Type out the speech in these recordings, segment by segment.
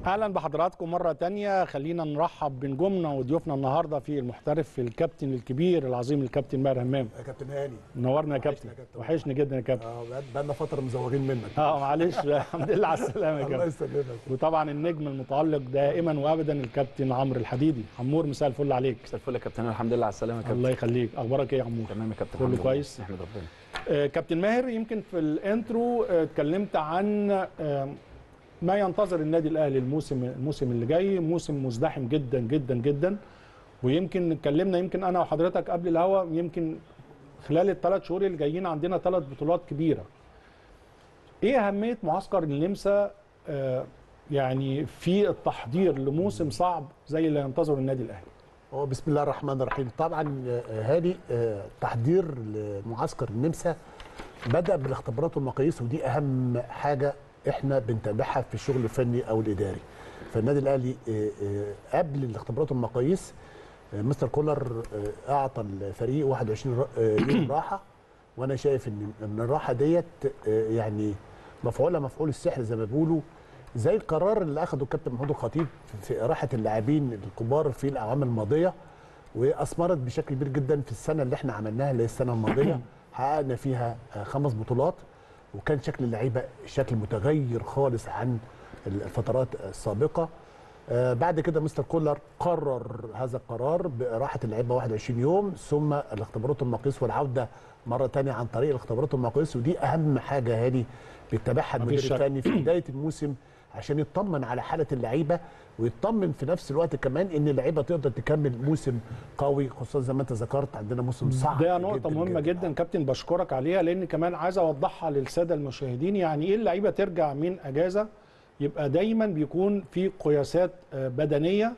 اهلا بحضراتكم مره تانية خلينا نرحب بنجومنا وضيوفنا النهارده في المحترف الكابتن الكبير العظيم الكابتن ماهر همام يا كابتن هاني منورنا يا وحشنا كابتن يا كابتن. وحشني جدا يا كابتن اه بقى لنا فتره مزوغين منك اه معلش الحمد لله على السلامه يا الله كابتن يسلمك وطبعا النجم المتالق دائما وابدا الكابتن عمرو الحديدي عمور مساء الفل عليك مساء الفل يا كابتن الحمد لله على السلامه يا كابتن الله يخليك اخبارك ايه يا عمور تمام يا كابتن كله الحمد لله. كويس؟ نحمد ربنا آه، كابتن ماهر يمكن في الانترو آه، اتكلمت عن آه، ما ينتظر النادي الاهلي الموسم الموسم اللي جاي موسم مزدحم جدا جدا جدا ويمكن اتكلمنا يمكن انا وحضرتك قبل الهوا يمكن خلال الثلاث شهور اللي جايين عندنا ثلاث بطولات كبيره ايه اهميه معسكر النمسا آه، يعني في التحضير لموسم صعب زي اللي ينتظره النادي الاهلي هو بسم الله الرحمن الرحيم طبعا آه، هاني آه، تحضير لمعسكر النمسا بدا بالاختبارات والمقاييس ودي اهم حاجه احنا بنتابعها في الشغل الفني او الاداري فالنادي الاهلي آه، آه، قبل الاختبارات والمقاييس آه، مستر كولر آه، اعطى الفريق 21 را- آه، يوم راحه وانا شايف ان ان الراحه ديت آه، يعني مفعوله مفعول السحر زي ما بيقولوا زي القرار اللي اخده الكابتن محمود الخطيب في راحه اللاعبين الكبار في الاعوام الماضيه واثمرت بشكل كبير جدا في السنه اللي احنا عملناها اللي هي السنه الماضيه حققنا فيها آه، خمس بطولات وكان شكل اللعيبه شكل متغير خالص عن الفترات السابقه آه، بعد كده مستر كولر قرر هذا القرار براحه اللعيبه 21 يوم ثم الاختبارات والمقاييس والعوده مره ثانيه عن طريق الاختبارات والمقاييس ودي اهم حاجه هذه بيتبعها المدير مفيش شك. الفني في بدايه الموسم عشان يطمن على حاله اللعيبه ويطمن في نفس الوقت كمان ان اللعيبه تقدر تكمل موسم قوي خصوصا زي ما انت ذكرت عندنا موسم صعب ده نقطة مهمة جدا كابتن بشكرك عليها لأن كمان عايز أوضحها للسادة المشاهدين يعني إيه اللعيبة ترجع من أجازة يبقى دايما بيكون في قياسات آه، بدنية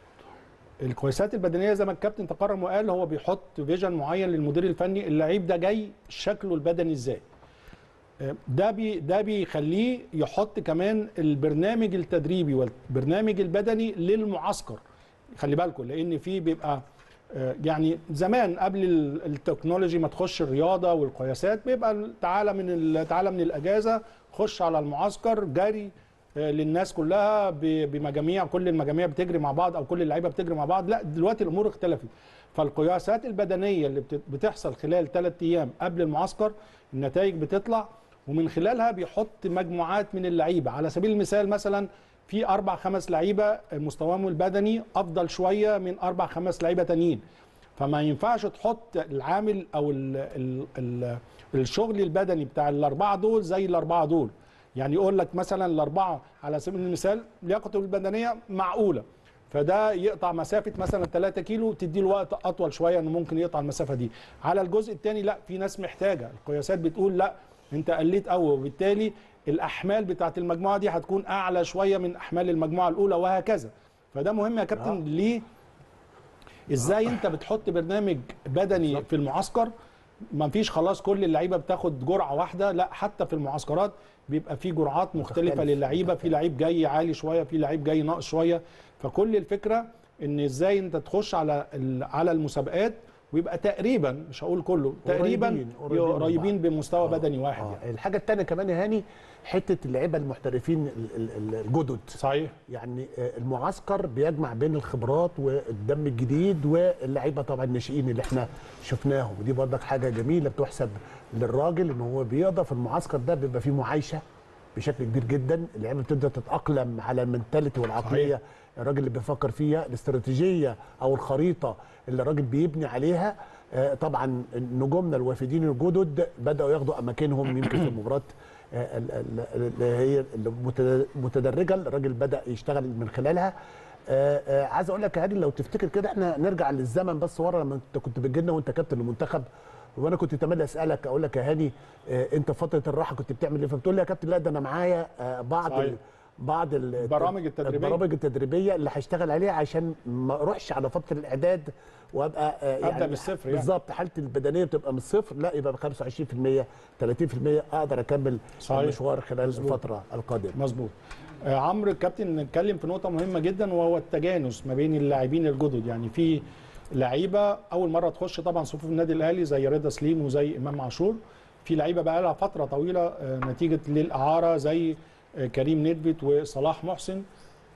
القياسات البدنية زي ما الكابتن تقرم وقال هو بيحط فيجن معين للمدير الفني اللعيب ده جاي شكله البدني إزاي آه، ده بي ده بيخليه يحط كمان البرنامج التدريبي والبرنامج البدني للمعسكر خلي بالكم لان في بيبقى آه، يعني زمان قبل ال- التكنولوجي ما تخش الرياضه والقياسات بيبقى تعالى من ال- تعالى من الاجازه خش على المعسكر جري آه، للناس كلها ب- بمجاميع كل المجاميع بتجري مع بعض او كل اللعيبه بتجري مع بعض لا دلوقتي الامور اختلفت فالقياسات البدنيه اللي بت- بتحصل خلال ثلاث ايام قبل المعسكر النتائج بتطلع ومن خلالها بيحط مجموعات من اللعيبه على سبيل المثال مثلا في اربع خمس لعيبه مستواهم البدني افضل شويه من اربع خمس لعيبه تانيين فما ينفعش تحط العامل او ال ال ال الشغل البدني بتاع الاربعه دول زي الاربعه دول يعني يقول لك مثلا الاربعه على سبيل المثال لياقته البدنيه معقوله فده يقطع مسافه مثلا 3 كيلو تدي له وقت اطول شويه انه ممكن يقطع المسافه دي على الجزء الثاني لا في ناس محتاجه القياسات بتقول لا انت قليت قوي وبالتالي الاحمال بتاعت المجموعه دي هتكون اعلى شويه من احمال المجموعه الاولى وهكذا فده مهم يا كابتن آه. ليه ازاي انت بتحط برنامج بدني في المعسكر ما فيش خلاص كل اللعيبه بتاخد جرعه واحده لا حتى في المعسكرات بيبقى في جرعات مختلفه مختلف. للعيبه في لعيب جاي عالي شويه في لعيب جاي ناقص شويه فكل الفكره ان ازاي انت تخش على ال- على المسابقات ويبقى تقريبا مش هقول كله تقريبا قريبين- قريبين من قريبين بعض. بمستوى آه، بدني واحد آه. يعني. الحاجه الثانيه كمان يا هاني حته اللعيبه المحترفين ال- ال- ال- الجدد صحيح يعني آه، المعسكر بيجمع بين الخبرات والدم الجديد واللعيبه طبعا الناشئين اللي احنا شفناهم ودي برضك حاجه جميله بتحسب للراجل ان هو بيقدر في المعسكر ده بيبقى فيه معايشه بشكل كبير جدا اللعيبه بتبدا تتاقلم على المنتاليتي والعقليه الراجل اللي بيفكر فيها الاستراتيجيه او الخريطه اللي الراجل بيبني عليها آه، طبعا نجومنا الوافدين الجدد بداوا ياخدوا اماكنهم يمكن في المباراه آه، ال- ال- اللي هي المتد- المتدرجه الراجل بدا يشتغل من خلالها آه، آه، عايز اقول لك يا هادي لو تفتكر كده احنا نرجع للزمن بس ورا لما انت كنت بتجي لنا وانت كابتن المنتخب وانا كنت تملي اسالك اقول لك يا هاني آه، انت في فتره الراحه كنت بتعمل ايه فبتقول لي يا كابتن لا ده انا معايا آه، بعض صحيح. ال- بعض ال- البرامج التدريبية. البرامج التدريبيه اللي هشتغل عليها عشان ما اروحش على فتره الاعداد وابقى آه، أبدأ من الصفر يعني. بالظبط حالتي البدنيه بتبقى من الصفر لا يبقى ب 25% 30% اقدر اكمل صحيح. المشوار خلال الفتره القادمه مظبوط آه، عمرو الكابتن نتكلم في نقطه مهمه جدا وهو التجانس ما بين اللاعبين الجدد يعني في لعيبه اول مره تخش طبعا صفوف النادي الاهلي زي رضا سليم وزي امام عاشور في لعيبه بقى لها فتره طويله آه، نتيجه للاعاره زي آه، كريم ندفت وصلاح محسن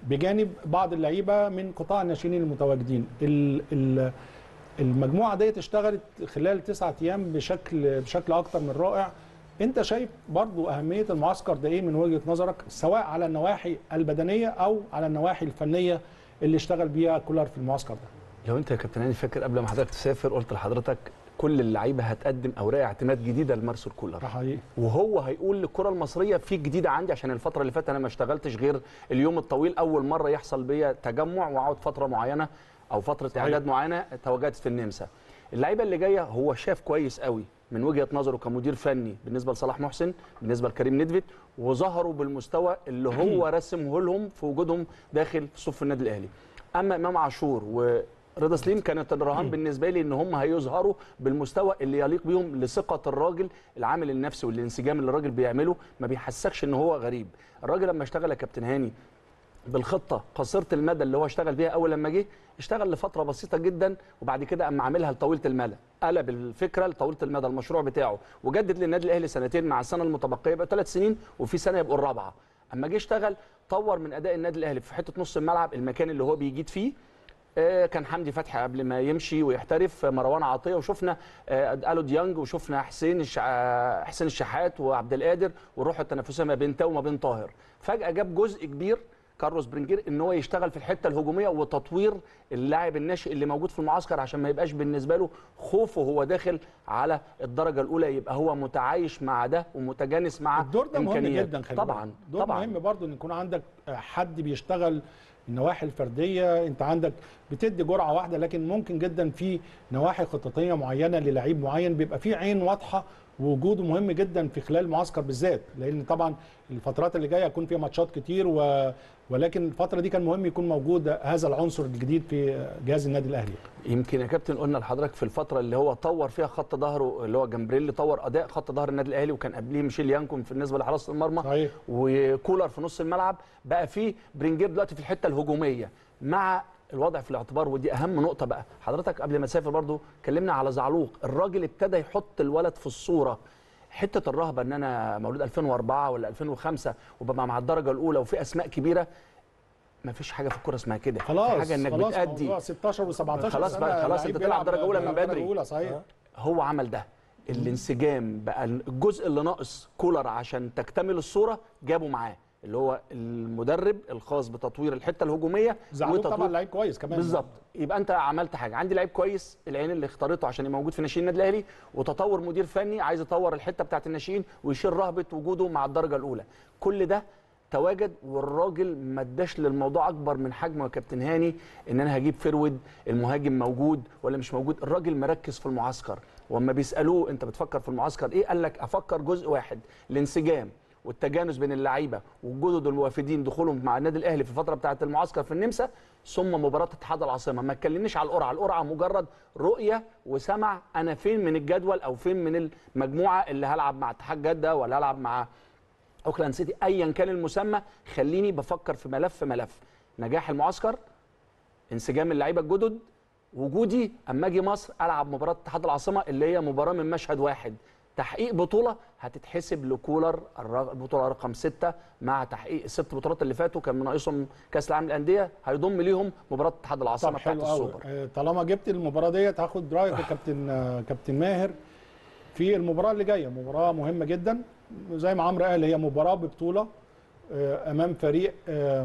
بجانب بعض اللعيبه من قطاع الناشئين المتواجدين ال- ال- المجموعه ديت اشتغلت خلال تسعة ايام بشكل بشكل اكتر من رائع انت شايف برضو اهميه المعسكر ده ايه من وجهه نظرك سواء على النواحي البدنيه او على النواحي الفنيه اللي اشتغل بيها كولر في المعسكر ده لو انت يا كابتن هاني فاكر قبل ما حضرتك تسافر قلت لحضرتك كل اللعيبه هتقدم اوراق اعتماد جديده لمارسيل كولر ده حقيقي وهو هيقول للكره المصريه في جديده عندي عشان الفتره اللي فاتت انا ما اشتغلتش غير اليوم الطويل اول مره يحصل بيا تجمع واقعد فتره معينه او فتره صحيح. اعداد معينه تواجدت في النمسا اللعيبه اللي جايه هو شاف كويس قوي من وجهه نظره كمدير فني بالنسبه لصلاح محسن بالنسبه لكريم ندفت وظهروا بالمستوى اللي هو رسمه لهم في وجودهم داخل صف النادي الاهلي اما امام عاشور ورضا سليم كانت الرهان بالنسبه لي ان هم هيظهروا بالمستوى اللي يليق بيهم لثقه الراجل العامل النفسي والانسجام اللي الراجل بيعمله ما بيحسكش ان هو غريب الراجل لما اشتغل يا كابتن هاني بالخطه قصيره المدى اللي هو اشتغل بيها اول لما جه اشتغل لفتره بسيطه جدا وبعد كده اما عاملها لطويله المدى قلب الفكره لطويله المدى المشروع بتاعه وجدد للنادي الاهلي سنتين مع السنه المتبقيه يبقى ثلاث سنين وفي سنه يبقوا الرابعه اما جه اشتغل طور من اداء النادي الاهلي في حته نص الملعب المكان اللي هو بيجيد فيه آه، كان حمدي فتحي قبل ما يمشي ويحترف آه، مروان عطيه وشفنا آه، الو ديانج وشفنا حسين الش... آه، حسين الشحات وعبد القادر والروح التنافسيه ما بين تاو وما بين طاهر فجاه جاب جزء كبير كارلوس برينجير ان هو يشتغل في الحته الهجوميه وتطوير اللاعب الناشئ اللي موجود في المعسكر عشان ما يبقاش بالنسبه له خوفه وهو داخل على الدرجه الاولى يبقى هو متعايش مع ده ومتجانس مع الدور ده مهم إمكانيات. جدا خلي طبعا بالك. دور طبعا مهم برضو ان يكون عندك حد بيشتغل النواحي الفرديه انت عندك بتدي جرعه واحده لكن ممكن جدا في نواحي خططيه معينه للعيب معين بيبقى في عين واضحه ووجوده مهم جدا في خلال المعسكر بالذات لان طبعا الفترات اللي جايه هيكون فيها ماتشات كتير و... ولكن الفتره دي كان مهم يكون موجود هذا العنصر الجديد في جهاز النادي الاهلي يمكن يا كابتن قلنا لحضرتك في الفتره اللي هو طور فيها خط ظهره اللي هو جمبريلي طور اداء خط ظهر النادي الاهلي وكان قبليه ميشيل يانكون بالنسبه لحراسه المرمى صحيح وكولر في نص الملعب بقى فيه برينجير دلوقتي في الحته الهجوميه مع الوضع في الاعتبار ودي اهم نقطه بقى حضرتك قبل ما تسافر برضو كلمنا على زعلوق الراجل ابتدى يحط الولد في الصوره حته الرهبه ان انا مولود 2004 ولا 2005 وببقى مع الدرجه الاولى وفي اسماء كبيره ما فيش حاجه في الكوره اسمها كده في خلاص حاجه انك خلاص بتأدي موضوع 16 و17 خلاص بقى، خلاص انت تلعب درجة أولى من بدري. اولى صحيح هو عمل ده الانسجام بقى الجزء اللي ناقص كولر عشان تكتمل الصوره جابه معاه اللي هو المدرب الخاص بتطوير الحته الهجوميه زعلوك طبعا وتطوير لعيب كويس كمان بالظبط يبقى انت عملت حاجه عندي لعيب كويس العين اللي اختارته عشان يبقى موجود في ناشئين النادي الاهلي وتطور مدير فني عايز يطور الحته بتاعت الناشئين ويشيل رهبه وجوده مع الدرجه الاولى كل ده تواجد والراجل ما اداش للموضوع اكبر من حجمه يا كابتن هاني ان انا هجيب فرود المهاجم موجود ولا مش موجود الراجل مركز في المعسكر واما بيسالوه انت بتفكر في المعسكر ايه قال لك افكر جزء واحد الانسجام والتجانس بين اللعيبه والجدد الوافدين دخولهم مع النادي الاهلي في الفتره بتاعه المعسكر في النمسا ثم مباراه اتحاد العاصمه ما تكلمنيش على القرعه القرعه مجرد رؤيه وسمع انا فين من الجدول او فين من المجموعه اللي هلعب مع اتحاد جده ولا هلعب مع اوكلاند سيتي ايا كان المسمى خليني بفكر في ملف ملف نجاح المعسكر انسجام اللعيبه الجدد وجودي اما اجي مصر العب مباراه اتحاد العاصمه اللي هي مباراه من مشهد واحد تحقيق بطوله هتتحسب لكولر الر- البطوله رقم ستة مع تحقيق الست بطولات اللي فاتوا كان من ناقصهم كاس العالم للانديه هيضم ليهم مباراه اتحاد العاصمه طب بتاعت حلو قوي السوبر آه، طالما جبت المباراه ديت هاخد رايك يا كابتن آه، كابتن ماهر في المباراه اللي جايه مباراه مهمه جدا زي ما عمرو قال هي مباراه ببطوله آه، امام فريق آه،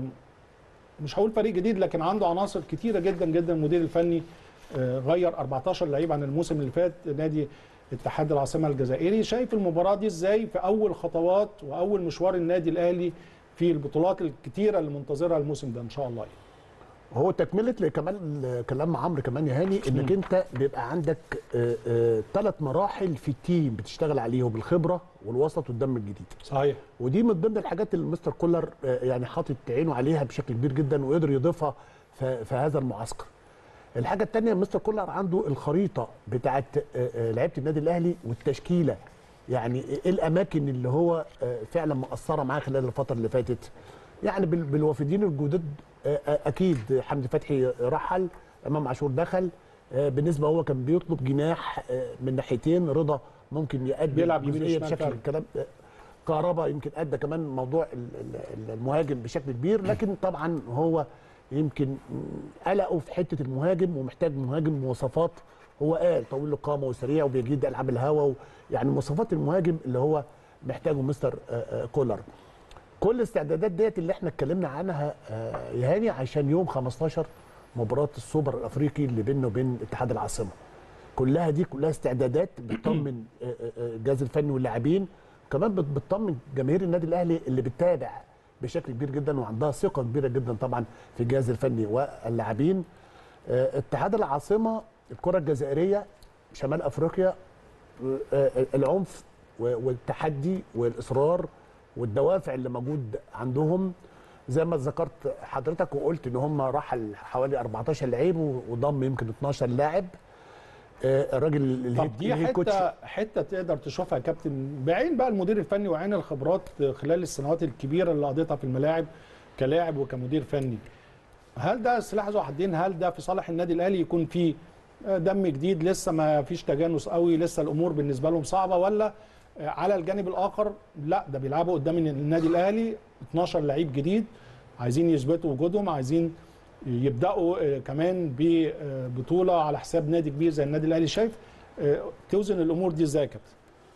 مش هقول فريق جديد لكن عنده عناصر كتيره جدا جدا المدير الفني آه، غير 14 لعيب عن الموسم اللي فات نادي اتحاد العاصمه الجزائري شايف المباراه دي ازاي في اول خطوات واول مشوار النادي الاهلي في البطولات الكتيره اللي منتظرها الموسم ده ان شاء الله هو تكمله لكمال كلام عمرو كمان يا هاني انك انت بيبقى عندك ثلاث مراحل في التيم بتشتغل عليهم الخبره والوسط والدم الجديد صحيح ودي من ضمن الحاجات اللي مستر كولر آه، يعني حاطط عينه عليها بشكل كبير جدا وقدر يضيفها في في هذا المعسكر. الحاجه الثانيه مستر كولر عنده الخريطه بتاعت آه، آه، لعيبه النادي الاهلي والتشكيله يعني ايه الاماكن اللي هو آه، فعلا مأثره معاه خلال الفتره اللي فاتت. يعني بال- بالوافدين الجدد آه، آه، اكيد حمدي فتحي رحل امام عاشور دخل آه، بالنسبه هو كان بيطلب جناح آه، من ناحيتين رضا ممكن يقدم بيلعب يمين جزئية وشمال بشكل فعلا. الكلام كهربا يمكن ادى كمان موضوع ال- ال- المهاجم بشكل كبير لكن طبعا هو يمكن قلقه في حته المهاجم ومحتاج مهاجم مواصفات هو قال طويل القامه وسريع وبيجيد العاب الهوا يعني مواصفات المهاجم اللي هو محتاجه مستر آه، آه، كولر كل الاستعدادات ديت اللي احنا اتكلمنا عنها آه، يا هاني عشان يوم 15 مباراه السوبر الافريقي اللي بيننا وبين اتحاد العاصمه كلها دي كلها استعدادات بتطمن آه، آه، آه، الجهاز الفني واللاعبين كمان بت- بتطمن جماهير النادي الاهلي اللي بتتابع بشكل كبير جدا وعندها ثقه كبيره جدا طبعا في الجهاز الفني واللاعبين آه، اتحاد العاصمه الكره الجزائريه شمال افريقيا آه، آه، العنف و- والتحدي والاصرار والدوافع اللي موجود عندهم زي ما ذكرت حضرتك وقلت ان هم رحل حوالي 14 لعيب وضم يمكن 12 لاعب آه، الراجل الهيد طب دي الهيد كوتش حته حته تقدر تشوفها يا كابتن بعين بقى المدير الفني وعين الخبرات خلال السنوات الكبيره اللي قضيتها في الملاعب كلاعب وكمدير فني هل ده سلاح ذو حدين هل ده في صالح النادي الاهلي يكون فيه دم جديد لسه ما فيش تجانس قوي لسه الامور بالنسبه لهم صعبه ولا على الجانب الاخر لا ده بيلعبوا قدام النادي الاهلي 12 لعيب جديد عايزين يثبتوا وجودهم عايزين يبداوا آه، كمان ببطوله على حساب نادي كبير زي النادي الاهلي شايف آه، توزن الامور دي ازاي يا كابتن؟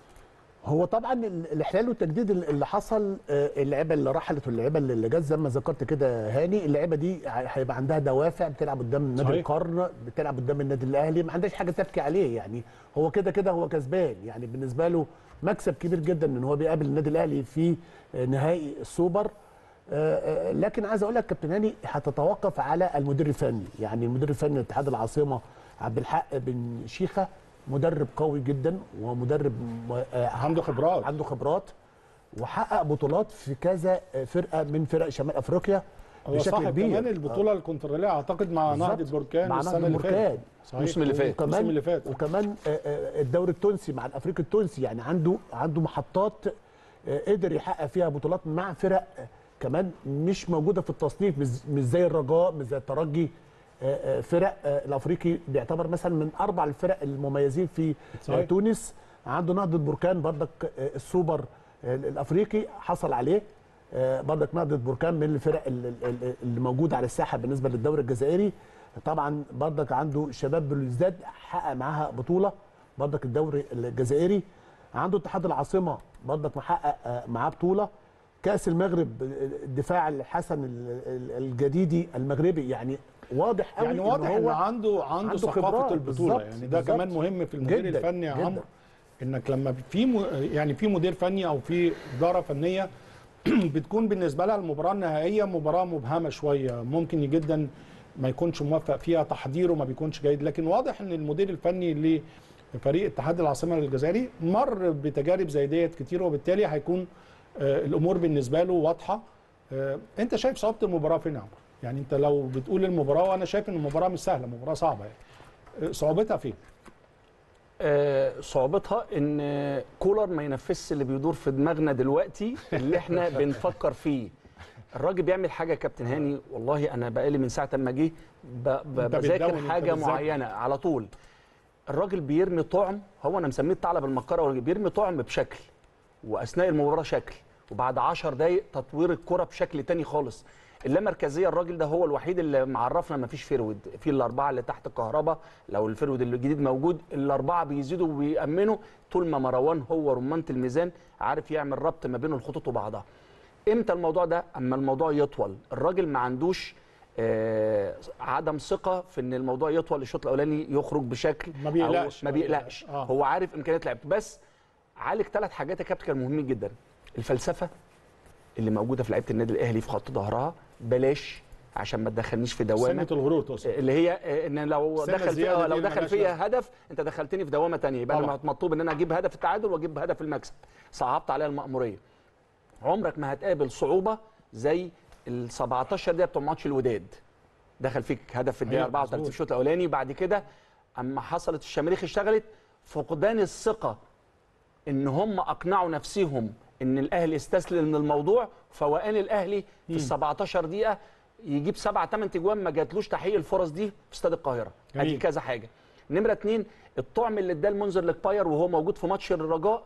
هو طبعا ال- الاحلال والتجديد ال- اللي حصل آه، اللعيبه اللي رحلت واللعيبه اللي جت زي ما ذكرت كده هاني اللعيبه دي ه- هيبقى عندها دوافع بتلعب قدام نادي صحيح. القرن بتلعب قدام النادي الاهلي ما عندهاش حاجه تبكي عليه يعني هو كده كده هو كسبان يعني بالنسبه له مكسب كبير جدا ان هو بيقابل النادي الاهلي في آه، نهائي السوبر آه، آه، لكن عايز اقول لك كابتن هاني هتتوقف على المدير الفني يعني المدير الفني لاتحاد العاصمه عبد الحق بن شيخه مدرب قوي جدا ومدرب م- آه، عنده خبرات. عنده خبرات وحقق بطولات في كذا فرقه من فرق شمال افريقيا هو بشكل صاحب كبير كمان البطوله الكونفدراليه اعتقد مع بالظبط. نهضه بركان مع السنه نهضة اللي بركان. فاتت صحيح الموسم اللي فات. الموسم اللي فات وكمان آه، آه، الدوري التونسي مع الافريقي التونسي يعني عنده عنده محطات آه، قدر يحقق فيها بطولات مع فرق آه، كمان مش موجوده في التصنيف مش مش زي الرجاء مش زي الترجي آه، آه، فرق آه، الافريقي بيعتبر مثلا من اربع الفرق المميزين في آه، صحيح. تونس عنده نهضه بركان بردك آه، السوبر آه، الافريقي حصل عليه آه، بردك نهضه بركان من الفرق ال- ال- ال- اللي موجوده على الساحه بالنسبه للدوري الجزائري طبعا بردك عنده شباب بلوزداد حقق معاها بطوله بردك الدوري الجزائري عنده اتحاد العاصمه بردك محقق آه، معاه بطوله كاس المغرب آه، الدفاع الحسن ال- ال- الجديدي المغربي يعني واضح قوي يعني إن واضح هو انه عنده عنده عنده ثقافه خبرات، البطوله بالظبط، يعني ده بالظبط. كمان مهم في المدير جداً، الفني يا جداً. عمرو انك لما في م... يعني في مدير فني او في اداره فنيه بتكون بالنسبه لها المباراه النهائيه مباراه مبهمه شويه ممكن جدا ما يكونش موفق فيها تحضيره ما بيكونش جيد لكن واضح ان المدير الفني لفريق اتحاد العاصمه الجزائري مر بتجارب زي ديت كتير وبالتالي هيكون آه، الامور بالنسبه له واضحه آه، انت شايف صعوبه المباراه فين يا عمرو يعني انت لو بتقول المباراه وانا شايف ان المباراه مش سهله مباراه صعبه يعني آه، صعوبتها فين آه، صعوبتها ان كولر ما ينفذش اللي بيدور في دماغنا دلوقتي اللي احنا بنفكر فيه الراجل بيعمل حاجه يا كابتن هاني والله انا بقالي من ساعه ما جه ب- ب- أنت بذاكر بتدون، أنت حاجه بتذاكر. معينه على طول الراجل بيرمي طعم هو انا مسميه الثعلب المكره والراجل بيرمي طعم بشكل واثناء المباراه شكل وبعد 10 دقائق تطوير الكره بشكل تاني خالص اللامركزيه الراجل ده هو الوحيد اللي معرفنا ما فيش فرود في الاربعه اللي تحت الكهرباء لو الفرود اللي الجديد موجود الاربعه بيزيدوا وبيامنوا طول ما مروان هو رمانه الميزان عارف يعمل ربط ما بين الخطوط وبعضها امتى الموضوع ده اما الموضوع يطول الراجل ما عندوش آه عدم ثقه في ان الموضوع يطول الشوط الاولاني يخرج بشكل ما أو بيقلقش. ما بيقلقش آه. هو عارف امكانيات لعبته بس عالج ثلاث حاجات يا كابتن كانوا مهمين جدا الفلسفه اللي موجوده في لعيبه النادي الاهلي في خط ظهرها بلاش عشان ما تدخلنيش في دوامه سنه الغرور تقصد اللي هي آه، ان لو سنة دخل زيادة فيها دي لو دخل ملهاش فيا لازمة. هدف انت دخلتني في دوامه تانية يبقى طبعا. انا مطلوب ان انا اجيب هدف التعادل واجيب هدف المكسب صعبت عليها المأموريه عمرك ما هتقابل صعوبه زي ال 17 دقيقه بتوع ماتش الوداد دخل فيك هدف في الدقيقه أيوة، 34 مظبوط. في الشوط الاولاني بعد كده اما حصلت الشماريخ اشتغلت فقدان الثقه ان هم اقنعوا نفسهم ان الاهلي استسلم من الموضوع فوقان الاهلي في ال 17 دقيقه يجيب سبع ثمان تجوان ما جاتلوش تحقيق الفرص دي في استاد القاهره جميل. ادي كذا حاجه نمره اتنين الطعم اللي اداه المنذر لكباير وهو موجود في ماتش الرجاء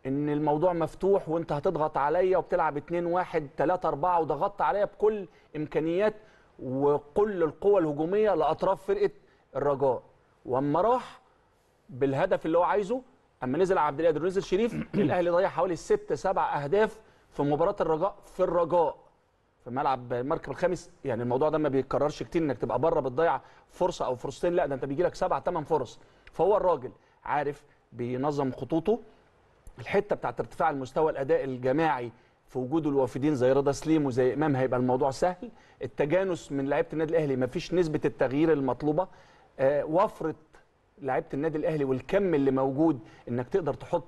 ان الموضوع مفتوح وانت هتضغط عليا وبتلعب 2 1 3 4 وضغطت عليا بكل امكانيات وكل القوى الهجوميه لاطراف فرقه الرجاء واما راح بالهدف اللي هو عايزه اما نزل عبد القادر ونزل شريف الاهلي ضيع حوالي ست سبع اهداف في مباراه الرجاء في الرجاء في ملعب المركب الخامس يعني الموضوع ده ما بيتكررش كتير انك تبقى بره بتضيع فرصه او فرصتين لا ده انت بيجي لك سبع ثمان فرص فهو الراجل عارف بينظم خطوطه الحته بتاعت ارتفاع المستوى الاداء الجماعي في وجود الوافدين زي رضا سليم وزي امام هيبقى الموضوع سهل التجانس من لعيبه النادي الاهلي ما فيش نسبه التغيير المطلوبه آه وفره لعيبه النادي الاهلي والكم اللي موجود انك تقدر تحط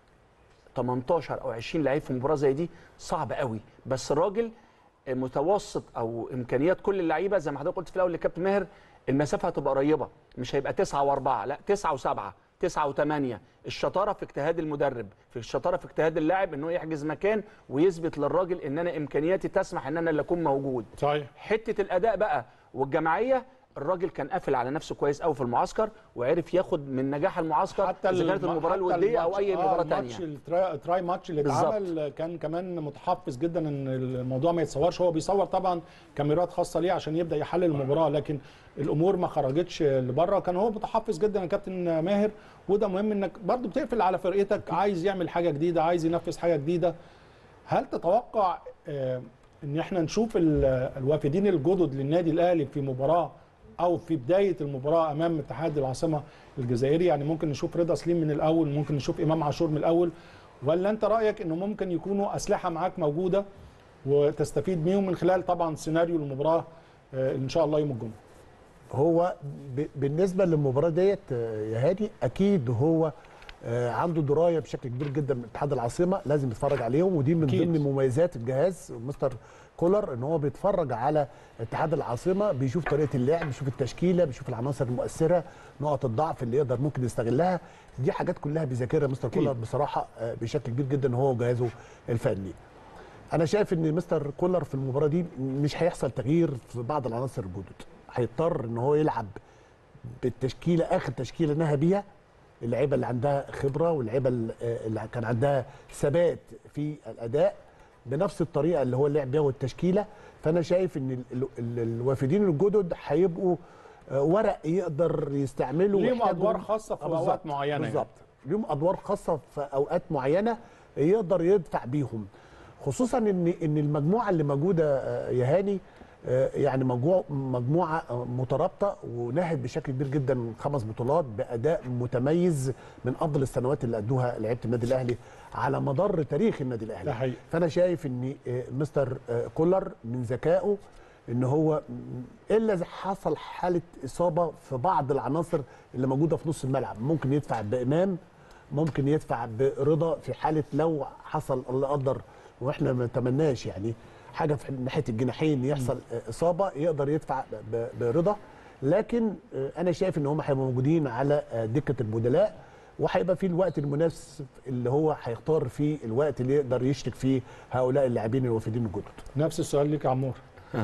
18 او 20 لعيب في مباراه زي دي صعب قوي بس الراجل متوسط او امكانيات كل اللعيبه زي ما حضرتك قلت في الاول لكابتن ماهر المسافه هتبقى قريبه مش هيبقى 9 و4 لا 9 و7 9 و8 الشطاره في اجتهاد المدرب في الشطاره في اجتهاد اللاعب ان هو يحجز مكان ويثبت للراجل ان انا امكانياتي تسمح ان انا اللي اكون موجود صحيح حته الاداء بقى والجماعيه الراجل كان قافل على نفسه كويس قوي في المعسكر وعرف ياخد من نجاح المعسكر حتى اذا كانت الم- المباراه حتى الوديه او الماتش- اي آه، مباراه الماتش ثانيه التراي التراي ماتش اللي بالظبط. اتعمل كان كمان متحفز جدا ان الموضوع ما يتصورش هو بيصور طبعا كاميرات خاصه ليه عشان يبدا يحلل المباراه لكن الامور ما خرجتش لبره كان هو متحفز جدا يا كابتن ماهر وده مهم انك برضو بتقفل على فرقتك عايز يعمل حاجه جديده عايز ينفذ حاجه جديده هل تتوقع آه، ان احنا نشوف ال- الوافدين الجدد للنادي الاهلي في مباراه او في بدايه المباراه امام اتحاد العاصمه الجزائري يعني ممكن نشوف رضا سليم من الاول ممكن نشوف امام عاشور من الاول ولا انت رايك انه ممكن يكونوا اسلحه معاك موجوده وتستفيد بيهم من خلال طبعا سيناريو المباراه آه، ان شاء الله يوم الجمعه هو ب- بالنسبه للمباراه ديت آه، يا هادي اكيد هو آه، عنده درايه بشكل كبير جدا من اتحاد العاصمه لازم يتفرج عليهم ودي من أكيد. ضمن مميزات الجهاز مستر كولر ان هو بيتفرج على اتحاد العاصمه بيشوف طريقه اللعب بيشوف التشكيله بيشوف العناصر المؤثره نقط الضعف اللي يقدر ممكن يستغلها دي حاجات كلها بيذاكرها مستر أكيد. كولر بصراحه آه، بشكل كبير جدا هو وجهازه الفني انا شايف ان مستر كولر في المباراه دي مش هيحصل تغيير في بعض العناصر الجدد هيضطر ان هو يلعب بالتشكيله اخر تشكيله نهى بيها اللعيبه اللي عندها خبره واللعيبه اللي اللي كان عندها ثبات في الاداء بنفس الطريقه اللي هو لعب بيها والتشكيله فانا شايف ان ال- ال- ال- الوافدين الجدد هيبقوا آه، ورق يقدر يستعمله ليهم ويحتاجوا- ادوار خاصه في آه، اوقات بالظبط، معينه يعني. بالظبط ليهم ادوار خاصه في اوقات معينه يقدر يدفع بيهم خصوصا ان ان المجموعه اللي موجوده آه، يا هاني آه، يعني مجموعه مجموعه آه، مترابطه ونهت بشكل كبير جدا خمس بطولات باداء متميز من افضل السنوات اللي ادوها لعيبه النادي الاهلي على مدار تاريخ النادي ده الاهلي حقيقي. فانا شايف ان آه، مستر آه، كولر من ذكائه ان هو م- الا اذا حصل حاله اصابه في بعض العناصر اللي موجوده في نص الملعب ممكن يدفع بامام ممكن يدفع برضا في حاله لو حصل الله قدر واحنا ما نتمناش يعني حاجه في ناحيه الجناحين يحصل آه، اصابه يقدر يدفع ب- برضا لكن آه، انا شايف ان هم هيبقوا موجودين على آه، دكه البدلاء وهيبقى في الوقت المناسب اللي هو هيختار فيه الوقت اللي يقدر يشرك فيه هؤلاء اللاعبين الوافدين الجدد نفس السؤال ليك يا عمور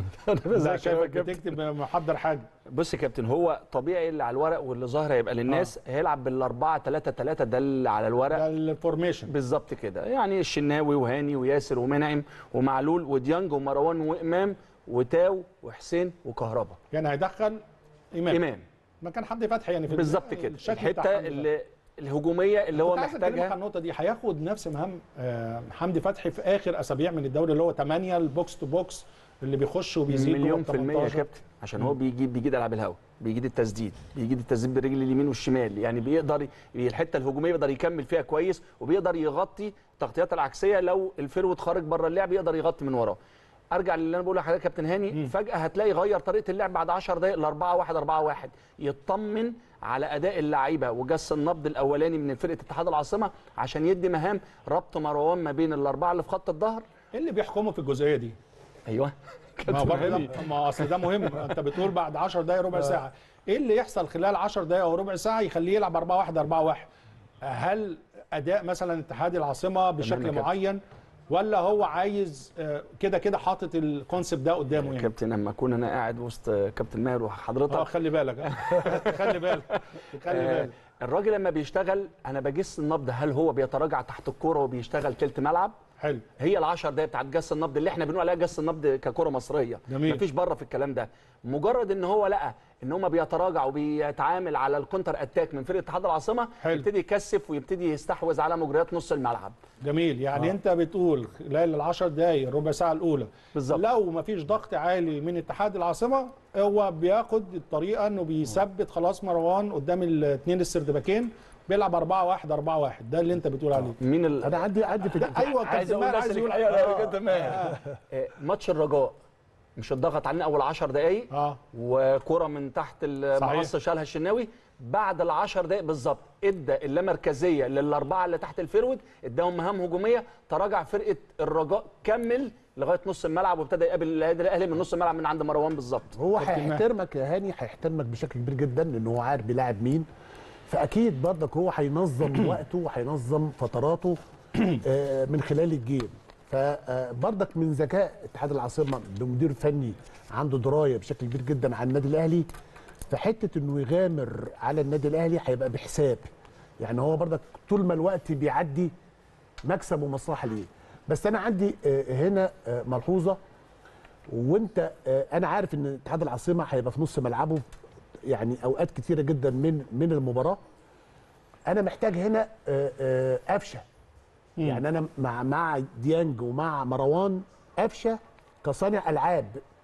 لا شايفك بتكتب محضر حاجه بص يا كابتن هو طبيعي اللي على الورق واللي ظاهر هيبقى للناس هيلعب بالاربعه 3 3 ده اللي على الورق ده الفورميشن بالظبط كده يعني الشناوي وهاني وياسر ومنعم ومعلول وديانج ومروان وامام وتاو وحسين وكهربا يعني هيدخل امام, امام مكان حمدي فتحي يعني في بالظبط كده الشكل بتاع الحته حمدي فتحي. اللي الهجوميه اللي هو كنت عايز أكلمك عن محتاجها النقطه دي هياخد نفس مهام آه، حمدي فتحي في اخر اسابيع من الدوري اللي هو 8 البوكس تو بوكس اللي بيخش وبيزيد جوه مليون ال في المية يا 18. كابتن عشان هو بيجيد بيجيد العاب الهوا بيجيد التسديد بيجيد التسديد بالرجل اليمين والشمال يعني بيقدر ي- الحته الهجوميه بيقدر يكمل فيها كويس وبيقدر يغطي التغطيات العكسيه لو الفيرود خارج بره اللعب يقدر يغطي من وراه ارجع للي انا بقوله لحضرتك يا كابتن هاني فجاه هتلاقي غير طريقه اللعب بعد 10 دقائق ل 4 1 4 1 يطمن على اداء اللعيبه وجس النبض الاولاني من فرقه اتحاد العاصمه عشان يدي مهام ربط مروان ما بين الاربعه اللي في خط الظهر ايه اللي بيحكمه في الجزئيه دي؟ ايوه ما هو برضه ده- ما هو اصل ده مهم انت بتقول بعد 10 دقائق ربع ساعه ايه اللي يحصل خلال 10 دقائق او ربع ساعه يخليه يلعب 4 1 4 1 هل اداء مثلا اتحاد العاصمه بشكل كابتن. معين ولا هو عايز آه، كده كده حاطط الكونسيبت ده قدامه يعني كابتن اما اكون انا قاعد وسط كابتن ماهر اه وحضرتك خلي بالك آه. خلي بالك خلي آه، بالك الراجل لما بيشتغل انا بجس النبض هل هو بيتراجع تحت الكوره وبيشتغل تلت ملعب حلو هي العشر دقايق بتاعت جس النبض اللي احنا بنقول عليها جس النبض ككره مصريه جميل. مفيش بره في الكلام ده مجرد ان هو لقى ان هم بيتراجع وبيتعامل على الكونتر اتاك من فرقه اتحاد العاصمه حلو. يبتدي يكثف ويبتدي يستحوذ على مجريات نص الملعب جميل يعني آه. انت بتقول خلال العشر دقايق الربع ساعه الاولى بالظبط. لو ما فيش ضغط عالي من اتحاد العاصمه هو بياخد الطريقه انه بيثبت خلاص مروان قدام الاثنين السردباكين بيلعب 4 1 4 1 ده اللي انت بتقول عليه مين ال... انا عندي عندي في لا ايوه عايز كابتن اقول ماهر بس عايز يقول الحقيقة لا، آه. كابتن ماهر. آه، ماتش الرجاء مش اتضغط علينا اول 10 دقائق اه وكرة من تحت المقص شالها الشناوي بعد العشر دقائق بالظبط ادى اللامركزيه للاربعه اللي تحت الفيرود اداهم مهام هجوميه تراجع فرقه الرجاء كمل لغايه نص الملعب وابتدى يقابل النادي الاهلي من نص الملعب من عند مروان بالظبط هو كابتن ماهر. هيحترمك يا هاني هيحترمك بشكل كبير جدا لان هو عارف بيلاعب مين فاكيد برضك هو هينظم وقته وهينظم فتراته آه، من خلال الجيم فبرضك من ذكاء اتحاد العاصمه بمدير فني عنده درايه بشكل كبير جدا عن النادي الاهلي فحته انه يغامر على النادي الاهلي هيبقى بحساب يعني هو برضك طول ما الوقت بيعدي مكسب ومصلحه ليه بس انا عندي آه، هنا آه، ملحوظه وانت آه، انا عارف ان اتحاد العاصمه هيبقى في نص ملعبه يعني اوقات كتيره جدا من من المباراه انا محتاج هنا آه، آه، قفشه يعني انا مع مع ديانج ومع مروان قفشه كصانع العاب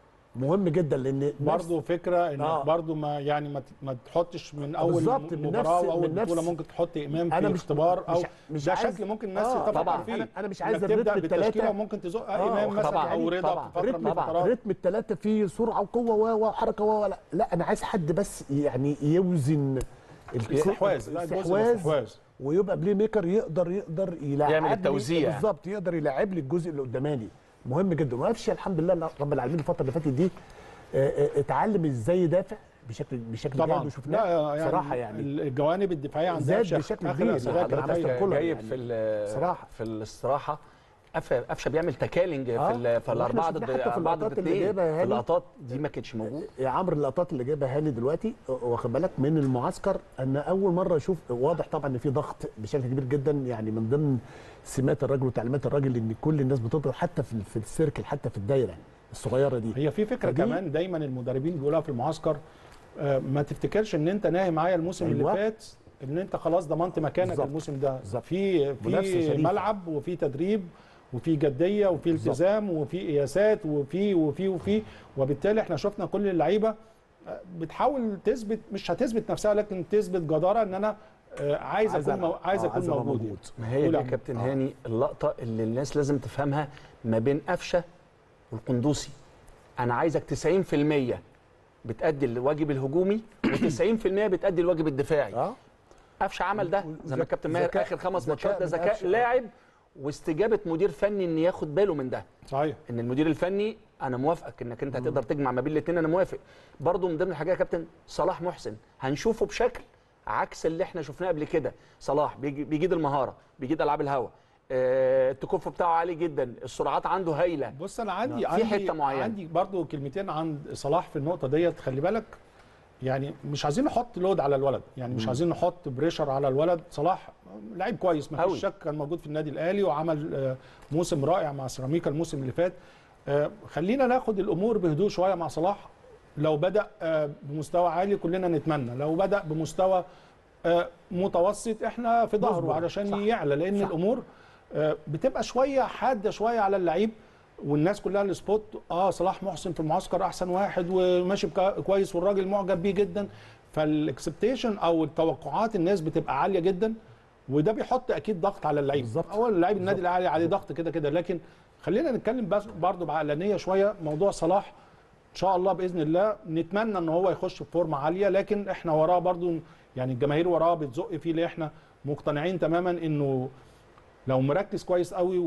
مهم جدا لان برضه فكره انك آه. برضه ما يعني ما ت- ما تحطش من اول بالظبط، من مباراه نفس- واول من نفس- بطوله ممكن تحط امام أنا في مش- اختبار او مش- مش ده عايز- شكل ممكن الناس آه، تتفق طبعاً. فيه أنا- أنا مش إنك عايز تبدا الريتم بالتشكيله التلاتة. وممكن تزق آه، امام مثلا طبعاً. او رضا طبعاً. في فتره من رتم الفترات رتم الثلاثه فيه سرعه وقوه و- وحركه و ولا لا انا عايز حد بس يعني يوزن الك- استحواذ لا جزء من الاستحواذ الاستحواذ ويبقى بلاي ميكر يقدر يقدر يلعب يعمل لي- التوزيع. بالظبط يقدر يلعب لي الجزء اللي قداماني مهم جدا وقفشه الحمد لله رب العالمين الفتره اللي فاتت دي آه، آه، اتعلم ازاي يدافع بشكل بشكل طبعا جيد وشفناه لا يعني صراحه يعني الجوانب الدفاعيه عندها زاد بشكل بشكل أخلاق كبير. سباق حضرتك دفاعية. عارف كولر جايب يعني. في ال- صراحة. في الاستراحه قفشه قفشه بيعمل تكالنج في آه. ال- في الاربعه وإحنا ضد شفناه حتى في اربعه ضد اللقطات اللي اثنين جايبها في هاني. اللقطات دي ما كانتش موجوده يا عمرو اللقطات اللي جايبها هاني دلوقتي واخد بالك من المعسكر ان اول مره اشوف واضح طبعا ان في ضغط بشكل كبير جدا يعني من ضمن سمات الراجل وتعليمات الراجل ان كل الناس بتضغط حتى في في السيركل حتى في الدايره الصغيره دي هي في فكره فدي- كمان دايما المدربين بيقولوها في المعسكر آه، ما تفتكرش ان انت ناهي معايا الموسم أيوة. اللي فات ان انت خلاص ضمنت مكانك بالظبط. الموسم ده بالظبط. في منافسة في شريفة. ملعب وفي تدريب وفي جديه وفي التزام وفي قياسات وفي وفي وفي وبالتالي احنا شفنا كل اللعيبه آه، بتحاول تثبت مش هتثبت نفسها لكن تثبت جداره ان انا آه، عايز عايز اكون ألعب. مو- عايز آه، اكون عايز أبقى موجود موجود. ما هي قول دي يا يا عم. كابتن هاني اللقطه اللي الناس لازم تفهمها ما بين قفشه والقندوسي انا عايزك 90% بتأدي الواجب الهجومي و90% بتأدي الواجب الدفاعي اه قفشه عمل ده زي ما ذك- الكابتن ماهر ذكاء- اخر خمس ذكاء ماتشات ده من ذكاء قفشة. لاعب واستجابه مدير فني ان ياخد باله من ده صحيح ان المدير الفني انا موافقك انك انت هتقدر تجمع ما بين الاثنين انا موافق برضو من ضمن الحاجات يا كابتن صلاح محسن هنشوفه بشكل عكس اللي احنا شفناه قبل كده صلاح بيجي- بيجيد المهاره بيجيد العاب الهوا آه، التكوف بتاعه عالي جدا السرعات عنده هايله بص انا عندي في عندي حتة معينة. عندي برضو كلمتين عن صلاح في النقطه ديت خلي بالك يعني مش عايزين نحط لود على الولد يعني مش عايزين نحط بريشر على الولد صلاح لعيب كويس ما أوي. فيش شك كان موجود في النادي الاهلي وعمل آه، موسم رائع مع سيراميكا الموسم اللي فات آه، خلينا ناخد الامور بهدوء شويه مع صلاح لو بدا آه، بمستوى عالي كلنا نتمنى لو بدا بمستوى آه، متوسط احنا في ظهره نصبر. علشان صح. يعلى لان صح. الامور آه، بتبقى شويه حاده شويه على اللعيب والناس كلها السبوت اه صلاح محسن في المعسكر احسن واحد وماشي بكا- كويس والراجل معجب بيه جدا فالاكسبتيشن او التوقعات الناس بتبقى عاليه جدا وده بيحط اكيد ضغط على اللعيب بالظبط. اول لعيب النادي الاهلي عليه ضغط كده كده لكن خلينا نتكلم بس برضه بعقلانيه شويه موضوع صلاح ان شاء الله باذن الله نتمنى ان هو يخش بفورمه عاليه لكن احنا وراه برضه يعني الجماهير وراه بتزق فيه ليه احنا مقتنعين تماما انه لو مركز كويس قوي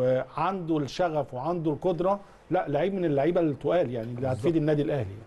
وعنده الشغف وعنده القدره لا لعيب من اللعيبه التقال يعني اللي هتفيد النادي الاهلي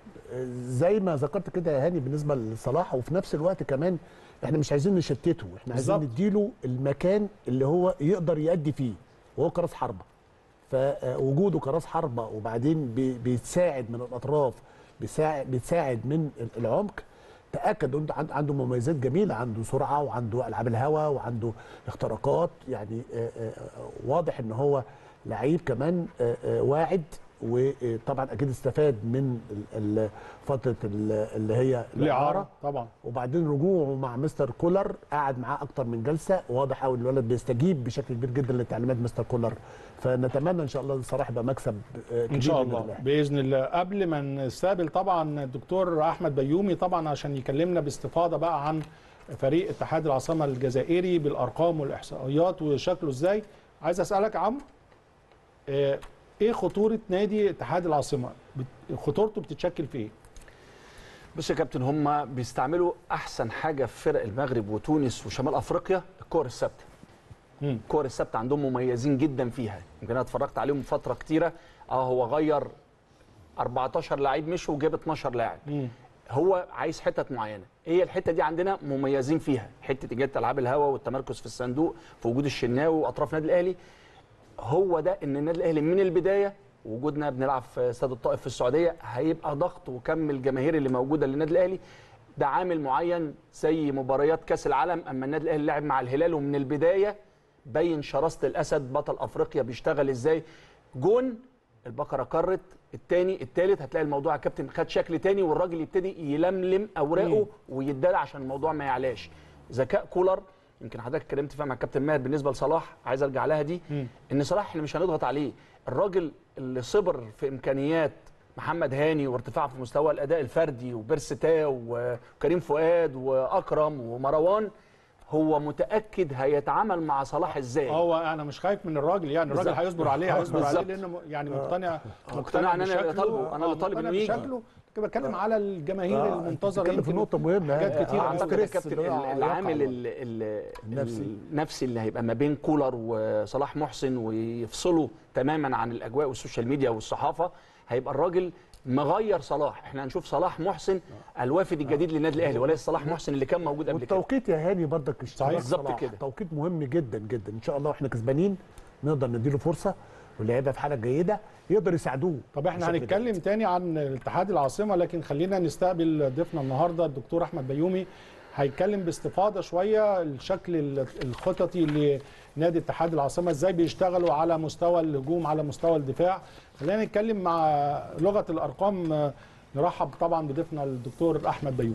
زي ما ذكرت كده يا هاني بالنسبه لصلاح وفي نفس الوقت كمان احنا مش عايزين نشتته احنا عايزين بالظبط. نديله المكان اللي هو يقدر يأدي فيه وهو كراس حربه فوجوده كراس حربه وبعدين بي- بيتساعد من الاطراف بيساعد بيتساعد من العمق تاكد انه عند- عنده مميزات جميله عنده سرعه وعنده العاب الهواء وعنده اختراقات يعني آه، آه، واضح ان هو لعيب كمان آه، آه، واعد وطبعا اكيد استفاد من ال- ال- فتره ال- اللي هي الاعاره طبعا وبعدين رجوعه مع مستر كولر قعد معاه اكتر من جلسه واضح قوي الولد بيستجيب بشكل كبير جدا لتعليمات مستر كولر فنتمنى ان شاء الله الصراحه يبقى مكسب آه، كبير ان شاء بإذن الله باذن الله قبل ما نستقبل طبعا الدكتور احمد بيومي طبعا عشان يكلمنا باستفاضه بقى عن فريق اتحاد العاصمه الجزائري بالارقام والاحصائيات وشكله ازاي عايز اسالك يا عمرو آه، ايه خطوره نادي اتحاد العاصمه بت- خطورته بتتشكل في ايه بص يا كابتن هم بيستعملوا احسن حاجه في فرق المغرب وتونس وشمال افريقيا الكور الثابته مم. الكور الثابته عندهم مميزين جدا فيها يمكن انا اتفرجت عليهم فتره كتيره اه هو غير 14 لعيب مشوا وجاب 12 لاعب مم. هو عايز حتت معينه هي الحته دي عندنا مميزين فيها حته اجاده العاب الهواء والتمركز في الصندوق في وجود الشناوي واطراف النادي الاهلي هو ده ان النادي الاهلي من البدايه وجودنا بنلعب في استاد الطائف في السعوديه هيبقى ضغط وكم الجماهير اللي موجوده للنادي الاهلي ده عامل معين زي مباريات كاس العالم اما النادي الاهلي لعب مع الهلال ومن البدايه بين شراسه الاسد بطل افريقيا بيشتغل ازاي جون البقره قرت الثاني الثالث هتلاقي الموضوع يا كابتن خد شكل تاني والراجل يبتدي يلملم اوراقه ويدلع عشان الموضوع ما يعلاش ذكاء كولر يمكن حضرتك اتكلمت فيها مع الكابتن ماهر بالنسبه لصلاح عايز ارجع لها دي ان صلاح احنا مش هنضغط عليه الراجل اللي صبر في امكانيات محمد هاني وارتفاع في مستوى الاداء الفردي وبيرس تاو وكريم فؤاد واكرم ومروان هو متاكد هيتعامل مع صلاح ازاي هو انا مش خايف من الراجل يعني الراجل بالظبط. هيصبر عليه هيصبر عليه بالظبط. لانه م- يعني مقتنع مقتنع إن أنا اللي بشكله، طالبه، أنا اللي آه، طالب مقتنع إنه يجي. بشكله كنت بتكلم على الجماهير آه، المنتظره بتتكلم في يمكن نقطه مهمه حاجات كتيرة. آه، اعتقد يا ستريس كابتن اللي هو ال- العامل يقع ال- ال- النفسي. النفسي اللي هيبقى ما بين كولر وصلاح محسن ويفصلوا تماما عن الاجواء والسوشيال ميديا والصحافه هيبقى الراجل مغير صلاح احنا هنشوف صلاح محسن الوافد الجديد للنادي الاهلي وليس صلاح محسن اللي كان موجود قبل كده والتوقيت يا هاني برضك اشتراك بالظبط صلاح. كده. توقيت مهم جدا جدا ان شاء الله واحنا كسبانين نقدر نديله فرصه واللعيبه في حاله جيده يقدر يساعدوه طب احنا بشكل هنتكلم جيد. تاني عن اتحاد العاصمه لكن خلينا نستقبل ضيفنا النهارده الدكتور احمد بيومي هيتكلم باستفاضه شويه الشكل ال- الخططي لنادي اتحاد العاصمه ازاي بيشتغلوا على مستوى الهجوم على مستوى الدفاع خلينا نتكلم مع لغه الارقام آه، نرحب طبعا بضيفنا الدكتور احمد بيومي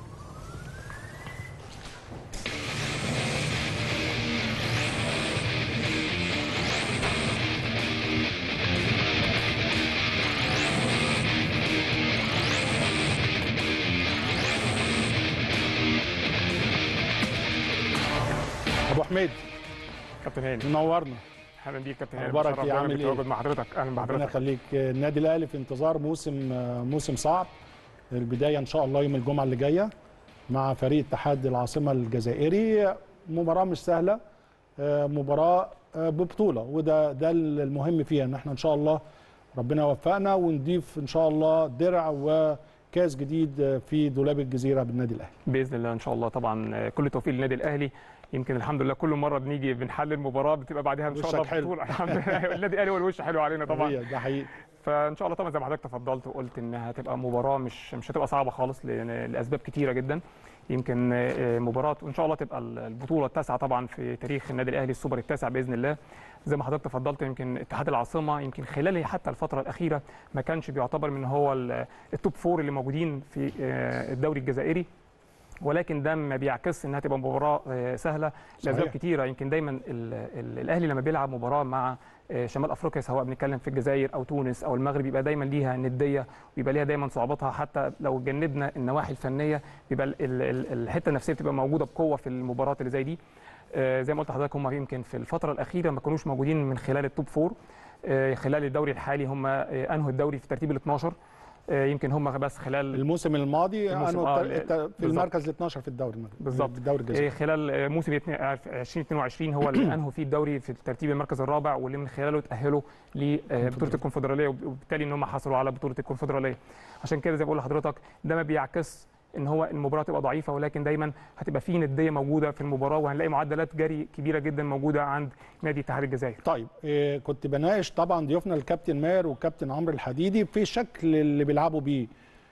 ابو حميد كابتن هاني منورنا اهلا بيك كابتن هاني أخبارك بتشرف إيه؟ دايماً عامل إيه؟ بالتواجد مع حضرتك اهلا ربنا بحضرتك يخليك النادي الاهلي في انتظار موسم موسم صعب البدايه ان شاء الله يوم الجمعه اللي جايه مع فريق اتحاد العاصمه الجزائري مباراه مش سهله آه، مباراه آه، ببطوله وده ده المهم فيها ان احنا ان شاء الله ربنا يوفقنا ونضيف ان شاء الله درع وكاس جديد آه، في دولاب الجزيره بالنادي الاهلي باذن الله ان شاء الله طبعا آه، كل التوفيق للنادي الاهلي يمكن الحمد لله كل مره بنيجي بنحلل مباراه بتبقى بعدها ان شاء وشك الله حلو. بطوله الحمد لله النادي الاهلي هو الوش حلو علينا طبعا هي ده حقيقي فان شاء الله طبعا زي ما حضرتك تفضلت وقلت انها هتبقى مباراه مش مش هتبقى صعبه خالص لأن- لاسباب كتيره جدا يمكن آه، مباراه وان شاء الله تبقى البطوله التاسعه طبعا في تاريخ النادي الاهلي السوبر التاسع باذن الله زي ما حضرتك تفضلت يمكن اتحاد العاصمه يمكن خلال حتى الفتره الاخيره ما كانش بيعتبر من هو ال- التوب فور اللي موجودين في آه، الدوري الجزائري ولكن ده ما بيعكس انها تبقى مباراه آه، سهله لاسباب صحيح. كتيره يمكن دايما ال- ال- الاهلي لما بيلعب مباراه مع آه، شمال افريقيا سواء بنتكلم في الجزائر او تونس او المغرب يبقى دايما ليها نديه ويبقى ليها دايما صعوباتها حتى لو جنبنا النواحي الفنيه بيبقى ال- ال- ال- الحته النفسيه بتبقى موجوده بقوه في المباريات اللي زي دي آه، زي ما قلت لحضرتك هم يمكن في الفتره الاخيره ما كانوش موجودين من خلال التوب فور آه، خلال الدوري الحالي هم آه، انهوا الدوري في ترتيب ال 12 آه، يمكن هم بس خلال الموسم الماضي الموسم- أنا آه، الت- في بالظبط. المركز ال 12 في الدوري المغربي بالظبط. في الدوري الجزائري إيه خلال آه، موسم 2022 هو اللي انهوا فيه الدوري في ترتيب المركز الرابع واللي من خلاله تاهلوا لبطوله الكونفدراليه وبالتالي ان هم حصلوا على بطوله الكونفدراليه عشان كده زي ما بقول لحضرتك ده ما بيعكس ان هو المباراه تبقى ضعيفه ولكن دايما هتبقى في نديه موجوده في المباراه وهنلاقي معدلات جري كبيره جدا موجوده عند نادي اتحاد الجزائر طيب إيه كنت بناقش طبعا ضيوفنا الكابتن ماهر والكابتن عمرو الحديدي في الشكل اللي بيلعبوا بيه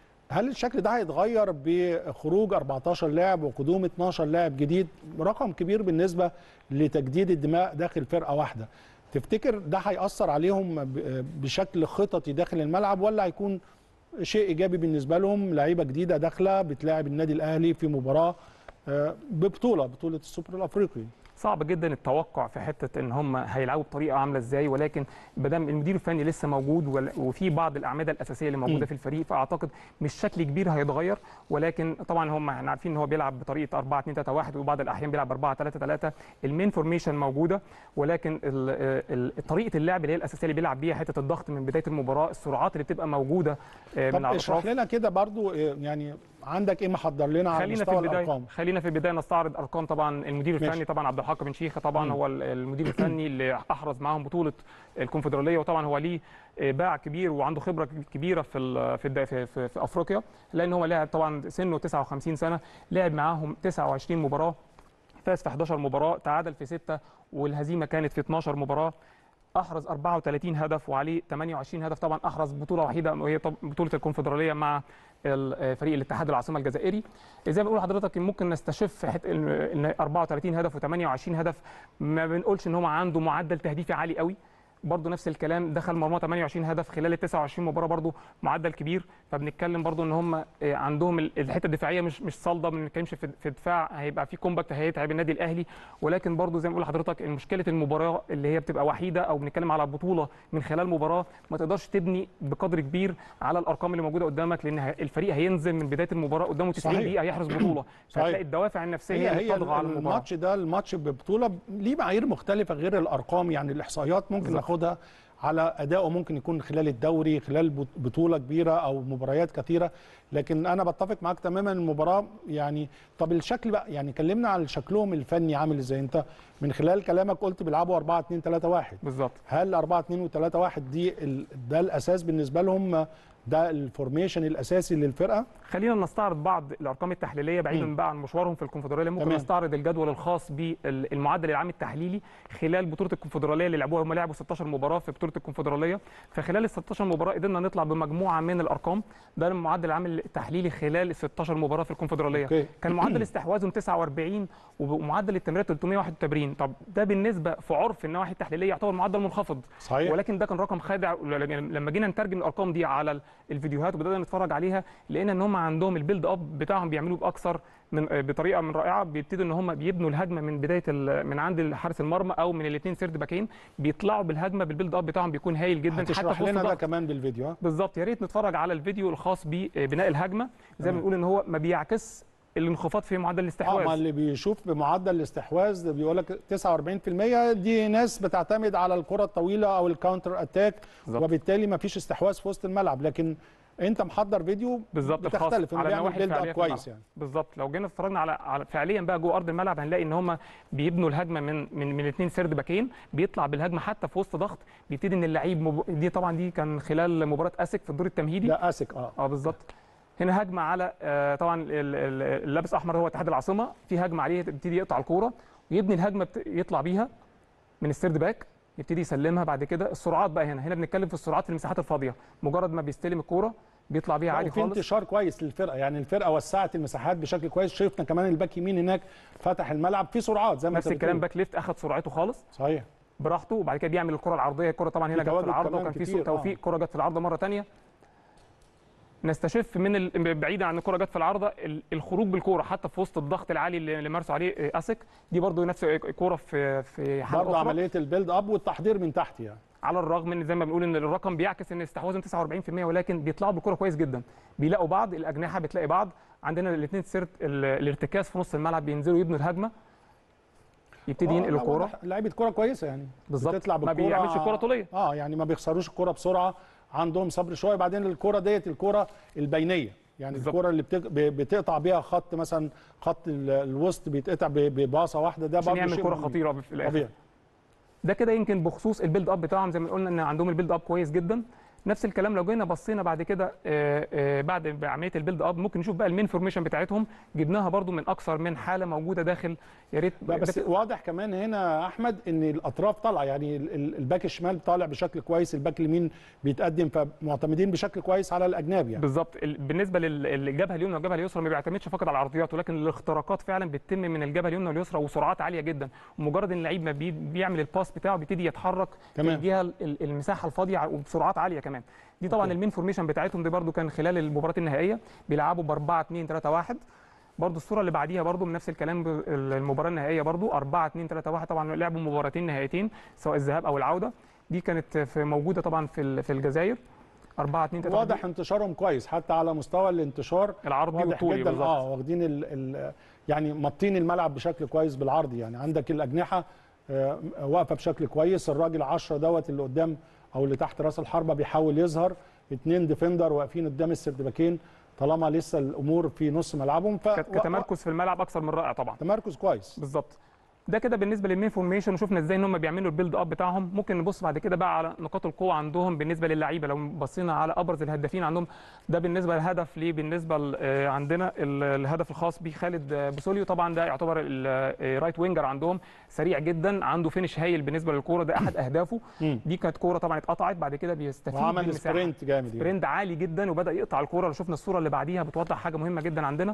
هل الشكل ده هيتغير بخروج 14 لاعب وقدوم 12 لاعب جديد رقم كبير بالنسبه لتجديد الدماء داخل فرقه واحده تفتكر ده هيأثر عليهم ب- بشكل خططي داخل الملعب ولا هيكون شيء ايجابي بالنسبه لهم لعيبه جديده داخله بتلاعب النادي الاهلي في مباراه آه، ببطوله بطوله السوبر الافريقي صعب جدا التوقع في حته ان هم هيلعبوا بطريقه عامله ازاي ولكن ما دام المدير الفني لسه موجود ول- وفي بعض الاعمده الاساسيه اللي موجوده مم. في الفريق فاعتقد مش شكل كبير هيتغير ولكن طبعا هم احنا عارفين ان هو بيلعب بطريقه 4 2 3 1 وبعض الاحيان بيلعب 4 3 3 المين فورميشن موجوده ولكن ال- ال- طريقه اللعب اللي هي الاساسيه اللي بيلعب بيها حته الضغط من بدايه المباراه السرعات اللي بتبقى موجوده آه، من طب على اشرح الاطراف لنا كده برضو آه، يعني عندك ايه محضر لنا على خلينا في مستوى البدايه الارقام خلينا في البدايه نستعرض ارقام طبعا المدير ماشي. الفني طبعا عبد الحق بن شيخه طبعا مم. هو ال- المدير الفني اللي احرز معاهم بطوله الكونفدراليه وطبعا هو ليه آه، باع كبير وعنده خبره كبيره في ال- في الد- في, في, في افريقيا لان هو لاعب طبعا سنه 59 سنه لعب معاهم 29 مباراه فاز في 11 مباراه تعادل في 6 والهزيمه كانت في 12 مباراه احرز 34 هدف وعليه 28 هدف طبعا احرز بطوله وحيده وهي طب- بطوله الكونفدراليه مع ال- فريق الاتحاد العاصمه الجزائري زي ما بقول لحضرتك ممكن نستشف حت- ان إن 34 هدف و28 هدف ما بنقولش ان هو عنده معدل تهديفي عالي قوي برضه نفس الكلام دخل مرمى 28 هدف خلال ال 29 مباراه برضه معدل كبير فبنتكلم برضه ان هم آه، عندهم ال- الحته الدفاعيه مش مش صلده ما بنتكلمش في في الدفاع هيبقى في كومباكت هيتعب النادي الاهلي ولكن برضه زي ما بقول لحضرتك مشكله المباراه اللي هي بتبقى وحيده او بنتكلم على بطوله من خلال مباراه ما تقدرش تبني بقدر كبير على الارقام اللي موجوده قدامك لان ه- الفريق هينزل من بدايه المباراه قدامه 90 صحيح. دقيقه يحرز بطوله صحيح. فهتلاقي الدوافع النفسيه هي اللي هي بتطغى على المباراه الماتش ده الماتش ببطوله ليه معايير مختلفه غير الارقام يعني الاحصائيات ممكن بالظبط. ناخدها على اداؤه ممكن يكون خلال الدوري خلال بط- بطوله كبيره او مباريات كثيره لكن انا بتفق معاك تماما المباراه يعني طب الشكل بقى يعني كلمنا على شكلهم الفني عامل ازاي انت من خلال كلامك قلت بيلعبوا 4 2 3 1 بالظبط هل 4 2 و3 1 دي ال- ده الاساس بالنسبه لهم ده الفورميشن الاساسي للفرقه خلينا نستعرض بعض الارقام التحليليه بعيدا مم. بقى عن مشوارهم في الكونفدراليه ممكن تمام. نستعرض الجدول الخاص بالمعدل العام التحليلي خلال بطوله الكونفدراليه اللي لعبوها هم لعبوا 16 مباراه في بطوله الكونفدراليه فخلال ال 16 مباراه قدرنا نطلع بمجموعه من الارقام ده المعدل العام التحليلي خلال ال 16 مباراه في الكونفدراليه أوكي. كان معدل استحواذهم 49 ومعدل التمريرات 381 طب ده بالنسبه في عرف النواحي التحليليه يعتبر معدل منخفض صحيح ولكن ده كان رقم خادع لما جينا نترجم الارقام دي على ال- الفيديوهات وبدانا نتفرج عليها لقينا ان هم عندهم البيلد اب بتاعهم بيعملوه باكثر من بطريقه من رائعه بيبتدوا ان هم بيبنوا الهجمه من بدايه ال- من عند حارس المرمى او من الاثنين سيرد باكين بيطلعوا بالهجمه بالبيلد اب بتاعهم بيكون هايل جدا حتى هتشرح في وسط لنا ده ضغط. كمان بالفيديو ها بالظبط يا ريت نتفرج على الفيديو الخاص ببناء الهجمه زي تمام. ما بنقول ان هو ما بيعكس الانخفاض في معدل اه ما الاستحواذ اللي بيشوف بمعدل الاستحواذ بيقول لك 49% دي ناس بتعتمد على الكره الطويله او الكاونتر اتاك بالظبط. وبالتالي ما فيش استحواذ في وسط الملعب لكن انت محضر فيديو بالظبط الخاص بتختلف انه على بيعمل النواحي بيلد الفعلية اب في الملعب. كويس يعني بالظبط لو جينا اتفرجنا على, على فعليا بقى جوه ارض الملعب هنلاقي ان هم بيبنوا الهجمه من من من اثنين سيرد باكين بيطلع بالهجمه حتى في وسط ضغط بيبتدي ان اللعيب مب... دي طبعا دي كان خلال مباراه اسك في الدور التمهيدي ده اسك اه اه بالظبط هنا هجمه على آه طبعا ال- ال- اللابس احمر هو اتحاد العاصمه في هجمه عليه يبتدي يقطع الكوره ويبني الهجمه بت... يطلع بيها من السيرد باك يبتدي يسلمها بعد كده السرعات بقى هنا هنا بنتكلم في السرعات في المساحات الفاضيه مجرد ما بيستلم الكوره بيطلع بيها عادي وفي خالص انتشار كويس للفرقه يعني الفرقه وسعت المساحات بشكل كويس شفنا كمان الباك يمين هناك فتح الملعب في سرعات زي ما نفس انت الكلام بتقول. باك ليفت اخذ سرعته خالص صحيح براحته وبعد كده بيعمل الكره العرضيه الكره طبعا هنا في جت في تواجد العارضه كمان وكان في كتير، سوء آه. توفيق كره جت في العارضه مره ثانيه نستشف من ال... بعيدا عن الكره جت في العارضه ال- الخروج بالكوره حتى في وسط الضغط العالي اللي اللي مارسه عليه آه، اسك دي برضو نفس كوره في في حاله برضه أخرى. عمليه البيلد اب والتحضير من تحت يعني على الرغم ان زي ما بنقول ان الرقم بيعكس ان استحواذهم 49% ولكن بيطلعوا بالكره كويس جدا بيلاقوا بعض الاجنحه بتلاقي بعض عندنا الاثنين سيرت ال- الارتكاز في نص الملعب بينزلوا يبنوا الهجمه يبتدي آه، ينقل لا، الكوره واضح لعيبه كوره كويسه يعني بالظبط. بتطلع ما بالكوره بيعملش الكرة طولية. اه يعني ما بيخسروش الكوره بسرعه عندهم صبر شويه بعدين الكوره ديت الكوره البينيه يعني بالظبط. الكوره اللي بتق- ب- بتقطع بيها خط مثلا خط ال- الوسط بيتقطع ب- بباصه واحده ده عشان برضه يعمل شيء كره مهم. خطيره في الاخر طبيعي ده كده يمكن بخصوص البيلد اب بتاعهم زي ما قلنا ان عندهم البيلد اب كويس جدا نفس الكلام لو جينا بصينا بعد كده آه، آه، بعد عمليه البيلد اب ممكن نشوف بقى المين فورميشن بتاعتهم جبناها برضو من اكثر من حاله موجوده داخل يا ريت لا بس ده- واضح كمان هنا يا احمد ان الاطراف طالعه يعني ال- ال- الباك الشمال طالع بشكل كويس الباك اليمين بيتقدم فمعتمدين بشكل كويس على الاجناب يعني بالظبط ال- بالنسبه لل- للجبهه اليمنى والجبهه اليسرى ما بيعتمدش فقط على العرضيات ولكن الاختراقات فعلا بتتم من الجبهه اليمنى واليسرى وسرعات عاليه جدا ومجرد ان اللعيب ما بي- بيعمل الباس بتاعه بيبتدي يتحرك في تمام. الجهه ال- ال- المساحه الفاضيه ع- وبسرعات عاليه كمان دي طبعا أوكي. المين فورميشن بتاعتهم دي برده كان خلال المباراه النهائيه بيلعبوا ب 4 2 3 1 برضه الصوره اللي بعديها برضه من نفس الكلام ب- المباراه النهائيه برضه 4 2 3 1 طبعا لعبوا مباراتين نهائيتين سواء الذهاب او العوده دي كانت في موجوده طبعا في ال- في الجزائر 4 2 3 واضح انتشارهم كويس حتى على مستوى الانتشار العرضي واضح والطولي جدا بالظبط اه واخدين ال ال يعني مطين الملعب بشكل كويس بالعرض يعني عندك الاجنحه آه، واقفه بشكل كويس الراجل 10 دوت اللي قدام او اللي تحت راس الحربه بيحاول يظهر اتنين ديفندر واقفين قدام السردباكين طالما لسه الامور في نص ملعبهم ف كت- كتمركز في الملعب اكثر من رائع طبعا تمركز كويس بالظبط ده كده بالنسبه للمين فورميشن وشفنا ازاي ان هم بيعملوا البيلد اب بتاعهم ممكن نبص بعد كده بقى على نقاط القوه عندهم بالنسبه للعيبه لو بصينا على ابرز الهدافين عندهم ده بالنسبه للهدف ليه بالنسبه ل- آه، عندنا ال- الهدف الخاص بخالد آه، بوسوليو طبعا ده يعتبر الرايت وينجر عندهم سريع جدا عنده فينش هايل بالنسبه للكوره ده احد اهدافه مم. دي كانت كوره طبعا اتقطعت بعد كده بيستفيد وعمل بالمساحة. سبرنت جامد يعني. سبرنت عالي جدا وبدا يقطع الكوره لو شفنا الصوره اللي بعديها بتوضح حاجه مهمه جدا عندنا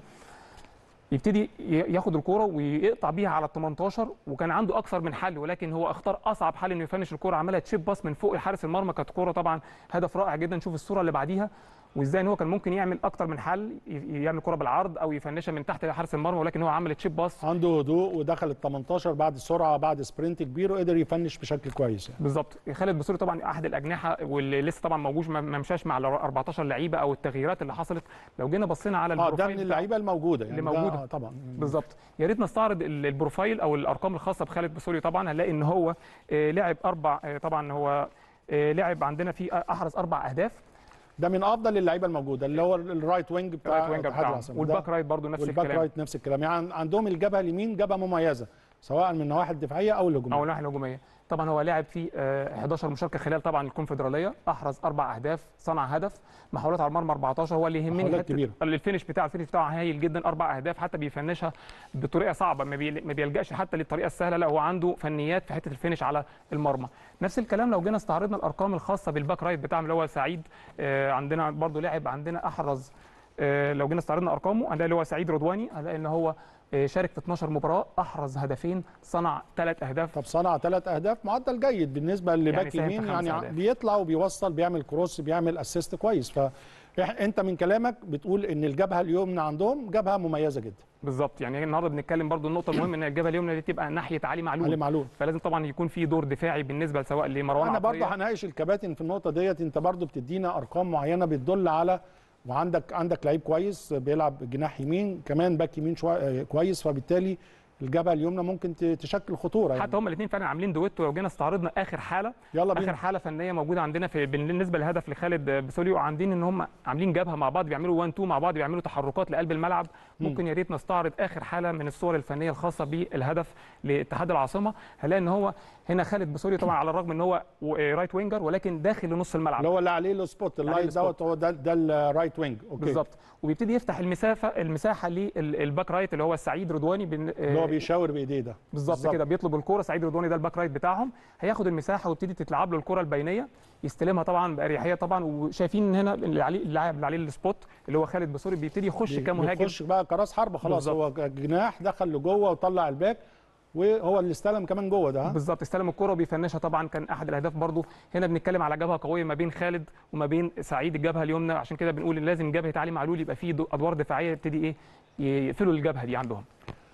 يبتدي ي- ياخد الكوره ويقطع بيها على ال 18 وكان عنده اكثر من حل ولكن هو اختار اصعب حل انه يفنش الكوره عملها تشيب باس من فوق حارس المرمى كانت كوره طبعا هدف رائع جدا نشوف الصوره اللي بعديها وازاي ان هو كان ممكن يعمل اكتر من حل ي- يعمل كوره بالعرض او يفنشها من تحت حارس المرمى ولكن هو عمل تشيب باس عنده هدوء ودخل ال 18 بعد سرعه بعد سبرنت كبير وقدر يفنش بشكل كويس يعني. بالظبط خالد بصوري طبعا احد الاجنحه واللي لسه طبعا موجود ما ما مشاش مع ال 14 لعيبه او التغييرات اللي حصلت لو جينا بصينا على اه ده البروفايل من بتاعه- اللعيبه الموجوده يعني اللي ده- موجودة. آه طبعا بالظبط يا ريت نستعرض ال- البروفايل او الارقام الخاصه بخالد بسوري طبعا هنلاقي ان هو آه، لعب اربع آه، طبعا هو آه، لعب عندنا في احرز اربع اهداف ده من افضل اللعيبه الموجوده اللي هو الرايت وينج بتاع الرايت وينجر اتحاد بتاعهم العاصمة. والباك ده- رايت برضه نفس والباك الكلام رايت نفس الكلام يعني عندهم الجبهه اليمين جبهه مميزه سواء من النواحي الدفاعيه او الهجوميه او الناحيه الهجوميه طبعا هو لعب في آه، 11 مشاركه خلال طبعا الكونفدراليه احرز اربع اهداف صنع هدف محاولات على المرمى 14 هو اللي يهمني محاولات حتة كبيرة. الفينش بتاعه الفينش بتاعه هايل جدا اربع اهداف حتى بيفنشها بطريقه صعبه ما, بي... ما بيلجاش حتى للطريقه السهله لا هو عنده فنيات في حته الفينش على المرمى نفس الكلام لو جينا استعرضنا الارقام الخاصه بالباك رايت بتاعهم اللي هو سعيد آه، عندنا برضو لاعب عندنا احرز آه، لو جينا استعرضنا ارقامه هنلاقي اللي هو سعيد رضواني هنلاقي ان هو آه، شارك في 12 مباراه احرز هدفين صنع ثلاث اهداف طب صنع ثلاث اهداف معدل جيد بالنسبه لباك ساهم في يمين خمس يعني أهداف. بيطلع وبيوصل بيعمل كروس بيعمل اسيست كويس ف انت من كلامك بتقول ان الجبهه اليمنى عندهم جبهه مميزه جدا بالظبط يعني النهارده بنتكلم برضو النقطه المهمه ان الجبهه اليمنى دي تبقى ناحيه علي معلول علي معلول فلازم طبعا يكون في دور دفاعي بالنسبه سواء لمروان انا برضه عطية هناقش الكباتن في النقطه ديت انت برضه بتدينا ارقام معينه بتدل على وعندك عندك لعيب كويس بيلعب جناح يمين كمان باك يمين شويه كويس فبالتالي الجبهه اليمنى ممكن ت- تشكل خطوره يعني حتى هما الاثنين فعلا عاملين دويتو لو جينا استعرضنا اخر حاله يلا اخر بينا حاله فنيه موجوده عندنا في بالنسبه للهدف لخالد بسوليو عاملين ان هم عاملين جبهه مع بعض بيعملوا 1 2 مع بعض بيعملوا تحركات لقلب الملعب ممكن يا ريت نستعرض اخر حاله من الصور الفنيه الخاصه بالهدف لاتحاد العاصمه هنلاقي ان هو هنا خالد بسوليو طبعا على الرغم ان هو و- رايت وينجر ولكن داخل لنص الملعب اللي هو اللي عليه السبوت عليه اللايت السبوت. دوت هو ده ده الرايت وينج اوكي بالظبط وبيبتدي يفتح المسافه المساحه للباك رايت اللي هو سعيد رضواني بن... اللي هو بيشاور بايديه ده بالظبط كده بيطلب الكوره سعيد رضواني ده الباك رايت بتاعهم هياخد المساحه ويبتدي تتلعب له الكره البينيه يستلمها طبعا باريحيه طبعا وشايفين ان هنا اللي عليه اللاعب اللي عليه السبوت اللي هو خالد بسوري بيبتدي يخش كمهاجم بيخش بقى كراس حربه خلاص هو جناح دخل لجوه وطلع الباك وهو اللي استلم كمان جوه ده ها؟ بالظبط استلم الكره وبيفنشها طبعا كان احد الاهداف برضو هنا بنتكلم على جبهه قويه ما بين خالد وما بين سعيد الجبهه اليمنى عشان كده بنقول ان لازم جبهه علي معلول يبقى فيه دو- ادوار دفاعيه يبتدي ايه يقفلوا الجبهه دي عندهم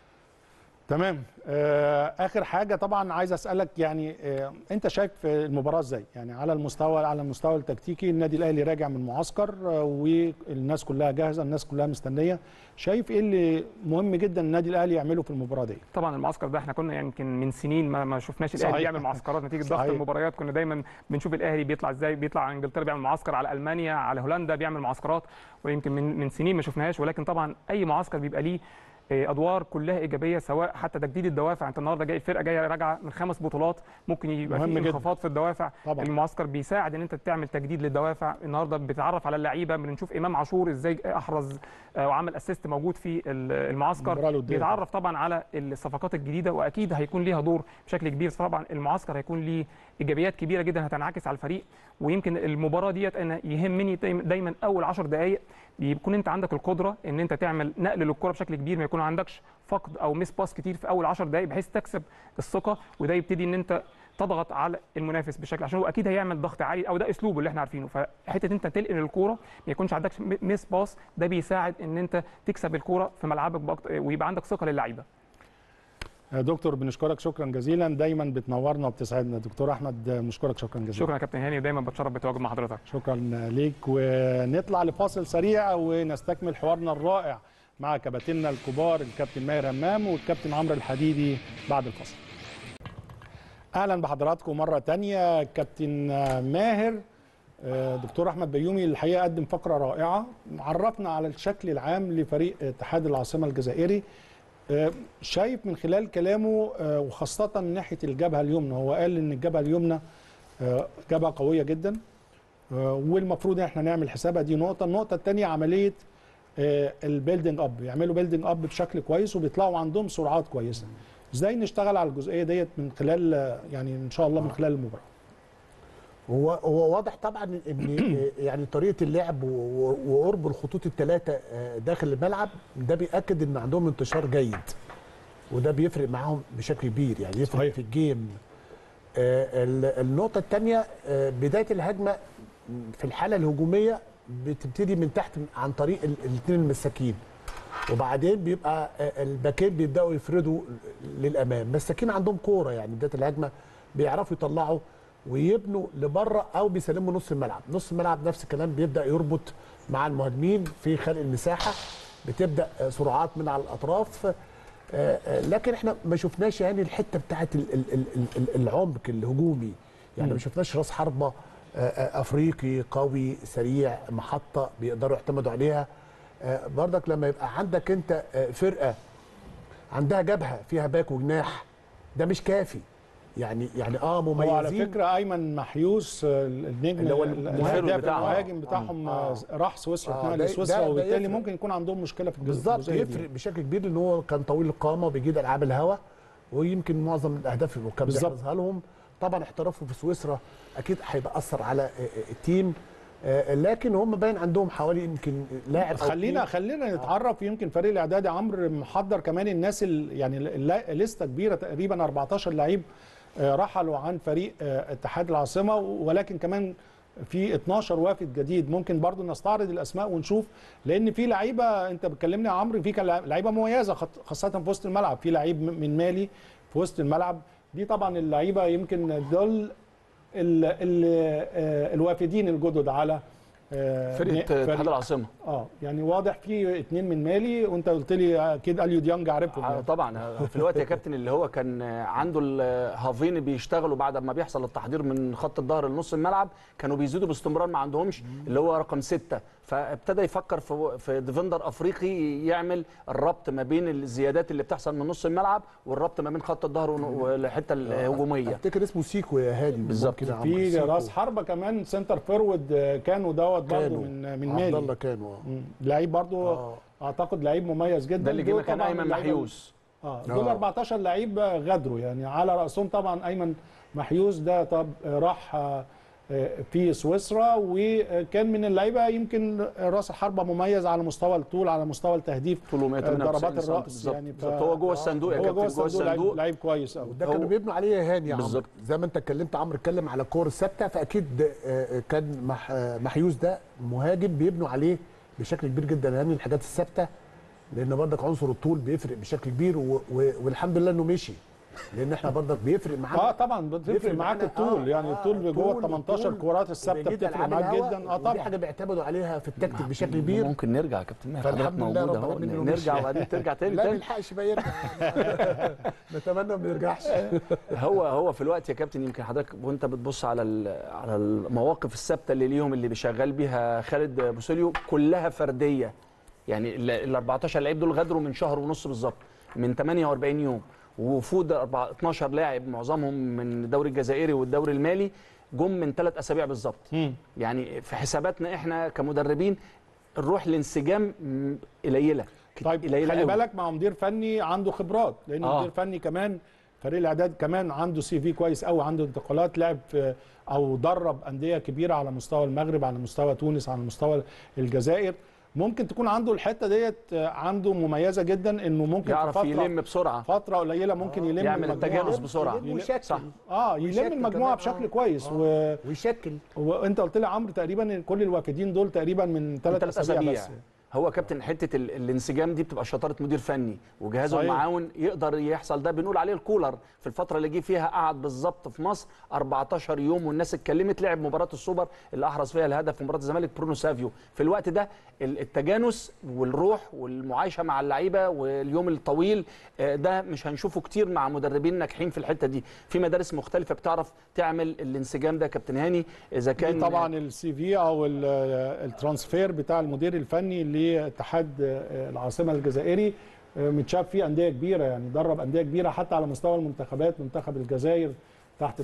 تمام آه اخر حاجه طبعا عايز اسالك يعني آه انت شايف المباراه ازاي يعني على المستوى على المستوى التكتيكي النادي الاهلي راجع من معسكر آه والناس كلها جاهزه الناس كلها مستنيه شايف ايه اللي مهم جدا النادي الاهلي يعمله في المباراه دي طبعا المعسكر ده احنا كنا يمكن من سنين ما, ما شفناش صحيح. الاهلي بيعمل معسكرات نتيجه ضغط صحيح. المباريات كنا دايما بنشوف الاهلي بيطلع ازاي بيطلع على انجلترا بيعمل معسكر على المانيا على هولندا بيعمل معسكرات ويمكن من من سنين ما شفناهاش ولكن طبعا اي معسكر بيبقى ليه آه، ادوار كلها ايجابيه سواء حتى تجديد الدوافع انت النهارده جاي الفرقه جايه راجعه من خمس بطولات ممكن يبقى مهم في جدا. انخفاض في الدوافع طبعا. المعسكر بيساعد ان انت تعمل تجديد للدوافع النهارده بتتعرف على اللعيبه بنشوف امام عاشور ازاي احرز آه، وعمل اسيست موجود في ال- المعسكر المباراة الودية. بيتعرف طبعا على الصفقات الجديده واكيد هيكون ليها دور بشكل كبير طبعا المعسكر هيكون ليه ايجابيات كبيره جدا هتنعكس على الفريق ويمكن المباراه ديت انا يهمني دايما- دايما اول 10 دقائق يكون انت عندك القدره ان انت تعمل نقل للكره بشكل كبير ما يكون عندكش فقد او مس باس كتير في اول 10 دقائق بحيث تكسب الثقه وده يبتدي ان انت تضغط على المنافس بشكل عشان هو اكيد هيعمل ضغط عالي او ده اسلوبه اللي احنا عارفينه فحته انت تنقل الكوره ما يكونش عندك مس باس ده بيساعد ان انت تكسب الكوره في ملعبك بأكتر ويبقى عندك ثقه للعيبه يا دكتور بنشكرك شكرا جزيلا دايما بتنورنا وبتسعدنا دكتور احمد بنشكرك شكرا جزيلا شكرا يا كابتن هاني ودايما بتشرف بالتواجد مع حضرتك شكرا ليك ونطلع لفاصل سريع ونستكمل حوارنا الرائع مع كباتننا الكبار الكابتن ماهر همام والكابتن عمرو الحديدي بعد الفاصل اهلا بحضراتكم مره تانية كابتن ماهر آه، دكتور احمد بيومي الحقيقه قدم فقره رائعه عرفنا على الشكل العام لفريق اتحاد العاصمه الجزائري آه، شايف من خلال كلامه آه، وخاصه من ناحيه الجبهه اليمنى هو قال ان الجبهه اليمنى آه، جبهه قويه جدا آه، والمفروض احنا نعمل حسابها دي نقطه النقطه الثانيه عمليه البيلدينج اب يعملوا بيلدينج اب بشكل كويس وبيطلعوا عندهم سرعات كويسه ازاي نشتغل على الجزئيه ديت من خلال آه، يعني ان شاء الله من خلال المباراه هو هو واضح طبعا ان يعني طريقه اللعب و- و- وقرب الخطوط الثلاثه داخل الملعب ده بياكد ان عندهم انتشار جيد وده بيفرق معاهم بشكل كبير يعني يفرق صحيح. في الجيم آه، ال- النقطه الثانيه بدايه الهجمه في الحاله الهجوميه بتبتدي من تحت عن طريق الاثنين المساكين وبعدين بيبقى آه، الباكين بيبداوا يفردوا للامام مساكين عندهم كوره يعني بدايه الهجمه بيعرفوا يطلعوا ويبنوا لبره او بيسلموا نص الملعب نص الملعب نفس الكلام بيبدا يربط مع المهاجمين في خلق المساحه بتبدا آه، سرعات من على الاطراف آه، آه، لكن احنا ما شفناش يعني الحته بتاعت ال- ال- ال- ال- العمق الهجومي يعني ما شفناش راس حربه آه، آه، افريقي قوي سريع محطه بيقدروا يعتمدوا عليها آه، برضك لما يبقى عندك انت آه، فرقه عندها جبهه فيها باك وجناح ده مش كافي يعني يعني اه هو مميزين على فكره ايمن محيوس آه، النجم اللي هو ال- المهاجم الهداف بتاعهم. المهاجم بتاعهم آه. آه، راح سويسرا آه، اتنقل ده- لسويسرا ده- ده وبالتالي يفرق. ممكن يكون عندهم مشكله في الجزء- بالظبط الجزئية دي. يفرق بشكل كبير لان هو كان طويل القامه وبيجيد العاب الهوا ويمكن معظم الاهداف اللي كان بالظبط. بيحرزها لهم طبعا احترافه في سويسرا اكيد هيبقى اثر على آه، آه، التيم آه، لكن هم باين عندهم حوالي يمكن لاعب أو خلينا اتنين. خلينا نتعرف يمكن فريق الاعدادي عمرو محضر كمان الناس ال- يعني ال- ال- لسته كبيره تقريبا 14 لعيب آه، رحلوا عن فريق آه، اتحاد العاصمه ولكن كمان في 12 وافد جديد ممكن برضو نستعرض الاسماء ونشوف لان في لعيبه انت بتكلمني يا عمرو في كان لعيبه مميزه خط- خاصه في وسط الملعب في لعيب م- من مالي في وسط الملعب دي طبعا اللعيبه يمكن دول ال ال آه، الوافدين الجدد على آه، فرقه فريق- اتحاد العاصمه اه يعني واضح في اتنين من مالي وانت قلت لي اكيد اليو ديانج عارفهم آه، يعني. طبعا في الوقت يا كابتن اللي هو كان عنده الهافين بيشتغلوا بعد ما بيحصل التحضير من خط الظهر لنص الملعب كانوا بيزيدوا باستمرار ما عندهمش اللي هو رقم ستة فابتدى يفكر في في ديفندر افريقي يعمل الربط ما بين الزيادات اللي بتحصل من نص الملعب والربط ما بين خط الظهر ون- والحته الهجوميه افتكر اسمه سيكو يا هادي بالظبط. ممكن يا عمرو. في سيكو. راس حربه كمان سنتر فورورد آه، كانوا دوت برضه كانوا. من من عبد الله مالي كانوا مم. لعيب برضه آه. اعتقد لعيب مميز جدا ده اللي جه دول مكان طبعاً ايمن اللعيبة- محيوس اه دول آه. 14 لعيب غدروا يعني على راسهم طبعا ايمن محيوس ده طب راح آه، آه، في سويسرا وكان من اللعيبه يمكن راس الحربه مميز على مستوى الطول على مستوى التهديف طوله 198 ضربات سم الراس بالظبط يعني ف- بالظبط. هو جوه الصندوق يا هو كابتن جوه جوه الصندوق لعيب, الصندوق لعيب كويس قوي ده كانوا هو- بيبنوا عليه يا هاني يا عمرو بالظبط. زي ما انت اتكلمت عمرو اتكلم على الكور الثابته فاكيد آه، كان مح- آه، محيوس ده مهاجم بيبنوا عليه بشكل كبير جدا يعني الحاجات الثابته لان برضك عنصر الطول بيفرق بشكل كبير و... و... والحمد لله انه مشي لان احنا برضك بيفرق معانا اه طبعا بتفرق بيفرق معاك معانا. الطول آه، يعني آه، الطول جوه ال الطول- 18 الطول كورات الثابته وبيجيد بتفرق ألعاب معاك الهوا، جدا اه ودي طبعا حاجه بيعتمدوا عليها في التكتيك بشكل كبير ممكن نرجع يا كابتن ماهر فالحمد حضرتك لله موجود رب اهو العالمين إنه نرجع مشي. وبعدين ترجع تاني لا تاني بيلحقش بقى يرجع نتمنى ما يرجعش هو هو في الوقت يا كابتن يمكن حضرتك وانت بتبص على ال- على المواقف الثابته اللي ليهم اللي بيشغل بيها خالد بوسيليو كلها فرديه يعني ال- ال 14 لعيب دول غادروا من شهر ونص بالظبط من 48 يوم ووفود أربعة- 12 لاعب معظمهم من الدوري الجزائري والدوري المالي جم من ثلاث اسابيع بالظبط مم. يعني في حساباتنا احنا كمدربين الروح الانسجام م- قليله كت- طيب قليله خلي قوي. بالك مع مدير فني عنده خبرات لان آه. مدير فني كمان فريق الاعداد كمان عنده سي في كويس قوي عنده انتقالات لعب في او درب انديه كبيره على مستوى المغرب على مستوى تونس على مستوى الجزائر ممكن تكون عنده الحته ديت آه، عنده مميزه جدا انه ممكن في يعرف فتره يلم بسرعه فتره قليله ممكن يلم يعمل المجموعة. التجانس بسرعه يلم ويشكل. صح اه يلم ويشكل المجموعه كمان، بشكل آه. كويس آه. و... ويشكل وانت قلت لي عمرو تقريبا كل الوافدين دول تقريبا من ثلاث ثلاث اسابيع اسابيع بس هو كابتن حته ال- الانسجام دي بتبقى شطاره مدير فني وجهازه صحيح. المعاون يقدر يحصل ده بنقول عليه الكولر في الفتره اللي جه فيها قعد بالظبط في مصر 14 يوم والناس اتكلمت لعب مباراه السوبر اللي احرز فيها الهدف في مباراه الزمالك برونو سافيو في الوقت ده ال- التجانس والروح والمعايشه مع اللعيبه واليوم الطويل آه، ده مش هنشوفه كتير مع مدربين ناجحين في الحته دي في مدارس مختلفه بتعرف تعمل الانسجام ده يا كابتن هاني اذا دي كان طبعا السي في او ال- الترانسفير بتاع المدير الفني لاتحاد العاصمه الجزائري متشاف فيه انديه كبيره يعني درب انديه كبيره حتى على مستوى المنتخبات منتخب الجزائر تحت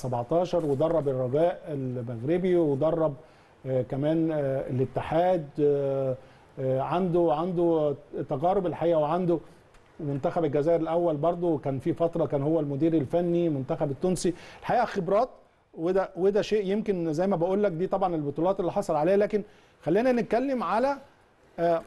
17 ودرب الرجاء المغربي ودرب آه، كمان آه، الاتحاد آه، آه، عنده عنده تجارب الحقيقه وعنده منتخب الجزائر الاول برضو كان في فتره كان هو المدير الفني منتخب التونسي الحقيقه خبرات وده وده شيء يمكن زي ما بقول لك دي طبعا البطولات اللي حصل عليها لكن خلينا نتكلم على آه،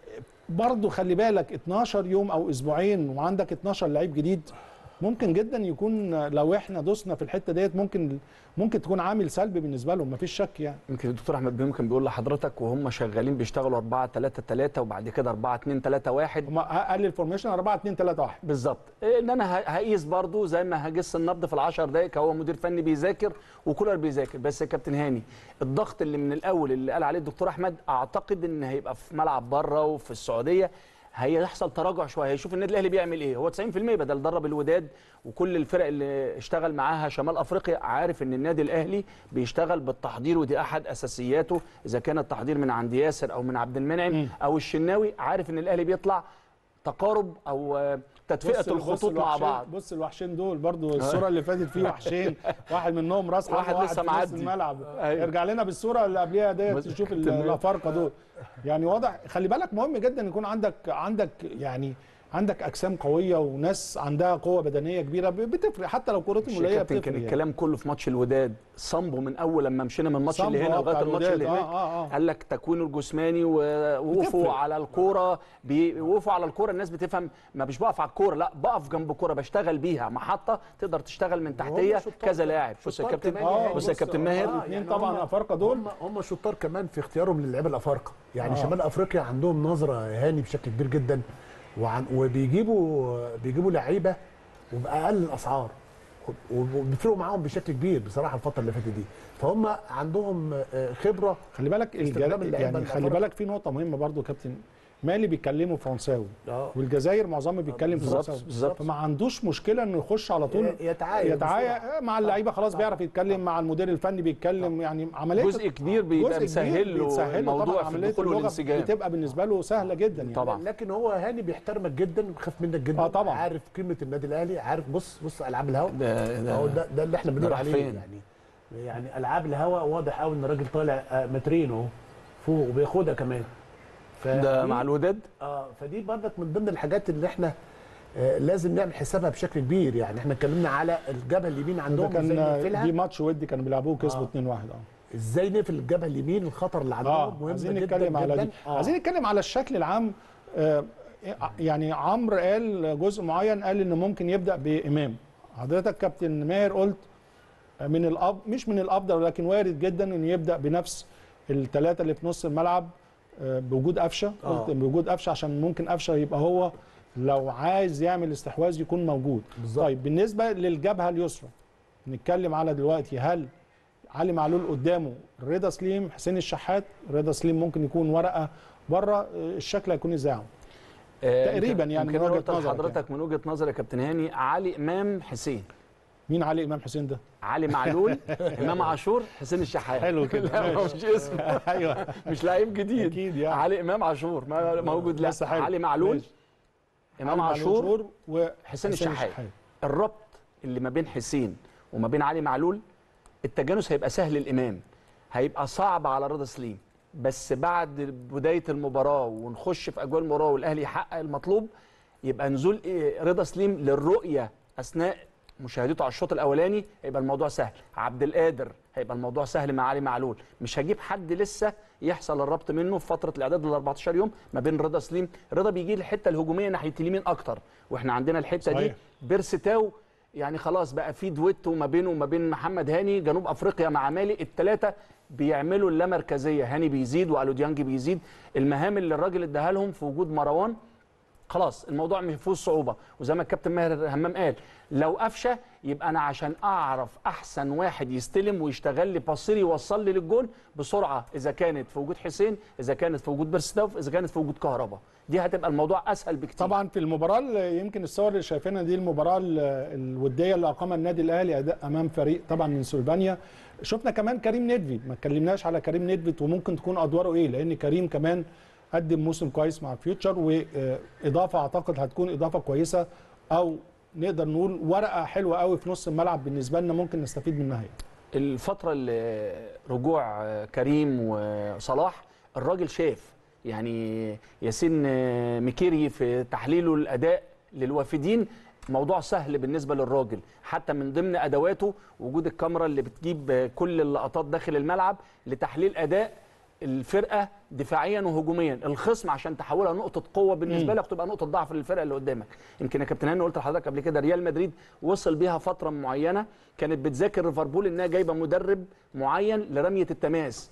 برضو خلي بالك 12 يوم او اسبوعين وعندك 12 لعيب جديد ممكن جدا يكون لو احنا دوسنا في الحته ديت ممكن ممكن تكون عامل سلبي بالنسبه لهم مفيش شك يعني يمكن الدكتور احمد بيوم كان بيقول لحضرتك وهم شغالين بيشتغلوا 4 3 3 وبعد كده 4 2 3 1 هم قال الفورميشن 4 2 3 1 بالظبط ان انا ه- هقيس برضو زي ما هجس النبض في العشر دقائق هو مدير فني بيذاكر وكولر بيذاكر بس يا كابتن هاني الضغط اللي من الاول اللي قال عليه الدكتور احمد اعتقد ان هيبقى في ملعب بره وفي السعوديه هيحصل تراجع شويه هيشوف النادي الاهلي بيعمل ايه هو 90% بدل درب الوداد وكل الفرق اللي اشتغل معاها شمال افريقيا عارف ان النادي الاهلي بيشتغل بالتحضير ودي احد اساسياته اذا كان التحضير من عند ياسر او من عبد المنعم او الشناوي عارف ان الاهلي بيطلع تقارب او آه، تدفئه بص- بص الخطوط مع الوحشين- بعض بص الوحشين دول برضو الصوره اللي فاتت فيه وحشين واحد منهم راس حربة، واحد لسه في نص معدي. الملعب أيوة. ارجع لنا بالصوره اللي قبلها ديت بس- تشوف ال- تمام. الافارقه دول يعني واضح خلي بالك مهم جدا يكون عندك عندك يعني عندك اجسام قويه وناس عندها قوه بدنيه كبيره ب- بتفرق حتى لو كورتهم مش يا قليله كابتن بتفرق كان يعني. الكلام كله في ماتش الوداد صامبو من اول لما مشينا من الماتش اللي صامبو، هنا آه، لغايه بتاع الماتش الوداد. اللي هناك آه، آه، آه. قال لك تكوينه الجسماني ووقفوا بتفرق. على الكوره بيوقفوا على الكوره الناس بتفهم ما مش بقف على الكوره لا بقف جنب الكوره بشتغل بيها محطه تقدر تشتغل من تحتيه شطار- كذا لاعب بص يا شطار كابتن كمان يعني. بص يا بص، كابتن آه، ماهر الاثنين يعني طبعا هم- افارقه دول هم هم شطار كمان في اختيارهم للعيبه الافارقه يعني آه. آه. شمال افريقيا عندهم نظره هاني بشكل كبير جدا وعن وبيجيبوا بيجيبوا لعيبه وباقل الاسعار وبيفرقوا معاهم بشكل كبير بصراحه الفتره اللي فاتت دي فهم عندهم آه، خبره خلي بالك استخدام الجل... اللعيبة يعني خلي الأفارقة. بالك في نقطه مهمه برضو يا كابتن مالي بيتكلموا فرنساوي اه والجزائر معظمها بيتكلم بالظبط، فرنساوي بالظبط. فما عندوش مشكله انه يخش على طول يتعايش يتعايا مع اللعيبه خلاص بيعرف يتكلم مع المدير الفني بيتكلم يعني عمليه جزء كبير بيبقى جزء مسهل له بيتسهل له الموضوع طبعا في عمليه الدخول اللغه والانسجام بتبقى بالنسبه له سهله جدا يعني طبعا. لكن هو هاني بيحترمك جدا وبيخاف منك جدا آه طبعا. عارف قيمه النادي الاهلي عارف بص بص العاب الهوا ده ده اهو ده ده اللي احنا بنقول راح عليه فين؟ يعني يعني العاب الهواء واضح قوي ان الراجل طالع آه، مترين اهو فوق وبياخدها كمان ده فدي- مع الوداد اه فدي برضك من ضمن الحاجات اللي احنا آه لازم نعمل حسابها بشكل كبير يعني احنا اتكلمنا على الجبهه اليمين ده عندهم ازاي كان نقفلها دي ماتش ودي كانوا بيلعبوه كسبوا آه. 2-1 اه ازاي نقفل الجبهه اليمين الخطر اللي عندهم اه مهم عايزين جدا نتكلم على جدا دي آه. عايزين نتكلم على الشكل العام آه يعني عمرو قال جزء معين قال ان ممكن يبدا بامام حضرتك كابتن ماهر قلت من الأب مش من الافضل ولكن وارد جدا انه يبدا بنفس الثلاثه اللي في نص الملعب آه، بوجود قفشه آه. قلت بوجود قفشه عشان ممكن قفشه يبقى هو لو عايز يعمل استحواذ يكون موجود بالظبط. طيب بالنسبه للجبهه اليسرى نتكلم على دلوقتي هل علي معلول قدامه رضا سليم حسين الشحات رضا سليم ممكن يكون ورقه بره آه، الشكل هيكون ازاي آه، تقريباً يمكن- يعني يمكن من أنا وجهة قلت نظرك لحضرتك من وجهه نظري يا كابتن هاني علي امام حسين مين علي امام حسين ده علي معلول امام عاشور حسين الشحات حلو كده، لا ما ماشي. مش اسم ايوه مش لعيب جديد أكيد يعني. علي امام عاشور ما موجود لا بس حلو. علي معلول ماشي. امام علي عاشور معلول وحسين حسين الشحات الربط اللي ما بين حسين وما بين علي معلول التجانس هيبقى سهل الامام هيبقى صعب على رضا سليم بس بعد بدايه المباراه ونخش في اجواء المباراه والاهلي يحقق المطلوب يبقى نزول إيه رضا سليم للرؤيه اثناء مشاهدته على الشوط الاولاني هيبقى الموضوع سهل عبد القادر هيبقى الموضوع سهل مع علي معلول مش هجيب حد لسه يحصل الربط منه في فتره الاعداد ال 14 يوم ما بين رضا سليم رضا بيجي الحته الهجوميه ناحيه اليمين اكتر واحنا عندنا الحته دي صحيح. بيرستاو يعني خلاص بقى في دويتو ما بينه وما بين محمد هاني جنوب افريقيا مع مالي الثلاثه بيعملوا اللامركزيه هاني بيزيد والو ديانج بيزيد المهام اللي الراجل اداها لهم في وجود مروان خلاص الموضوع ما فيهوش صعوبه وزي ما الكابتن ماهر همام قال لو قفشه يبقى انا عشان اعرف احسن واحد يستلم ويشتغل لي باصير يوصل لي للجول بسرعه اذا كانت في وجود حسين اذا كانت في وجود بيرستاوف اذا كانت في وجود كهربا دي هتبقى الموضوع اسهل بكتير طبعا في المباراه اللي يمكن الصور اللي شايفينها دي المباراه ال- الوديه اللي اقامها النادي الاهلي أداء امام فريق طبعا من سلوفانيا شفنا كمان كريم ندفي ما اتكلمناش على كريم ندفي وممكن تكون ادواره ايه لان كريم كمان قدم موسم كويس مع فيوتشر واضافه اعتقد هتكون اضافه كويسه او نقدر نقول ورقه حلوه قوي في نص الملعب بالنسبه لنا ممكن نستفيد منها يعني. الفترة اللي رجوع كريم وصلاح الراجل شاف يعني ياسين مكيري في تحليله الأداء للوافدين موضوع سهل بالنسبة للراجل حتى من ضمن أدواته وجود الكاميرا اللي بتجيب كل اللقطات داخل الملعب لتحليل أداء الفرقه دفاعيا وهجوميا الخصم عشان تحولها نقطه قوه بالنسبه لك تبقى نقطه ضعف للفرقه اللي قدامك يمكن يا كابتن هاني قلت لحضرتك قبل كده ريال مدريد وصل بيها فتره معينه كانت بتذاكر ليفربول انها جايبه مدرب معين لرميه التماس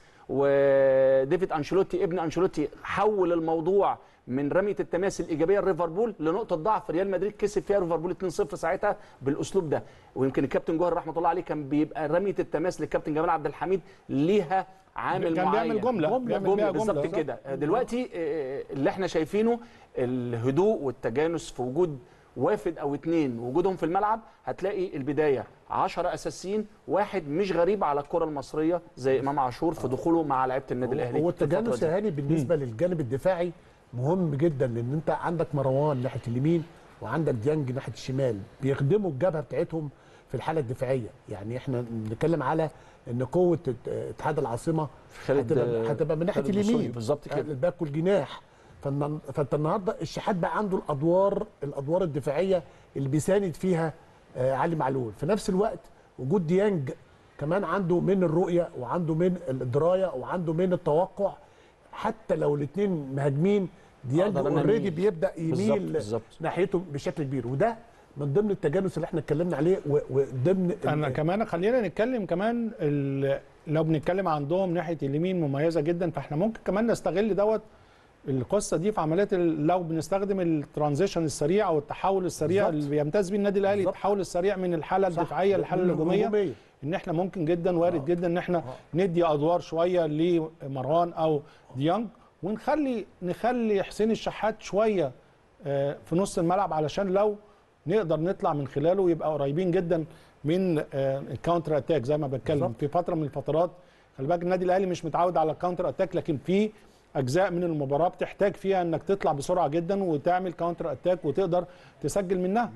وديفيد انشيلوتي ابن انشيلوتي حول الموضوع من رميه التماس الايجابيه لليفربول لنقطه ضعف ريال مدريد كسب فيها ليفربول 2-0 ساعتها بالاسلوب ده ويمكن الكابتن جوهر رحمه الله عليه كان بيبقى رميه التماس للكابتن جمال عبد الحميد ليها عامل كان معين بيعمل جمله بيعمل بيها جمله بالظبط جملة. كده دلوقتي آه، اللي احنا شايفينه الهدوء والتجانس في وجود وافد او اتنين وجودهم في الملعب هتلاقي البدايه 10 اساسيين واحد مش غريب على الكره المصريه زي امام عاشور في دخوله مع لعيبه النادي الاهلي هو في الفترة التجانس دي. يا هاني بالنسبه للجانب الدفاعي مهم جدا لان انت عندك مروان ناحيه اليمين وعندك ديانج ناحيه الشمال بيخدموا الجبهه بتاعتهم في الحاله الدفاعيه يعني احنا بنتكلم على ان قوه اتحاد العاصمه خالد- هتبقى, هتبقى من ناحيه خالد الدسوقي اليمين بالظبط كده. الباك والجناح فالن- فانت النهارده الشحات بقى عنده الادوار الادوار الدفاعيه اللي بيساند فيها آه، علي معلول في نفس الوقت وجود ديانج كمان عنده من الرؤيه وعنده من الدرايه وعنده من التوقع حتى لو الاثنين مهاجمين ديانج أقدر أنا اوريدي أميل. بيبدا بالظبط، يميل بالظبط. ناحيته بشكل كبير وده من ضمن التجانس اللي احنا اتكلمنا عليه و- وضمن ال- انا كمان خلينا نتكلم كمان ال- لو بنتكلم عندهم ناحيه اليمين مميزه جدا فاحنا ممكن كمان نستغل دوت القصه دي في عمليات ال- لو بنستخدم الترانزيشن السريع او التحول السريع بالظبط. اللي بيمتاز بيه النادي الاهلي بالظبط. التحول السريع من الحاله صح. الدفاعيه للحاله الهجوميه ان احنا ممكن جدا وارد جدا ان احنا ندي ادوار شويه لمروان او ديانج ونخلي نخلي حسين الشحات شويه آه، في نص الملعب علشان لو نقدر نطلع من خلاله يبقى قريبين جدا من آه، الكاونتر اتاك زي ما بتكلم بالظبط. في فتره من الفترات خلي بالك النادي الاهلي مش متعود على الكاونتر اتاك لكن في اجزاء من المباراه بتحتاج فيها انك تطلع بسرعه جدا وتعمل كاونتر اتاك وتقدر تسجل منها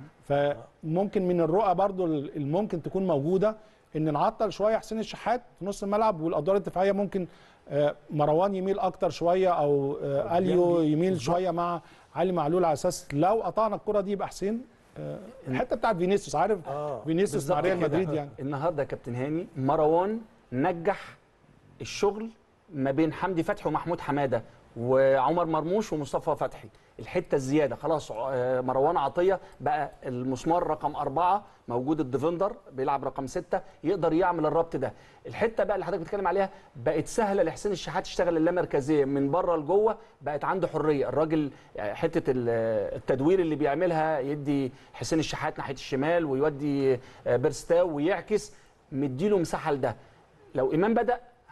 فممكن من الرؤى برضو اللي ممكن تكون موجوده ان نعطل شويه حسين الشحات في نص الملعب والادوار الدفاعيه ممكن آه، مروان يميل اكتر شويه او آه، اليو يميل شويه مع علي معلول على اساس لو قطعنا الكره دي يبقى حسين آه، الحته بتاعت فينيسيوس عارف آه، فينيسيوس مع بالظبط ريال كده. مدريد يعني النهارده يا كابتن هاني مروان نجح الشغل ما بين حمدي فتحي ومحمود حماده وعمر مرموش ومصطفى فتحي الحته الزياده خلاص آه، مروان عطيه بقى المسمار رقم أربعة موجود الديفندر بيلعب رقم ستة يقدر يعمل الربط ده الحته بقى اللي حضرتك بتتكلم عليها بقت سهله لحسين الشحات يشتغل اللامركزيه من بره لجوه بقت عنده حريه الراجل آه، حته ال- التدوير اللي بيعملها يدي حسين الشحات ناحيه الشمال ويودي آه، بيرستاو ويعكس مديله مساحه لده لو امام بدا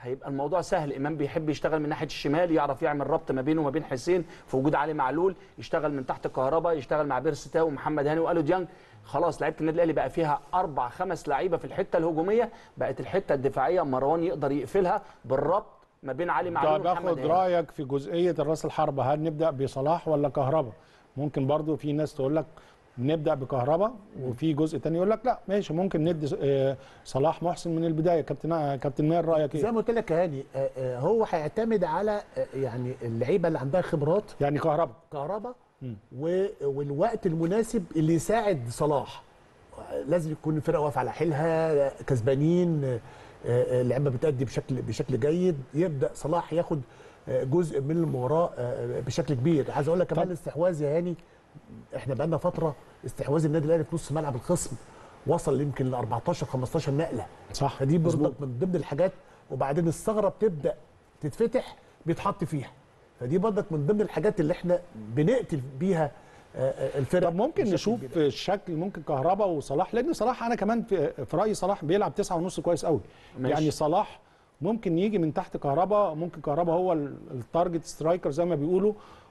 هيبقى الموضوع سهل امام بيحب يشتغل من ناحيه الشمال يعرف يعمل ربط ما بينه وما بين حسين في وجود علي معلول يشتغل من تحت كهربا يشتغل مع بيرس تاو ومحمد هاني والو ديانج خلاص لعيبه النادي الاهلي بقى فيها اربع خمس لعيبه في الحته الهجوميه بقت الحته الدفاعيه مروان يقدر يقفلها بالربط ما بين علي معلول طب ومحمد اخد هاني رايك في جزئيه الراس الحربه هل نبدا بصلاح ولا كهربا ممكن برضو في ناس تقول لك نبدا بكهربا وفي جزء تاني يقول لك لا ماشي ممكن ندي آه، صلاح محسن من البدايه كابتن كابتن ماهر رايك زي ايه ما قلت لك يا هاني آه، آه، هو هيعتمد على آه، يعني اللعيبه اللي عندها خبرات يعني كهربا كهرباء و- والوقت المناسب اللي يساعد صلاح لازم يكون الفرقه واقفه على حيلها كسبانين آه، آه، اللعيبه بتأدي بشكل بشكل جيد يبدا صلاح ياخد آه، جزء من المباراه آه، بشكل كبير عايز اقول لك كمان طب. الاستحواذ يا هاني احنا بقالنا فتره استحواذ النادي الاهلي في نص ملعب الخصم وصل يمكن ل 14 15 نقله صح فدي مظبوط. برضك من ضمن الحاجات وبعدين الثغره بتبدا تتفتح بيتحط فيها فدي برضك من ضمن الحاجات اللي احنا بنقتل بيها آه، آه، الفرق طب ممكن بشكل نشوف كبير. في الشكل ممكن كهربا وصلاح لان صلاح انا كمان في, في رايي صلاح بيلعب تسعة ونص كويس قوي ماشي. يعني صلاح ممكن يجي من تحت كهربا ممكن كهربا هو ال- التارجت سترايكر زي ما بيقولوا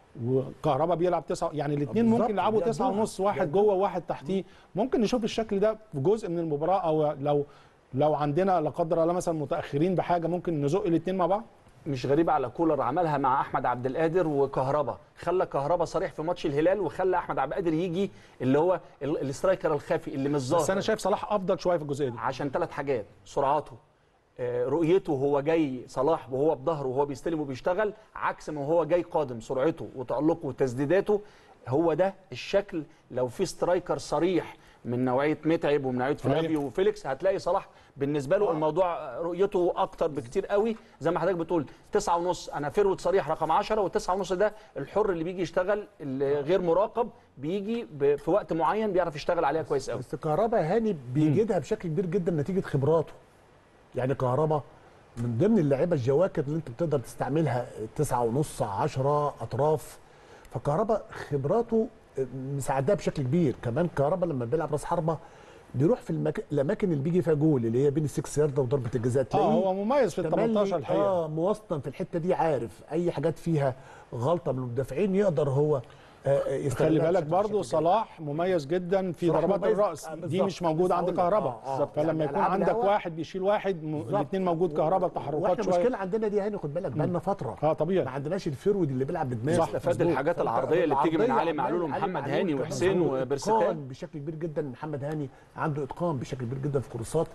وكهربا بيلعب تسعة يعني الاثنين بالظبط، ممكن يلعبوا بيقدوها، تسعة ونص واحد بيقدوها. جوه وواحد تحتيه ممكن نشوف الشكل ده في جزء من المباراه او لو لو عندنا لا قدر الله مثلا متاخرين بحاجه ممكن نزق الاثنين مع بعض مش غريبه على كولر عملها مع احمد عبد القادر وكهربا خلى كهربا صريح في ماتش الهلال وخلى احمد عبد القادر يجي اللي هو ال- الاسترايكر الخافي اللي مش بس انا ظاهر شايف صلاح افضل شويه في الجزئيه دي عشان ثلاث حاجات سرعته آه، رؤيته وهو جاي صلاح وهو بظهره وهو بيستلم وبيشتغل عكس ما هو جاي قادم سرعته وتألقه وتسديداته هو ده الشكل لو في سترايكر صريح من نوعيه متعب ومن نوعيه صحيح. فلافيو وفيليكس هتلاقي صلاح بالنسبه له الموضوع رؤيته اكتر بكتير قوي زي ما حضرتك بتقول تسعة ونص انا فيرود صريح رقم 10 والتسعة ونص ده الحر اللي بيجي يشتغل اللي غير مراقب بيجي ب- في وقت معين بيعرف يشتغل عليها كويس قوي بس كهربا يا هاني بيجدها بشكل كبير جدا نتيجه خبراته يعني كهربا من ضمن اللعيبه الجواكر اللي انت بتقدر تستعملها تسعة ونص 10 اطراف فكهربا خبراته مساعداه بشكل كبير كمان كهربا لما بيلعب راس حربه بيروح في المك... الاماكن اللي بيجي فيها جول اللي هي بين السكس يارده وضربه الجزاء اه تلاقيه هو مميز في ال تملي 18 الحقيقه اه موسطن في الحته دي عارف اي حاجات فيها غلطه من المدافعين يقدر هو آه، آه، يستغلها خلي بالك بشكل- برضو بشكل جيد. صلاح مميز جدا في صلاح ضربات مميز- الراس آه، دي بالظبط. مش موجوده لسه عند هقول لك. كهربا آه، آه. بالظبط. فلما يعني يكون ألعاب عندك الهوا- واحد بيشيل واحد م- بالظبط. الاثنين موجود كهربا تحركات واحنا شويه المشكله عندنا دي هاني خد بالك بقالنا فتره اه طبيعي ما عندناش الفيرود اللي بيلعب بدماغه صح، استفاد مظبوط. الحاجات العرضيه اللي بتيجي من العرضية علي معلول عمال- ومحمد علي هاني معلول وحسين كمان عنده وبرستان إتقان بشكل كبير جدا محمد هاني عنده اتقان بشكل كبير جدا في كورسات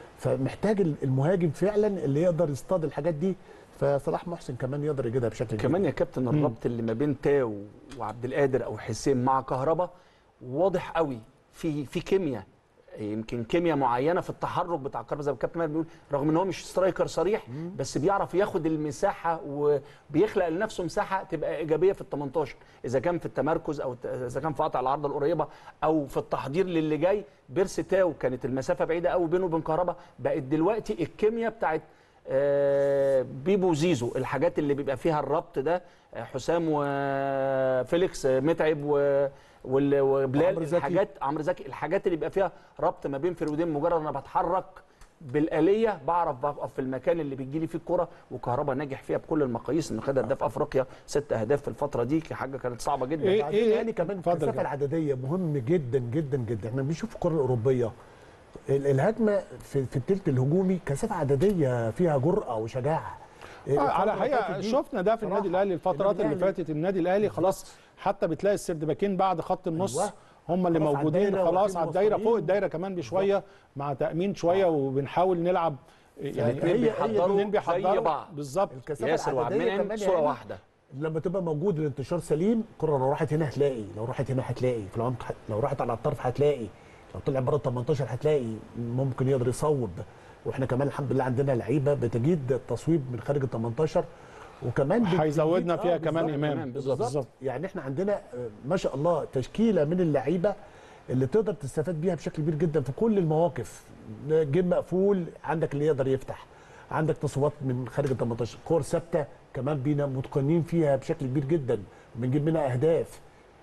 فمحتاج المهاجم فعلا اللي يقدر يصطاد الحاجات دي فصلاح محسن كمان يقدر يجدها بشكل كبير كمان يا كابتن الربط اللي ما بين تاو وعبد القادر او حسين مع كهربا واضح قوي في في كيمياء يمكن كيمياء معينه في التحرك بتاع كهربا زي ما الكابتن ماهر بيقول رغم ان هو مش سترايكر صريح بس بيعرف ياخد المساحه وبيخلق لنفسه مساحه تبقى ايجابيه في ال 18 اذا كان في التمركز او اذا كان في قطع العرضه القريبه او في التحضير للي جاي بيرس تاو كانت المسافه بعيده قوي بينه وبين كهربا بقت دلوقتي الكيمياء بتاعت آه، بيبو زيزو الحاجات اللي بيبقى فيها الربط ده آه، حسام وفيليكس آه، متعب و وال- وبلال وعمرو زكي. الحاجات عمرو زكي الحاجات اللي بيبقى فيها ربط ما بين فرودين مجرد انا بتحرك بالآلية بعرف بقف في المكان اللي بتجي لي فيه الكرة وكهربا ناجح فيها بكل المقاييس انه خد هداف افريقيا ست اهداف في الفترة دي حاجة كانت صعبة جدا إيه- بعدين إيه- يعني كمان اتفضل الكثافه كده. العدديه مهم جدا جدا جدا احنا بنشوف الكره الاوروبيه ال- الهجمه في, في الثلث الهجومي كثافه عدديه فيها جرأه وشجاعه آه على الفترة اللي حقيقه فاتت دي شفنا ده في صراحة النادي الاهلي الفترات النادي اللي الأهلي فاتت النادي الاهلي خلاص حتى بتلاقي السردباكين بعد خط النص أيوة. هم اللي خلاص على موجودين الدايرة خلاص واقفين على الدايره موصلين. فوق الدايره كمان بشويه مع تامين شويه وبنحاول نلعب يعني الاثنين هي- هي بيحضروا اتنين زي بيحضروا بعض بالظبط الكثافه ياسر وعبد العدديه المنعم كمان صورة يعني واحدة لما تبقى موجود الانتشار سليم الكره لو راحت هنا هتلاقي لو راحت هنا هتلاقي في العمق ح- لو راحت على الطرف هتلاقي لو طلع بره ال 18 هتلاقي ممكن يقدر يصوب واحنا كمان الحمد لله عندنا لعيبه بتجيد التصويب من خارج ال 18 وكمان بت- هيزودنا بتجيد- فيها آه كمان بالظبط. امام بالظبط. بالظبط يعني احنا عندنا آه، ما شاء الله تشكيله من اللعيبه اللي تقدر تستفاد بيها بشكل كبير جدا في كل المواقف جيم مقفول عندك اللي يقدر يفتح عندك تصويبات من خارج ال 18 كور ثابته كمان بينا متقنين فيها بشكل كبير جدا بنجيب منها اهداف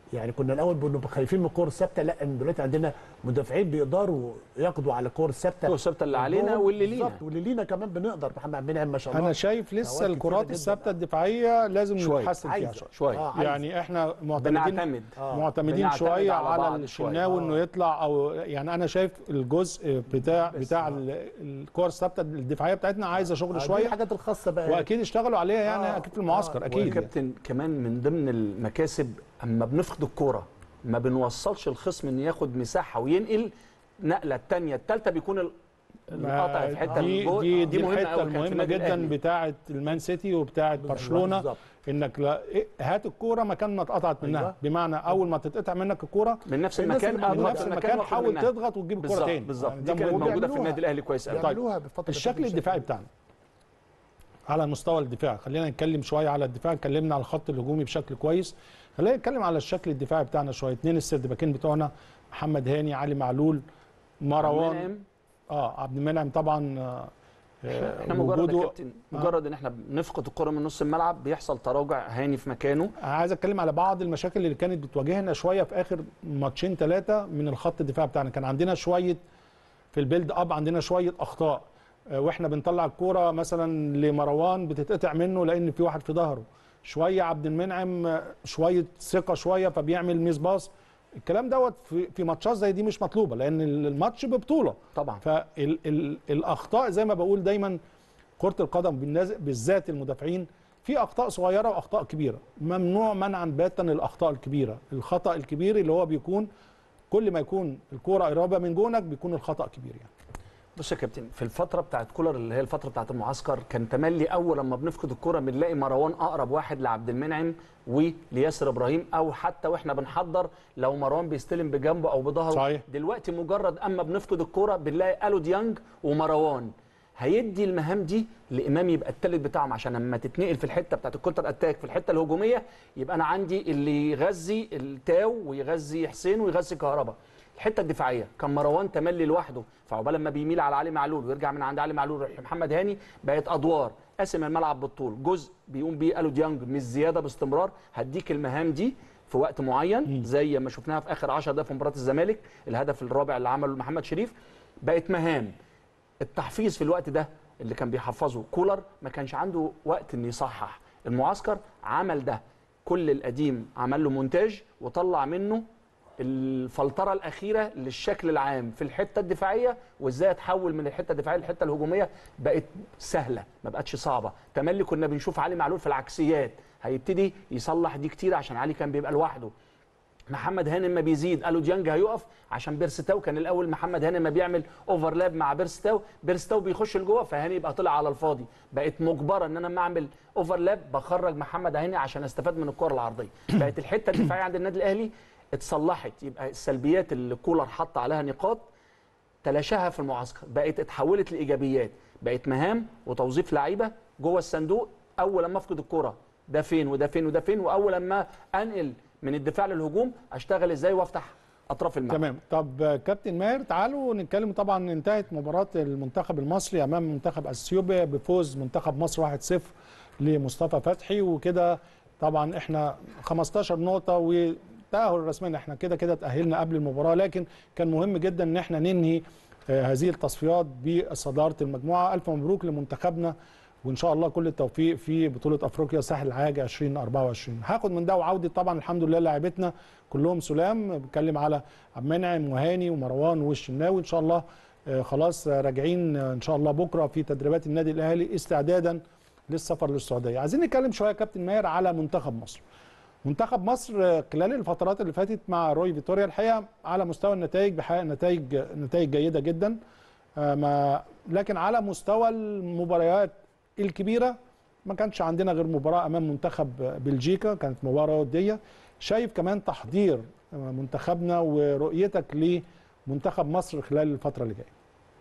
يعني كنا الاول بنبقى خايفين من الكور الثابته لا إن دلوقتي عندنا مدافعين بيقدروا يقضوا على الكور الثابته الكور الثابتة اللي علينا والجول واللي لينا. بالظبط واللي لينا كمان بنقدر محمد منعم ما شاء الله انا شايف لسه أوقات كتيرة الكرات جداً. الثابته الدفاعيه لازم شوية. نتحسن فيها عايزة. شويه شويه آه، عايز. يعني احنا معتمدين بنعتمد آه. معتمدين بنعتمد شويه على على, بعض الشناوي شوية. انه يطلع او يعني انا شايف الجزء بتاع بتاع ال- الكور الثابته الدفاعيه بتاعتنا عايزه شغل آه، دي شويه الحاجات الخاصه بقى واكيد اشتغلوا عليها يعني آه. اكيد في المعسكر آه. اكيد يعني. كابتن كمان من ضمن المكاسب اما بنفقد الكوره ما بنوصلش الخصم انه ياخد مساحه وينقل نقله الثانيه الثالثه بيكون ال- القطع في حته دي الجول. دي, دي مهمة الحته أوي كانت في المهمه النادي جدا الأهلي. بتاعه المان سيتي وبتاعه برشلونه بالظبط. انك لا إيه، هات الكوره مكان ما اتقطعت منها أيوة. بمعنى اول ما تتقطع منك الكوره من نفس الناس المكان اللي من موجودة نفس أضغط المكان وآخد حاول منها. تضغط وتجيب الكوره بالظبط تاني بالظبط يعني دي ده كانت مهم جداً. موجوده في بيعملوها. النادي الاهلي كويس قوي بيعملوها بالفتره اللي الشكل فاتت الدفاعي بشكل- بتاعنا على مستوى الدفاع خلينا نتكلم شويه على الدفاع اتكلمنا على الخط الهجومي بشكل كويس خلينا نتكلم على الشكل الدفاعي بتاعنا شويه اثنين السرد باكين بتوعنا محمد هاني علي معلول مروان منعم. اه عبد المنعم طبعا آه، آه، احنا مجرد يا وجوده كابتن مجرد ان احنا بنفقد الكره من نص الملعب بيحصل تراجع هاني في مكانه عايز اتكلم على بعض المشاكل اللي كانت بتواجهنا شويه في اخر ماتشين ثلاثه من الخط الدفاع بتاعنا كان عندنا شويه في البيلد اب عندنا شويه اخطاء آه، واحنا بنطلع الكوره مثلا لمروان بتتقطع منه لان في واحد في ظهره شويه عبد المنعم آه، شويه ثقه شويه فبيعمل ميس باص الكلام دوت في في ماتشات زي دي مش مطلوبه لان الماتش ببطوله طبعا فالاخطاء زي ما بقول دايما كره القدم بالناز- بالذات المدافعين في اخطاء صغيره واخطاء كبيره ممنوع منعا باتا الاخطاء الكبيره الخطا الكبير اللي هو بيكون كل ما يكون الكوره قريبه من جونك بيكون الخطا كبير يعني بص يا كابتن في الفتره بتاعت كولر اللي هي الفتره بتاعت المعسكر كان تملي اول لما بنفقد الكره بنلاقي مروان اقرب واحد لعبد المنعم ولياسر ابراهيم او حتى واحنا بنحضر لو مروان بيستلم بجنبه او بظهره صحيح. دلوقتي مجرد اما بنفقد الكره بنلاقي الو ديانج ومروان هيدي المهام دي لامام يبقى الثالث بتاعهم عشان لما تتنقل في الحته بتاعت الكونتر اتاك في الحته الهجوميه يبقى انا عندي اللي يغذي التاو ويغذي حسين ويغذي كهربا الحته الدفاعيه كان مروان تملي لوحده فعقبال لما بيميل على علي معلول ويرجع من عند علي معلول يروح لمحمد هاني بقت ادوار قاسم الملعب بالطول جزء بيقوم بيه الو ديانج مش زياده باستمرار هديك المهام دي في وقت معين زي ما شفناها في اخر 10 دقائق في مباراه الزمالك الهدف الرابع اللي عمله محمد شريف بقت مهام التحفيظ في الوقت ده اللي كان بيحفظه كولر ما كانش عنده وقت انه يصحح المعسكر عمل ده كل القديم عمل له مونتاج وطلع منه الفلتره الاخيره للشكل العام في الحته الدفاعيه وازاي اتحول من الحته الدفاعيه للحته الهجوميه بقت سهله ما بقتش صعبه تملي كنا بنشوف علي معلول في العكسيات هيبتدي يصلح دي كتير عشان علي كان بيبقى لوحده محمد هاني ما بيزيد قالوا ديانج هيقف عشان بيرستاو كان الاول محمد هاني ما بيعمل اوفرلاب مع بيرستاو بيرستاو بيخش لجوه فهاني يبقى طلع على الفاضي بقت مجبره ان انا لما اعمل اوفرلاب بخرج محمد هاني عشان استفاد من الكره العرضيه بقت الحته الدفاعيه عند النادي الاهلي اتصلحت يبقى السلبيات اللي كولر حط عليها نقاط تلاشاها في المعسكر بقت اتحولت لايجابيات بقت مهام وتوظيف لعيبه جوه الصندوق اول لما افقد الكره ده فين وده فين وده فين واول لما انقل من الدفاع للهجوم اشتغل ازاي وافتح اطراف الملعب تمام طب آه، كابتن ماهر تعالوا نتكلم طبعا انتهت مباراه المنتخب المصري امام منتخب اثيوبيا بفوز منتخب مصر 1-0 لمصطفى فتحي وكده طبعا احنا 15 نقطه وتاهل رسميا احنا كده كده تاهلنا قبل المباراه لكن كان مهم جدا ان احنا ننهي آه، هذه التصفيات بصداره المجموعه الف مبروك لمنتخبنا وان شاء الله كل التوفيق في بطوله افريقيا ساحل العاج 2024 هاخد من ده وعوده طبعا الحمد لله لاعبتنا كلهم سلام بتكلم على عبد المنعم وهاني ومروان والشناوي ان شاء الله آه، خلاص آه، راجعين آه، ان شاء الله بكره في تدريبات النادي الاهلي استعدادا للسفر للسعوديه عايزين نتكلم شويه يا كابتن ماهر على منتخب مصر منتخب مصر آه، خلال الفترات اللي فاتت مع روي فيتوريا الحقيقه على مستوى النتائج بحقق نتائج نتائج جيده جدا آه، ما لكن على مستوى المباريات الكبيره ما كانش عندنا غير مباراه امام منتخب بلجيكا كانت مباراه وديه شايف كمان تحضير منتخبنا ورؤيتك لمنتخب مصر خلال الفتره اللي جايه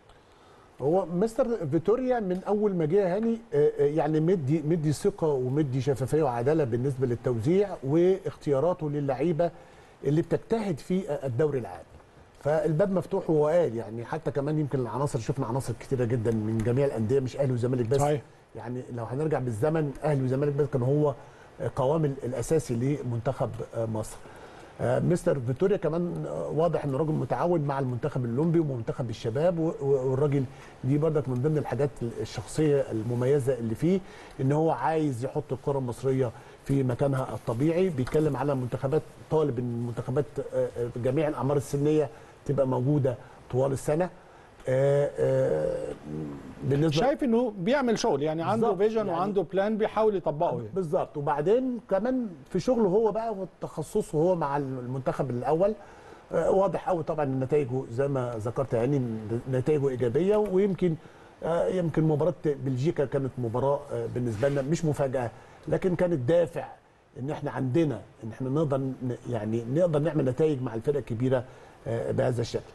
هو مستر فيتوريا من اول ما جه هاني آه، آه، يعني مدي مدي ثقه ومدي شفافيه وعداله بالنسبه للتوزيع واختياراته للعيبه اللي بتجتهد في آه، الدوري العام فالباب مفتوح وهو قال يعني حتى كمان يمكن العناصر شفنا عناصر كتيره جدا من جميع الانديه مش اهلي وزمالك بس صحيح. يعني لو هنرجع بالزمن اهلي وزمالك بس كان هو قوام الاساسي لمنتخب آه، مصر آه، مستر فيتوريا كمان آه، واضح انه راجل متعاون مع المنتخب الاولمبي ومنتخب الشباب و- و- والراجل دي برضك من ضمن الحاجات الشخصيه المميزه اللي فيه ان هو عايز يحط الكره المصريه في مكانها الطبيعي بيتكلم على منتخبات طالب ان المنتخبات آه، آه، جميع الاعمار السنيه تبقى موجوده طوال السنه آه، آه، بالنسبه شايف انه بيعمل شغل يعني عنده بالظبط، فيجن يعني- وعنده بلان بيحاول يطبقه يعني. بالظبط وبعدين كمان في شغله هو بقى وتخصصه هو مع المنتخب الاول آه، واضح قوي طبعا إن نتائجه زي ما ذكرت يعني نتائجه ايجابيه ويمكن آه، يمكن مباراه بلجيكا كانت مباراه آه، بالنسبه لنا مش مفاجاه لكن كانت دافع ان احنا عندنا ان احنا نقدر ن- يعني نقدر نعمل نتائج مع الفرق الكبيره آه، بهذا الشكل.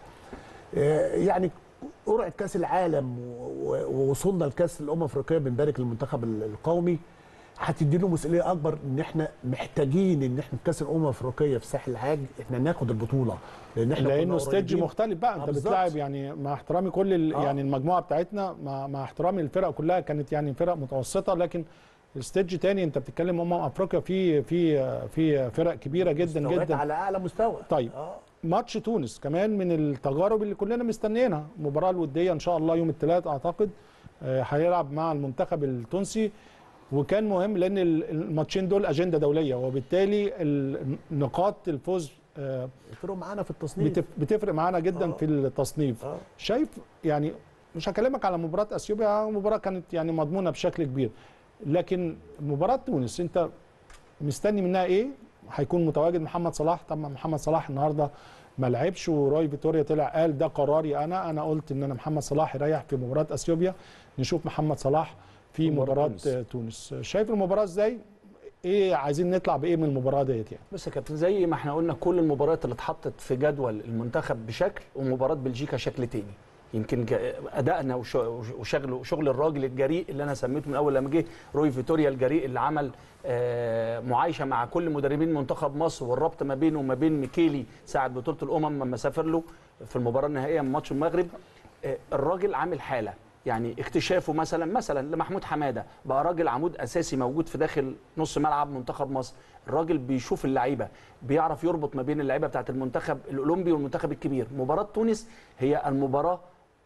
آه، يعني قرعه كاس العالم و- و- ووصولنا لكاس الامم الافريقيه بنبارك للمنتخب ال- القومي هتدي له مسؤوليه اكبر ان احنا محتاجين ان احنا في كاس الامم الافريقيه في ساحل العاج احنا ناخد البطوله لان احنا لانه كنا ستيج قريبين. مختلف بقى آه، انت بالظبط. بتلاعب يعني مع احترامي كل ال... آه. يعني المجموعه بتاعتنا مع, مع احترامي الفرق كلها كانت يعني فرق متوسطه لكن الستيج تاني انت بتتكلم امم افريقيا في في في فرق كبيره جدا مستويات جدا على اعلى مستوى طيب اه ماتش تونس كمان من التجارب اللي كلنا مستنيينها المباراه الوديه ان شاء الله يوم الثلاث اعتقد آه، هيلعب مع المنتخب التونسي وكان مهم لان ال- الماتشين دول اجنده دوليه وبالتالي ال- نقاط الفوز آه، يفرقوا معانا في التصنيف بتف- بتفرق معانا جدا آه. في التصنيف آه. شايف يعني مش هكلمك على مباراه اثيوبيا مباراه كانت يعني مضمونه بشكل كبير لكن مباراه تونس انت مستني منها ايه هيكون متواجد محمد صلاح طبعا محمد صلاح النهارده ما لعبش وروي فيتوريا طلع قال ده قراري انا انا قلت ان انا محمد صلاح يريح في مباراه اثيوبيا نشوف محمد صلاح في مباراة مباراه تونس. تونس. تونس شايف المباراه ازاي ايه عايزين نطلع بايه من المباراه ديت يعني بص يا كابتن زي ما احنا قلنا كل المباريات اللي اتحطت في جدول المنتخب بشكل ومباراه بلجيكا شكل تاني يمكن جا- ادائنا وش- وشغل وشغل الراجل الجريء اللي انا سميته من اول لما جه روي فيتوريا الجريء اللي عمل آه، معايشه مع كل مدربين منتخب مصر والربط ما بينه وما بين ميكيلي ساعه بطوله الامم لما سافر له في المباراه النهائيه من ماتش المغرب آه، الراجل عامل حاله يعني اكتشافه مثلا مثلا لمحمود حماده بقى راجل عمود اساسي موجود في داخل نص ملعب منتخب مصر الراجل بيشوف اللعيبه بيعرف يربط ما بين اللعيبه بتاعه المنتخب الاولمبي والمنتخب الكبير مباراه تونس هي المباراه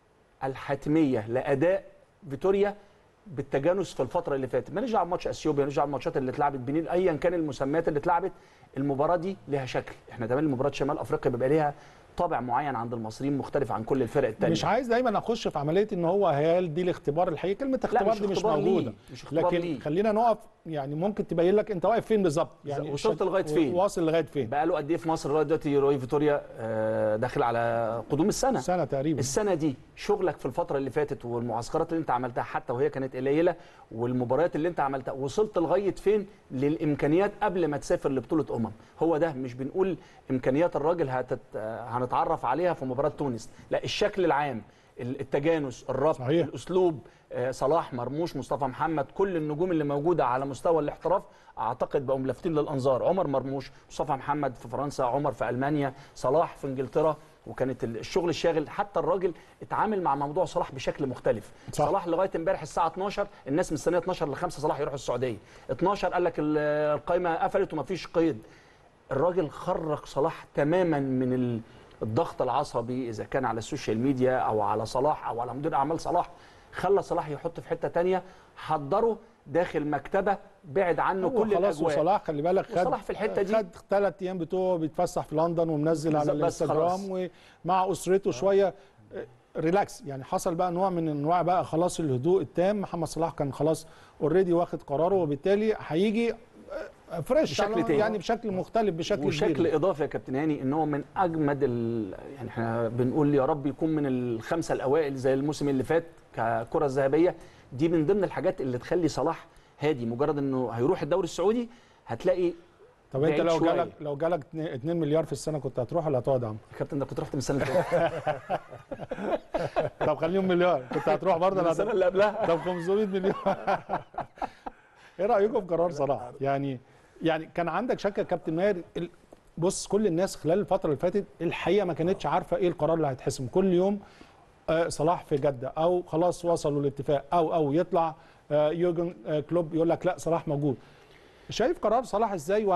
الحتميه لاداء فيتوريا بالتجانس في الفتره اللي فاتت ماليش دعوه بماتش اثيوبيا ماليش دعوه بالماتشات اللي اتلعبت بنين ايا كان المسميات اللي اتلعبت المباراه دي ليها شكل احنا كمان مباراه شمال افريقيا بيبقى ليها طابع معين عند المصريين مختلف عن كل الفرق الثانيه مش عايز دايما اخش في عمليه ان هو هل دي الاختبار الحقيقي كلمه اختبار مش دي مش اختبار ليه، موجوده مش اختبار لكن ليه. خلينا نقف يعني ممكن تبين لك انت واقف فين بالظبط يعني وصلت الشك- لغاية فين؟ واصل لغايه فين بقى له قد ايه في مصر لغايه دلوقتي روي فيتوريا آه، داخل على قدوم السنه سنه تقريبا السنه دي شغلك في الفتره اللي فاتت والمعسكرات اللي انت عملتها حتى وهي كانت قليله والمباريات اللي انت عملتها وصلت لغايه فين للامكانيات قبل ما تسافر لبطوله امم هو ده مش بنقول امكانيات الراجل هتت... هنتعرف عليها في مباراه تونس لا الشكل العام التجانس الربط صحيح. الاسلوب آه، صلاح مرموش مصطفى محمد كل النجوم اللي موجوده على مستوى الاحتراف اعتقد بقوا ملفتين للانظار عمر مرموش مصطفى محمد في فرنسا عمر في المانيا صلاح في انجلترا وكانت ال- الشغل الشاغل حتى الراجل اتعامل مع موضوع صلاح بشكل مختلف صح. صلاح لغايه امبارح الساعه 12 الناس مستنيه 12 ل 5 صلاح يروح السعوديه 12 قال لك ال- القايمه قفلت ومفيش قيد الراجل خرج صلاح تماما من ال- الضغط العصبي اذا كان على السوشيال ميديا او على صلاح او على مدير اعمال صلاح خلى صلاح يحط في حته تانية حضره داخل مكتبه بعد عنه هو كل خلاص الاجواء وصلاح خلي بالك خد وصلاح في الحتة دي. خد ثلاث ايام بتوعه بيتفسح في لندن ومنزل على بس خلاص. الانستجرام ومع اسرته شويه آه، ريلاكس يعني حصل بقى نوع من انواع بقى خلاص الهدوء التام محمد صلاح كان خلاص اوريدي واخد قراره وبالتالي هيجي آه، فريش بشكل على- تاني. يعني بشكل مختلف بشكل وشكل كبير اضافي يا كابتن هاني ان هو من اجمد ال... يعني احنا بنقول يا رب يكون من الخمسه الاوائل زي الموسم اللي فات ككره الذهبيه دي من ضمن الحاجات اللي تخلي صلاح هادي مجرد انه هيروح الدوري السعودي هتلاقي طب انت بعيد لو شوية. جالك لو جالك 2 مليار في السنه كنت هتروح ولا هتقعد يا عم؟ يا كابتن ده كنت رحت من السنه اللي فاتت طب خليهم مليار كنت هتروح برضه من ولا السنه هت- اللي قبلها طب 500 مليون ايه رايكم في قرار صلاح يعني يعني كان عندك شك يا كابتن ماهر ال- بص كل الناس خلال الفتره اللي فاتت الحقيقه ما كانتش عارفه ايه القرار اللي هيتحسم كل يوم آه، صلاح في جده او خلاص وصلوا لاتفاق او او يطلع آه، يورجن آه، كلوب يقول لك لا صلاح موجود شايف قرار صلاح ازاي وهل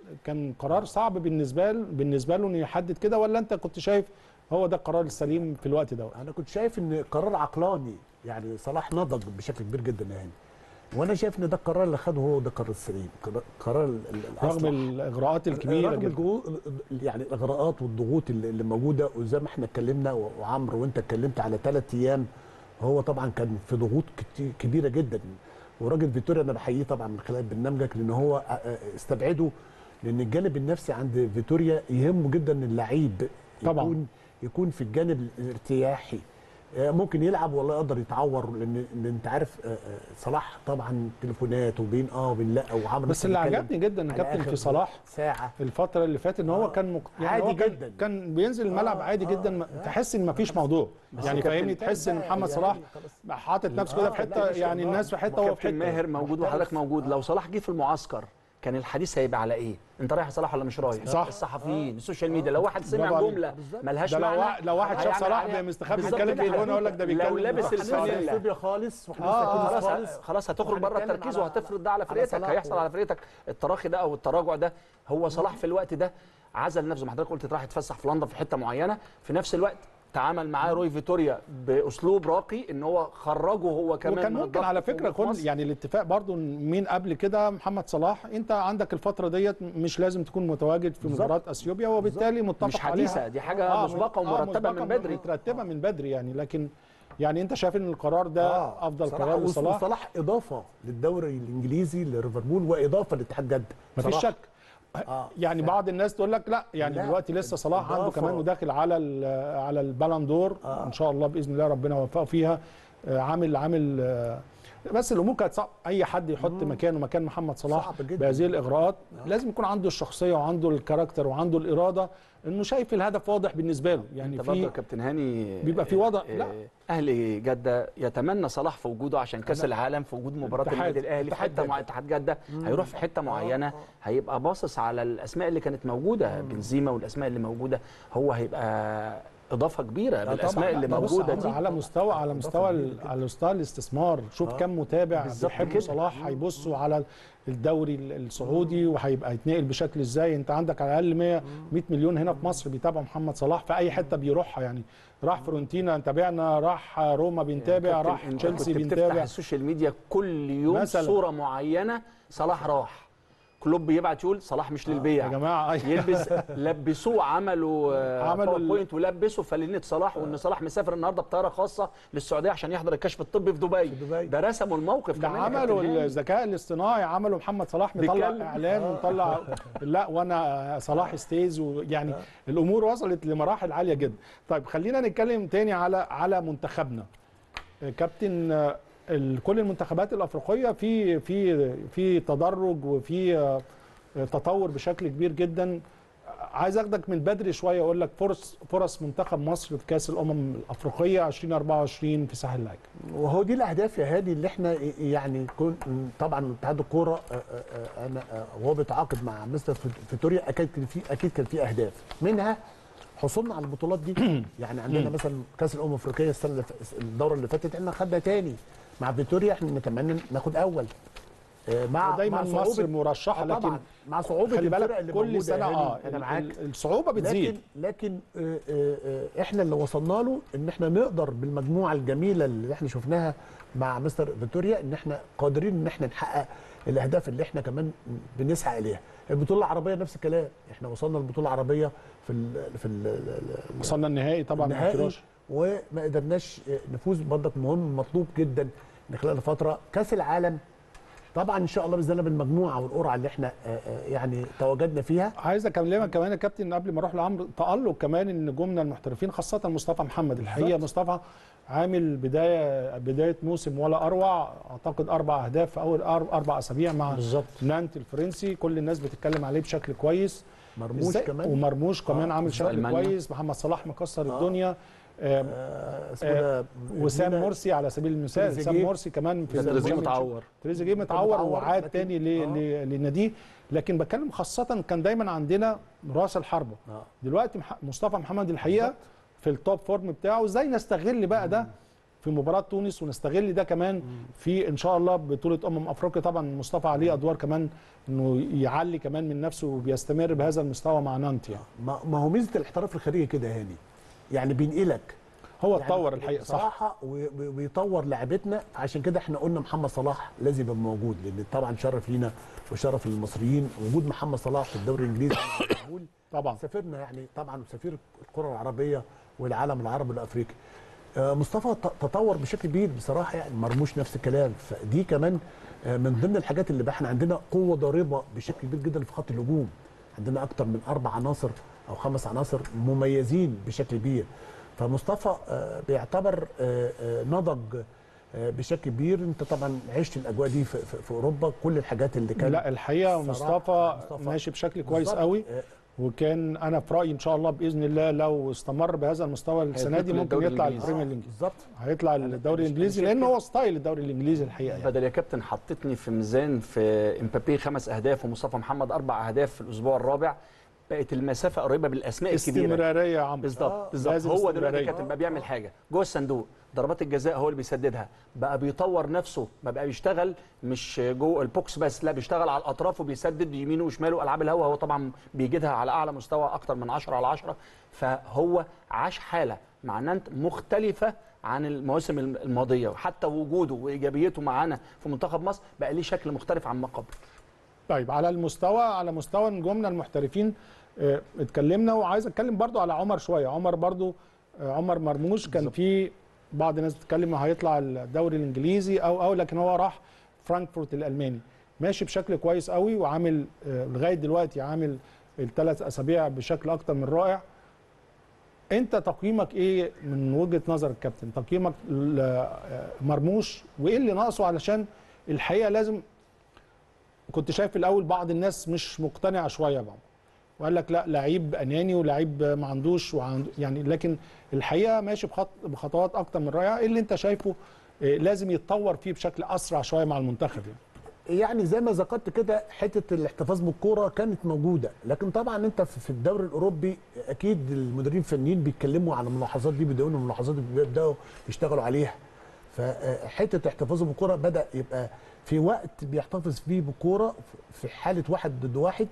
كان قرار صعب بالنسبه له بالنسبه له انه يحدد كده ولا انت كنت شايف هو ده القرار السليم في الوقت ده انا كنت شايف ان قرار عقلاني يعني صلاح نضج بشكل كبير جدا يعني وانا شايف ان ده القرار اللي خده هو ده القرار السليم قرار- قرار ال- ال- رغم الأصلح. الاغراءات الكبيره رغم جدا الجهو- يعني الاغراءات والضغوط اللي اللي موجوده وزي ما احنا اتكلمنا و- وعمرو وانت اتكلمت على ثلاث ايام هو طبعا كان في ضغوط كتي- كبيره جدا وراجل فيتوريا انا بحييه طبعا من خلال برنامجك لان هو آه، آه، استبعده لان الجانب النفسي عند فيتوريا يهمه جدا اللعيب طبعاً. يكون يكون في الجانب الارتياحي آه، ممكن يلعب والله يقدر يتعور لان لأن انت عارف آه، آه، صلاح طبعا تليفونات وبين اه وبين لا وعمرو بس لسه اللي بيتكلم عجبني جدا يا على كابتن آخر في صلاح ساعه الفترة اللي فاتت ان هو آه. كان مك... يعني عادي هو كان جدا. كان بينزل الملعب آه، عادي آه، جدا ما- آه. تحس ان مفيش موضوع يعني كابتن فاهمني تحس ان بقى محمد يعني صلاح خلاص. حاطط نفسه كده في آه، حته لا، مش يعني الله. الناس في حته وهو في كابتن حته ماهر موجود وحضرتك موجود لو صلاح جه في المعسكر كان الحديث هيبقى على ايه؟ انت رايح يا صلاح ولا مش رايح؟ صح. الصحفيين السوشيال ميديا لو واحد سمع برافو عليك. جمله بالظبط. ملهاش ده لو معنى وا- لو واحد شاف هيعمل صلاح عليها- مستخبي بالظبط يتكلم كده. تليفون يقول لك ده بيتكلم لو لابس احنا لسه في الفانيلا اثيوبيا خالص واحنا آه، لسه في خلاص خالص خلاص هتخرج بره وهنتكلم التركيز على- وهتفرض ده على على فرقتك صلاح هيحصل و- على فرقتك التراخي ده او التراجع ده هو صلاح في الوقت ده عزل نفسه ما حضرتك قلت راح يتفسح في لندن في حته معينه في نفس الوقت تعامل معاه روي فيتوريا باسلوب راقي ان هو خرجه هو كمان وكان من ممكن الضغط على في فكره كل مصر. يعني الاتفاق برضو مين قبل كده محمد صلاح انت عندك الفتره ديت مش لازم تكون متواجد في بالظبط. مباراه اثيوبيا وبالتالي متفق مش حديثه عليها دي حاجه آه، مسبقه آه، ومرتبه من مسبقة بدري مترتبه من بدري يعني لكن يعني انت شايف ان القرار ده افضل صراحة قرار وص- لصلاح وصلاح اضافه للدوري الانجليزي لليفربول واضافه لاتحاد جده مفيش صراحة. شك آه. يعني بعض الناس تقول لك لا يعني لا، دلوقتي لسه صلاح عنده إضافة. كمان وداخل على ال- على البالون دور آه. ان شاء الله باذن الله ربنا يوفقه فيها آه، عامل عامل آه، بس الامور كانت صعب اي حد يحط مكانه مكان محمد صلاح صعب جدا. بهذه الاغراءات لازم يكون عنده الشخصيه وعنده الكاركتر وعنده الاراده انه شايف الهدف واضح بالنسبه له يعني انت برضه يا في كابتن هاني بيبقى في وضع- آه، لا. اهلي جده يتمنى صلاح في وجوده عشان كاس العالم في وجود مباراه اتحاد- النادي الاهلي في اتحاد حته جدة. مع اتحاد جده هيروح في حته معينه هيبقى باصص على الاسماء اللي كانت موجوده بنزيما والاسماء اللي موجوده هو هيبقى اضافه كبيره طبعاً. بالاسماء اللي لا، بص موجوده عمرو، دي على مستوى على مستوى كبيرة ال- جدا. على مستوى الاستثمار شوف آه. كم متابع بالظبط بيحبوا كده. صلاح هيبصوا على الدوري ال- السعودي وهيبقى يتنقل بشكل ازاي انت عندك على الاقل 100 100 مليون هنا في مصر بيتابعوا محمد صلاح في اي حته بيروحها يعني راح فرونتينا تابعنا راح روما بنتابع كابتن، راح انت تشيلسي كنت بتفتح بنتابع السوشيال ميديا كل يوم مثلاً. صوره معينه صلاح راح كلوب يبعت يقول صلاح مش للبيع يا جماعه يلبس لبسوه عملوا عملوا عملوا ال- بوينت ولبسوا فلينة صلاح وان صلاح مسافر النهارده بطياره خاصه للسعوديه عشان يحضر الكشف الطبي في دبي, في دبي. ده رسموا الموقف ده كمان يا عملوا كابتن هاني. الذكاء الاصطناعي عملوا محمد صلاح مطلع بيتكلم. اعلان ومطلع لا وانا صلاح ستيز ويعني الامور وصلت لمراحل عاليه جدا طيب خلينا نتكلم تاني على على منتخبنا كابتن آه، ال- كل المنتخبات الافريقيه في في في تدرج وفي آه، تطور بشكل كبير جدا عايز اخدك من بدري شويه اقول لك فرص فرص منتخب مصر في كاس الامم الافريقيه 2024 في ساحل العاج وهو دي الاهداف يا هادي اللي احنا يعني كون طبعا اتحاد الكوره آه، آه، آه، انا آه، وهو بيتعاقد مع مستر فيت- فيتوريا اكيد كان في اكيد كان في اهداف منها حصولنا على البطولات دي يعني عندنا مثلا كاس الامم الافريقيه السنه اللي ف- الدوره اللي فاتت احنا خدنا تاني مع فيتوريا احنا نتمنى ناخد اول آه، مع دايما مع مصر صعوبه مرشحه آه، لكن طبعا مع صعوبه خلي الفرق بالك اللي كل موجودة سنه يا هادي، اه انا ال- معاك ال- الصعوبه بتزيد لكن لكن آه، آه، آه، احنا اللي وصلنا له ان احنا نقدر بالمجموعه الجميله اللي احنا شفناها مع مستر فيتوريا ان احنا قادرين ان احنا نحقق الاهداف اللي احنا كمان بنسعى اليها البطوله العربيه نفس الكلام احنا وصلنا البطوله العربيه في ال في ال وصلنا النهائي طبعا مع النهائي كيروش وما قدرناش نفوز برضك مهم مطلوب جدا ان خلال فتره كاس العالم طبعا ان شاء الله باذن الله بالمجموعه والقرعه اللي احنا آه، آه، يعني تواجدنا فيها عايز اكلمك كمان يا كابتن قبل ما اروح لعمرو تالق كمان ان نجومنا المحترفين خاصه مصطفى محمد الحقيقه مصطفى عامل بدايه بدايه موسم ولا اروع اعتقد اربع اهداف في اول أر- اربع اسابيع مع بالظبط نانت الفرنسي كل الناس بتتكلم عليه بشكل كويس مرموش إزاي- كمان ومرموش كمان آه، عامل في شكل ألمانيا. كويس محمد صلاح مكسر آه. الدنيا آه، آه، اسمه آه، ده وسام ابننا مرسي على سبيل المثال تريزيجيه. سام مرسي كمان في ده تريزيجيه الموسم- متعور تريزيجيه متعور متعور، وعاد لكن- تاني ل- آه. ل- لناديه لكن بتكلم خاصه كان دايما عندنا راس الحربه آه. دلوقتي مح- مصطفى محمد الحقيقه في التوب فورم بتاعه ازاي نستغل بقى ده في مباراه تونس ونستغل ده كمان في ان شاء الله بطوله امم افريقيا طبعا مصطفى عليه ادوار كمان انه يعلي كمان من نفسه وبيستمر بهذا المستوى مع نانت يعني ما ما هو ميزه الاحتراف الخارجي كده يا هاني يعني بينقلك هو يعني اتطور الحقيقه صح صراحه ويطور لعبتنا عشان كده احنا قلنا محمد صلاح لازم يبقى موجود لان طبعا شرف لينا وشرف للمصريين وجود محمد صلاح في الدوري الانجليزي مقبول. طبعا سفيرنا يعني طبعا سفير القرى العربيه والعالم العربي والافريقي آه، مصطفى ت- تطور بشكل كبير بصراحه يعني مرموش نفس الكلام فدي كمان آه، من ضمن الحاجات اللي بقى احنا عندنا قوه ضاربه بشكل كبير جدا في خط الهجوم عندنا اكتر من اربع عناصر او خمس عناصر مميزين بشكل كبير فمصطفى آه، بيعتبر آه، آه، نضج آه، بشكل كبير انت طبعا عشت الاجواء دي في, في, في اوروبا كل الحاجات اللي كان لا الحقيقه الصراحة مصطفى مصطفى ماشي بشكل كويس بالظبط. قوي آه، وكان انا في رايي ان شاء الله باذن الله لو استمر بهذا المستوى السنه دي هيتنقل ممكن للدوري يطلع الإنجليزي. البريمير الانجليزي بالظبط هيطلع الدوري مش- الانجليزي مش لان كده. هو ستايل الدوري الانجليزي الحقيقه يعني. بدل يا كابتن حطتني في ميزان في امبابي خمس اهداف ومصطفى محمد اربع اهداف في الاسبوع الرابع بقت المسافه قريبه بالاسماء الكبيره استمراريه يا عمرو بالظبط بالظبط لازم هو دلوقتي استمرارية. كابتن بقى بيعمل حاجه جوه الصندوق ضربات الجزاء هو اللي بيسددها بقى بيطور نفسه ما بقى بيشتغل مش جوه البوكس بس لا بيشتغل على الاطراف وبيسدد يمينه وشماله العاب الهوا هو طبعا بيجدها على اعلى مستوى اكتر من 10 على 10 فهو عاش حاله مع نانت مختلفه عن المواسم الماضيه وحتى وجوده وايجابيته معانا في منتخب مصر بقى ليه شكل مختلف عما قبل طيب على المستوى على مستوى نجومنا المحترفين آه، اتكلمنا وعايز اتكلم برضو على عمر شويه عمر برضو آه، عمر مرموش كان في بعض الناس بتتكلم انه هيطلع الدوري الانجليزي او او لكن هو راح فرانكفورت الالماني ماشي بشكل كويس قوي وعامل آه، لغايه دلوقتي عامل الثلاث اسابيع بشكل اكتر من رائع انت تقييمك ايه من وجهه نظر الكابتن تقييمك لمرموش وايه اللي ناقصه علشان الحقيقه لازم كنت شايف في الاول بعض الناس مش مقتنعه شويه بقى وقال لك لا لعيب اناني ولعيب ما عندوش وعند يعني لكن الحقيقه ماشي بخط بخطوات اكتر من رائعه ايه اللي انت شايفه آه، لازم يتطور فيه بشكل اسرع شويه مع المنتخب يعني يعني زي ما ذكرت كده حته الاحتفاظ بالكوره كانت موجوده لكن طبعا انت في في الدوري الاوروبي اكيد المدربين الفنيين بيتكلموا على الملاحظات دي بيدونوا الملاحظات دي بيبداوا يشتغلوا عليها فحته احتفاظه بالكوره بدا يبقى في وقت بيحتفظ فيه بالكوره في حاله واحد ضد واحد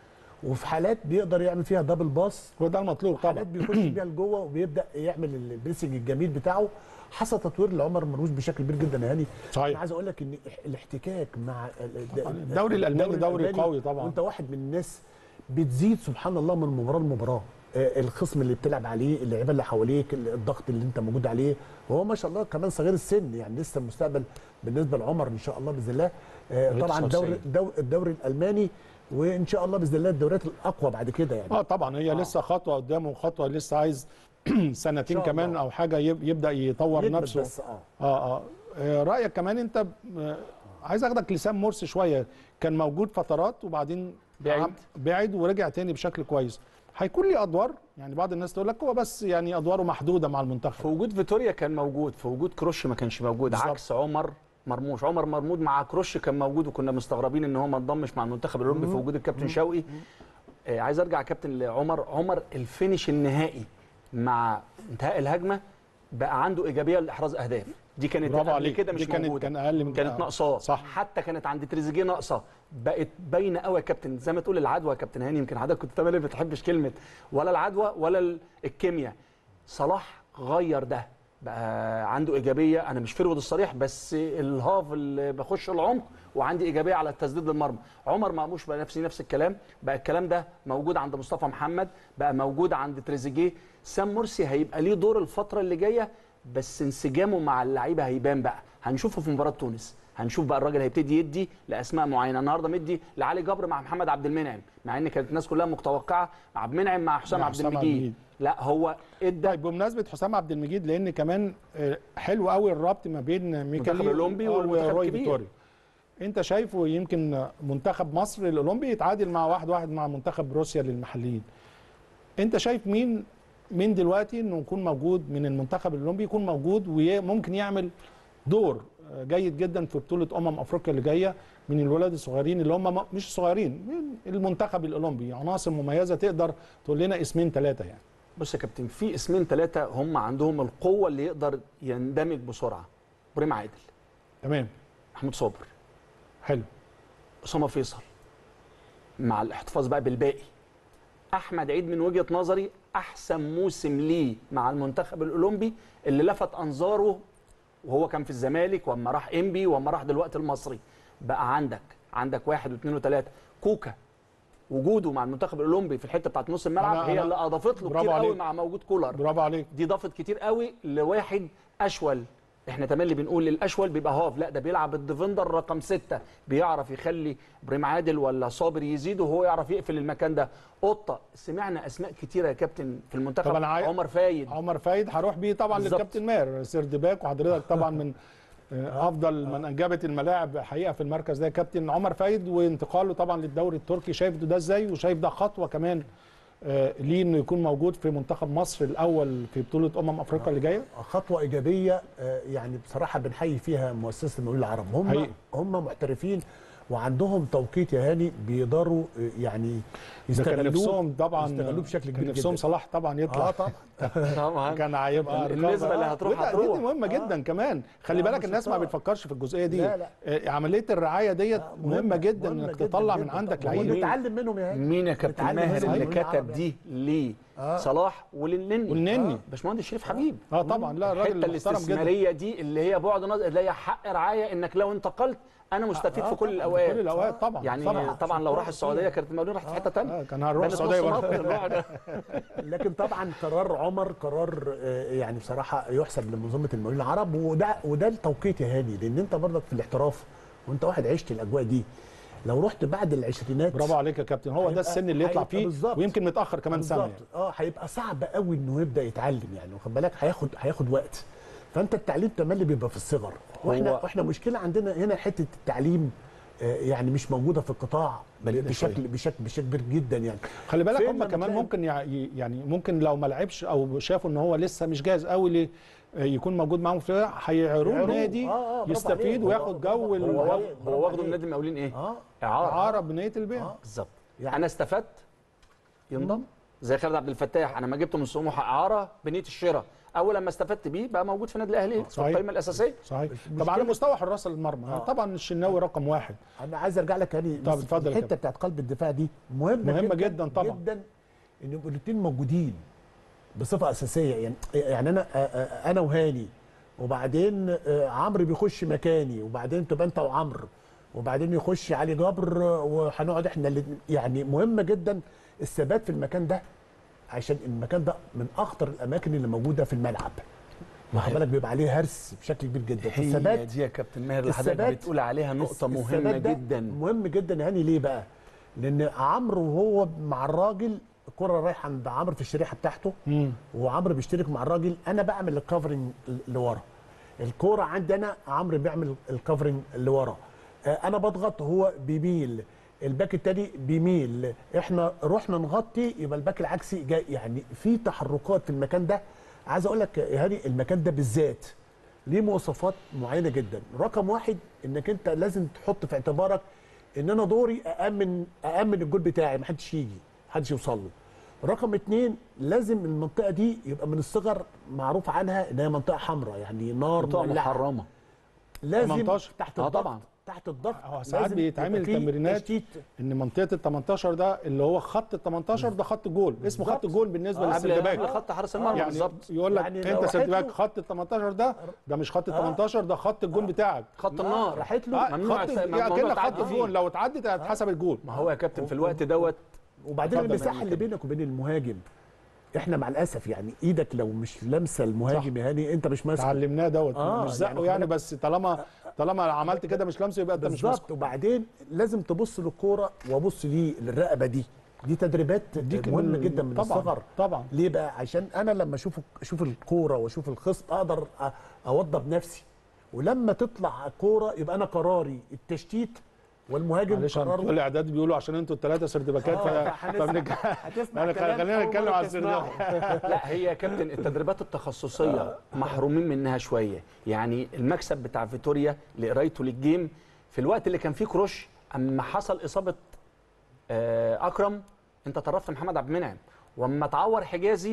وفي حالات بيقدر يعمل فيها دبل باس هو ده المطلوب حالات طبعا بيخش بيها لجوه وبيبدا يعمل البريسنج الجميل بتاعه حصل تطوير لعمر مرموش بشكل كبير جدا يا هاني صحيح. انا عايز اقول لك ان الاحتكاك مع ال- طبعاً. الدوري الألماني دوري الألماني قوي طبعاً. وانت واحد من الناس بتزيد سبحان الله من مباراه لمباراه آه، الخصم اللي بتلعب عليه اللعيبه اللي حواليك ال- الضغط اللي انت موجود عليه وهو ما شاء الله كمان صغير السن يعني لسه المستقبل بالنسبه لعمر ان شاء الله باذن الله آه، طبعا 99. الدوري الدو- الدوري الالماني وان شاء الله باذن الله الدوريات الاقوى بعد كده يعني اه طبعا هي لسه خطوه قدامه خطوه لسه عايز سنتين إن شاء كمان الله. او حاجه يب- يبدا يطور يثبت نفسه بس اه اه اه آه، رايك كمان انت آه، عايز اخدك لسام مرسي شويه كان موجود فترات وبعدين بعد. عم- بعد ورجع تاني بشكل كويس هيكون لي ادوار يعني بعض الناس تقول لك هو بس يعني ادواره محدوده مع في المنتخب وجود فيتوريا كان موجود في وجود كروش ما كانش موجود بالظبط. عكس عمر مرموش عمر مرمود مع كروش كان موجود وكنا مستغربين ان هو ما انضمش مع المنتخب الاولمبي في وجود الكابتن شوقي آه عايز ارجع كابتن لعمر عمر الفينش النهائي مع انتهاء الهجمه بقى عنده ايجابيه لاحراز اهداف دي كانت برافو قبل عليك. كده دي مش كانت- موجوده كان أقل من كانت كده. ناقصاه صح. حتى كانت عند تريزيجيه ناقصه بقت باينه قوي يا كابتن زي ما تقول العدوى يا كابتن هاني يمكن حضرتك كنت تمام ما بتحبش كلمه ولا العدوى ولا ال- الكيمياء صلاح غير ده بقى عنده ايجابيه انا مش فرود الصريح بس الهاف اللي بخش العمق وعندي ايجابيه على التسديد للمرمى عمر مرموش بقى نفسي نفس الكلام بقى الكلام ده موجود عند مصطفى محمد بقى موجود عند تريزيجيه سام مرسي هيبقى ليه دور الفتره اللي جايه بس انسجامه مع اللعيبه هيبان بقى هنشوفه في مباراه تونس هنشوف بقى الراجل هيبتدي يدي لاسماء معينه النهارده مدي لعلي جبر مع محمد عبد المنعم مع ان كانت الناس كلها متوقعه عبد المنعم مع حسام مع عبد حسام عبد المجيد المجيد. لا هو ادى طيب بمناسبه حسام عبد المجيد لان كمان آه، حلو قوي الربط ما بين ميكالي المنتخب الأولمبي آه، والمنتخب وروي الكبير. فيتوريا انت شايفه يمكن منتخب مصر الاولمبي يتعادل مع واحد واحد مع منتخب روسيا للمحليين انت شايف مين مين دلوقتي انه يكون موجود من المنتخب الاولمبي يكون موجود وممكن يعمل دور آه، جيد جدا في بطوله امم افريقيا اللي جايه من الولاد الصغيرين اللي هم م- مش صغيرين من المنتخب الاولمبي عناصر مميزه تقدر تقول لنا اسمين ثلاثه يعني بص يا كابتن في اسمين ثلاثه هم عندهم القوه اللي يقدر يندمج بسرعه ابراهيم عادل تمام محمود صابر حلو اسامه فيصل مع الاحتفاظ بقى بالباقي احمد عيد من وجهه نظري احسن موسم ليه مع المنتخب الاولمبي اللي لفت انظاره وهو كان في الزمالك واما راح انبي واما راح دلوقتي المصري بقى عندك عندك واحد واثنين وثلاثه كوكا وجوده مع المنتخب الاولمبي في الحته بتاعت نص الملعب أنا- هي أنا- اللي اضافت له برافو كتير قوي عليك. مع موجود كولر برافو عليك دي ضافت كتير قوي لواحد اشول احنا تملي بنقول للاشول بيبقى هاف لا ده بيلعب الديفندر رقم ستة بيعرف يخلي ابراهيم عادل ولا صابر يزيد وهو يعرف يقفل المكان ده قطه سمعنا اسماء كتيره يا كابتن في المنتخب طب أنا عاي- عمر فايد عمر فايد هروح بيه طبعا بالظبط. للكابتن ماهر سيرد باك وحضرتك طبعا من آه، افضل من انجبت الملاعب حقيقه في المركز ده كابتن عمر فايد وانتقاله طبعا للدوري التركي شايف ده ازاي وشايف ده خطوه كمان آه، ليه انه يكون موجود في منتخب مصر الاول في بطوله امم افريقيا اللي جايه خطوه ايجابيه آه، يعني بصراحه بنحيي فيها مؤسسه المقاولين العرب هم حقيقي. هم محترفين وعندهم توقيت يا هاني بيقدروا آه، يعني ده كان يستغلوه نفسهم طبعا يستغلوه بشكل كان كبير نفسهم جدا صلاح طبعا يطلع اه طبعا طبعا كان هيبقى أرقام- النسبة اللي آه، هتروح وده- هتروح. دي مهمه جدا كمان خلي لا، بالك مش الناس ما هتروح. بتفكرش في الجزئيه دي لا، لا. آه، عمليه الرعايه ديت آه، مهمه جدا مهمة انك جداً تطلع من جداً عندك طبعاً. لعيبه ونتعلم منهم يا هاني مين يا كابتن نتعلم ماهر منهم اللي المقاولين العرب كتب دي ليه آه. صلاح وللنني والنني. آه. باشمهندس شريف حبيب اه طبعا لا الراجل الحته محترم جدا الاستثماريه دي اللي هي بعد نظر اللي هي حق رعايه انك لو انتقلت انا مستفيد آه، في كل طبعاً، الاوقات كل الاوقات طبعا يعني طبعا طبعا لو راح السعوديه كانت المقاولين راحت في حته ثانيه آه، كان هنروح السعوديه برضه لكن طبعا قرار عمر قرار آه، يعني بصراحه يحسب لمنظومه المقاولين العرب وده وده التوقيت يا هاني لان انت برضك في الاحتراف وانت واحد عشت الاجواء دي لو رحت بعد العشرينات برافو عليك يا كابتن هو ده هيبقى- السن اللي يطلع هيبقى فيه بالظبط. ويمكن متاخر كمان سنه بالظبط يعني. اه هيبقى صعب قوي انه يبدا يتعلم يعني واخد بالك هياخد هياخد وقت فانت التعليم تملي بيبقى في الصغر واحنا هو- احنا مشكله عندنا هنا حته التعليم آه، يعني مش موجوده في القطاع بل- بشكل بشكل بشكل كبير جدا يعني خلي بالك فين هم لما كمان تلاقي- ممكن يع- يعني ممكن لو ما لعبش او شافوا ان هو لسه مش جاهز قوي ليه يكون موجود معاهم في الفرقة، هيعيروه يعيروه. نادي آه، آه، برافو يستفيد عليك. وياخد برافو- جو ال- برافو هو عليك. هو برافو واخده من عليك. نادي المقاولين ايه؟ اه اعاره اعاره بنيه البيع آه. بالظبط يعني- انا استفدت ينضم زي خالد عبد الفتاح انا ما جبته من سموحه اعاره بنيه الشراء اول لما استفدت بيه بقى موجود في النادي الاهلي في صحيح. القائمه الاساسيه صحيح المشكلة- طب على مستوى حراس المرمى آه. طبعا الشناوي رقم واحد انا عايز ارجع لك يعني طب بس اتفضل يا الحته كابتن. بتاعت قلب الدفاع دي مهمه مهمة جداً طبعاً. جدا ان يبقوا الاثنين موجودين بصفه اساسيه يعني يعني انا آه، آه، انا وهاني وبعدين آه، عمرو بيخش مكاني وبعدين تبقى انت وعمرو وبعدين يخش علي جبر آه، وهنقعد احنا الاتنين. يعني مهمه جدا الثبات في المكان ده عشان المكان ده من اخطر الاماكن اللي موجوده في الملعب واخد بالك بيبقى عليه هرس بشكل كبير جدا هي فالثبات دي يا كابتن ماهر اللي حضرتك الثبات- بتقول عليها نقطه الس- مهمه الثبات ده جدا مهم جدا يا هاني ليه بقى؟ لان عمرو وهو مع الراجل الكره رايحه عند عمرو في الشريحه بتاعته مم. وعمرو بيشترك مع الراجل انا بعمل الكفرنج لورا الكوره عندي انا عمرو بيعمل الكفرنج لورا آه، انا بضغط هو بيميل الباك التاني بيميل احنا رحنا نغطي يبقى الباك العكسي جاي يعني في تحركات في المكان ده عايز اقول لك يا هاني المكان ده بالذات ليه مواصفات معينه جدا رقم واحد انك انت لازم تحط في اعتبارك ان انا دوري اامن اامن الجول بتاعي ما حدش يجي محدش يوصل له رقم اتنين لازم المنطقه دي يبقى من الصغر معروف عنها ان هي منطقه حمراء يعني نار منطقه مولعة. محرمه لازم 18. تحت آه الضغط طبعا. تحت الضغط هو ساعات لازم بيتعمل يبقى فيه تمرينات تشتيت. ان منطقه ال 18 ده اللي هو خط ال 18 ده خط الجول اسمه خط بالظبط. الجول بالنسبه قبل للسيرد باك قبل خط حارس المرمى يعني بالظبط يقول لك يعني لو انت سيرد راحت باك له- خط ال 18 ده ده مش خط ال 18 ده خط الجول بتاعك خط آه، النار راحت له آه، ممنوع خط الت- يعني ممنوع كأنك تعدي خط فيه. الجول لو اتعدت هتحسب الجول ما هو يا كابتن في الوقت دوت وبعدين اتفضل المساحه يا اللي كابتن. بينك وبين المهاجم احنا مع الاسف يعني ايدك لو مش لامسه المهاجم يا هاني انت مش ماسك اتعلمناه دوت آه، مش زقه يعني يعني, خلي- بس طالما طالما عملت كده مش لمسه يبقى انت مش ماسكه بالظبط وبعدين لازم تبص للكوره وابص ليه للرقبه دي دي تدريبات دي مهمه جدا من طبعا الصغر طبعا ليه بقى عشان انا لما اشوف اشوف الكوره واشوف الخصم اقدر أ- اوضب نفسي ولما تطلع كوره يبقى انا قراري التشتيت والمهاجم معلش أنا بتوع قراره الاعداد بيقولوا عشان انتوا الثلاثه سيرد باكات آه، ف- فهنسمع- فبنك- هتسمع أنا كلام خلينا أول نتكلم مرة على السيرد تسمعه. لا هي يا كابتن التدريبات التخصصيه محرومين منها شويه يعني المكسب بتاع فيتوريا لقرايته للجيم في الوقت اللي كان فيه كروش اما حصل اصابه آه، اكرم انت طرفت محمد عبد المنعم واما اتعور حجازي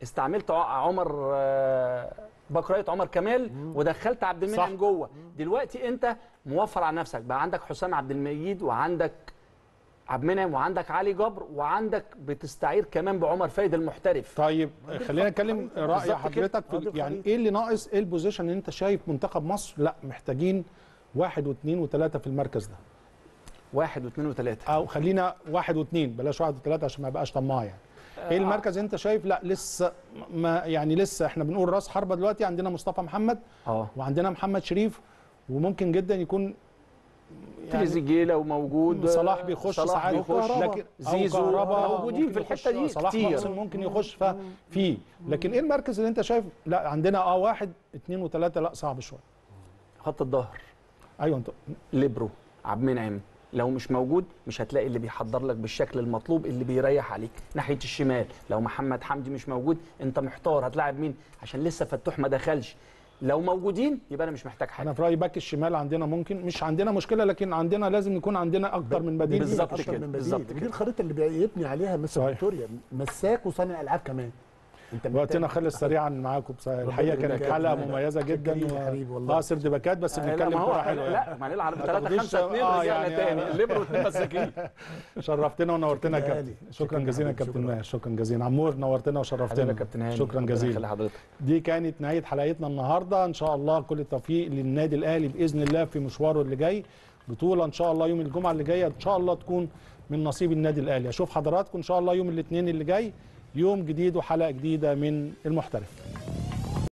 استعملت ع- عمر آه، بكرايه عمر كمال ودخلت عبد المنعم صح. جوه دلوقتي انت موفر على نفسك بقى عندك حسام عبد المجيد وعندك عبد المنعم وعندك علي جبر وعندك بتستعير كمان بعمر فايد المحترف طيب خلينا نتكلم راي بالظبط كده. حضرتك آه، دي في يعني الخريطة. ايه اللي ناقص ايه البوزيشن اللي انت شايف منتخب مصر لا محتاجين واحد واثنين وثلاثه في المركز ده واحد واثنين وثلاثه او خلينا واحد واثنين بلاش واحد وثلاثه عشان ما يبقاش طماع يعني ايه المركز انت شايف لا لسه ما يعني لسه احنا بنقول راس حربه دلوقتي عندنا مصطفى محمد اه وعندنا محمد شريف وممكن جدا يكون تريزيجيه لو موجود صلاح بيخش صلاح ساعات بيخش لكن زيزو أو كهربا موجودين ممكن في الحته يخش، دي صلاح كتير محسن ممكن يخش ف- فيه لكن ايه المركز اللي انت شايف لا عندنا اه واحد اثنين وثلاثه لا صعب شويه خط الظهر ايوه انت ليبرو عبد المنعم لو مش موجود مش هتلاقي اللي بيحضر لك بالشكل المطلوب اللي بيريح عليك ناحيه الشمال لو محمد حمدي مش موجود انت محتار هتلاعب مين عشان لسه فتوح ما دخلش لو موجودين يبقى انا مش محتاج حاجه انا في رايي باك الشمال عندنا ممكن مش عندنا مشكله لكن عندنا لازم يكون عندنا اكتر من بديل بالظبط أكتر كده، من بالظبط بديل كده. ودي الخريطه اللي بيبني عليها مستر صحيح. فيكتوريا مساك وصانع العاب كمان انت محتاج- وقتنا خلص سريعا معاكم بصراحة. الحقيقه ربنا كانت يبارك حلقه فيك. مميزه جدا شكرا يا حبيبي والله. اه سرد باكات بس آه، لا بنتكلم ما هو كوره إحنا- حلوه يعني. لا ما هنلعب ما 3 تاخدوش- 5 2 آه، رجعنا يعني- تاني ليبرو اثنين مساكين شرفتنا ونورتنا يا شكرا كابتن لي. شكرا شكرا جزيلا يا حبيبي، كابتن شكرا. ماهر شكرا جزيلا عمور نورتنا وشرفتنا حبيبي يا كابتن هاني شكرا ربنا جزيلا يخلي حضرتك دي كانت نهايه حلقتنا النهارده ان شاء الله كل التوفيق للنادي الاهلي باذن الله في مشواره اللي جاي بطوله ان شاء الله يوم الجمعه اللي جايه ان شاء الله تكون من نصيب النادي الاهلي اشوف حضراتكم ان شاء الله يوم الاثنين اللي جاي يوم جديد وحلقه جديده من المحترف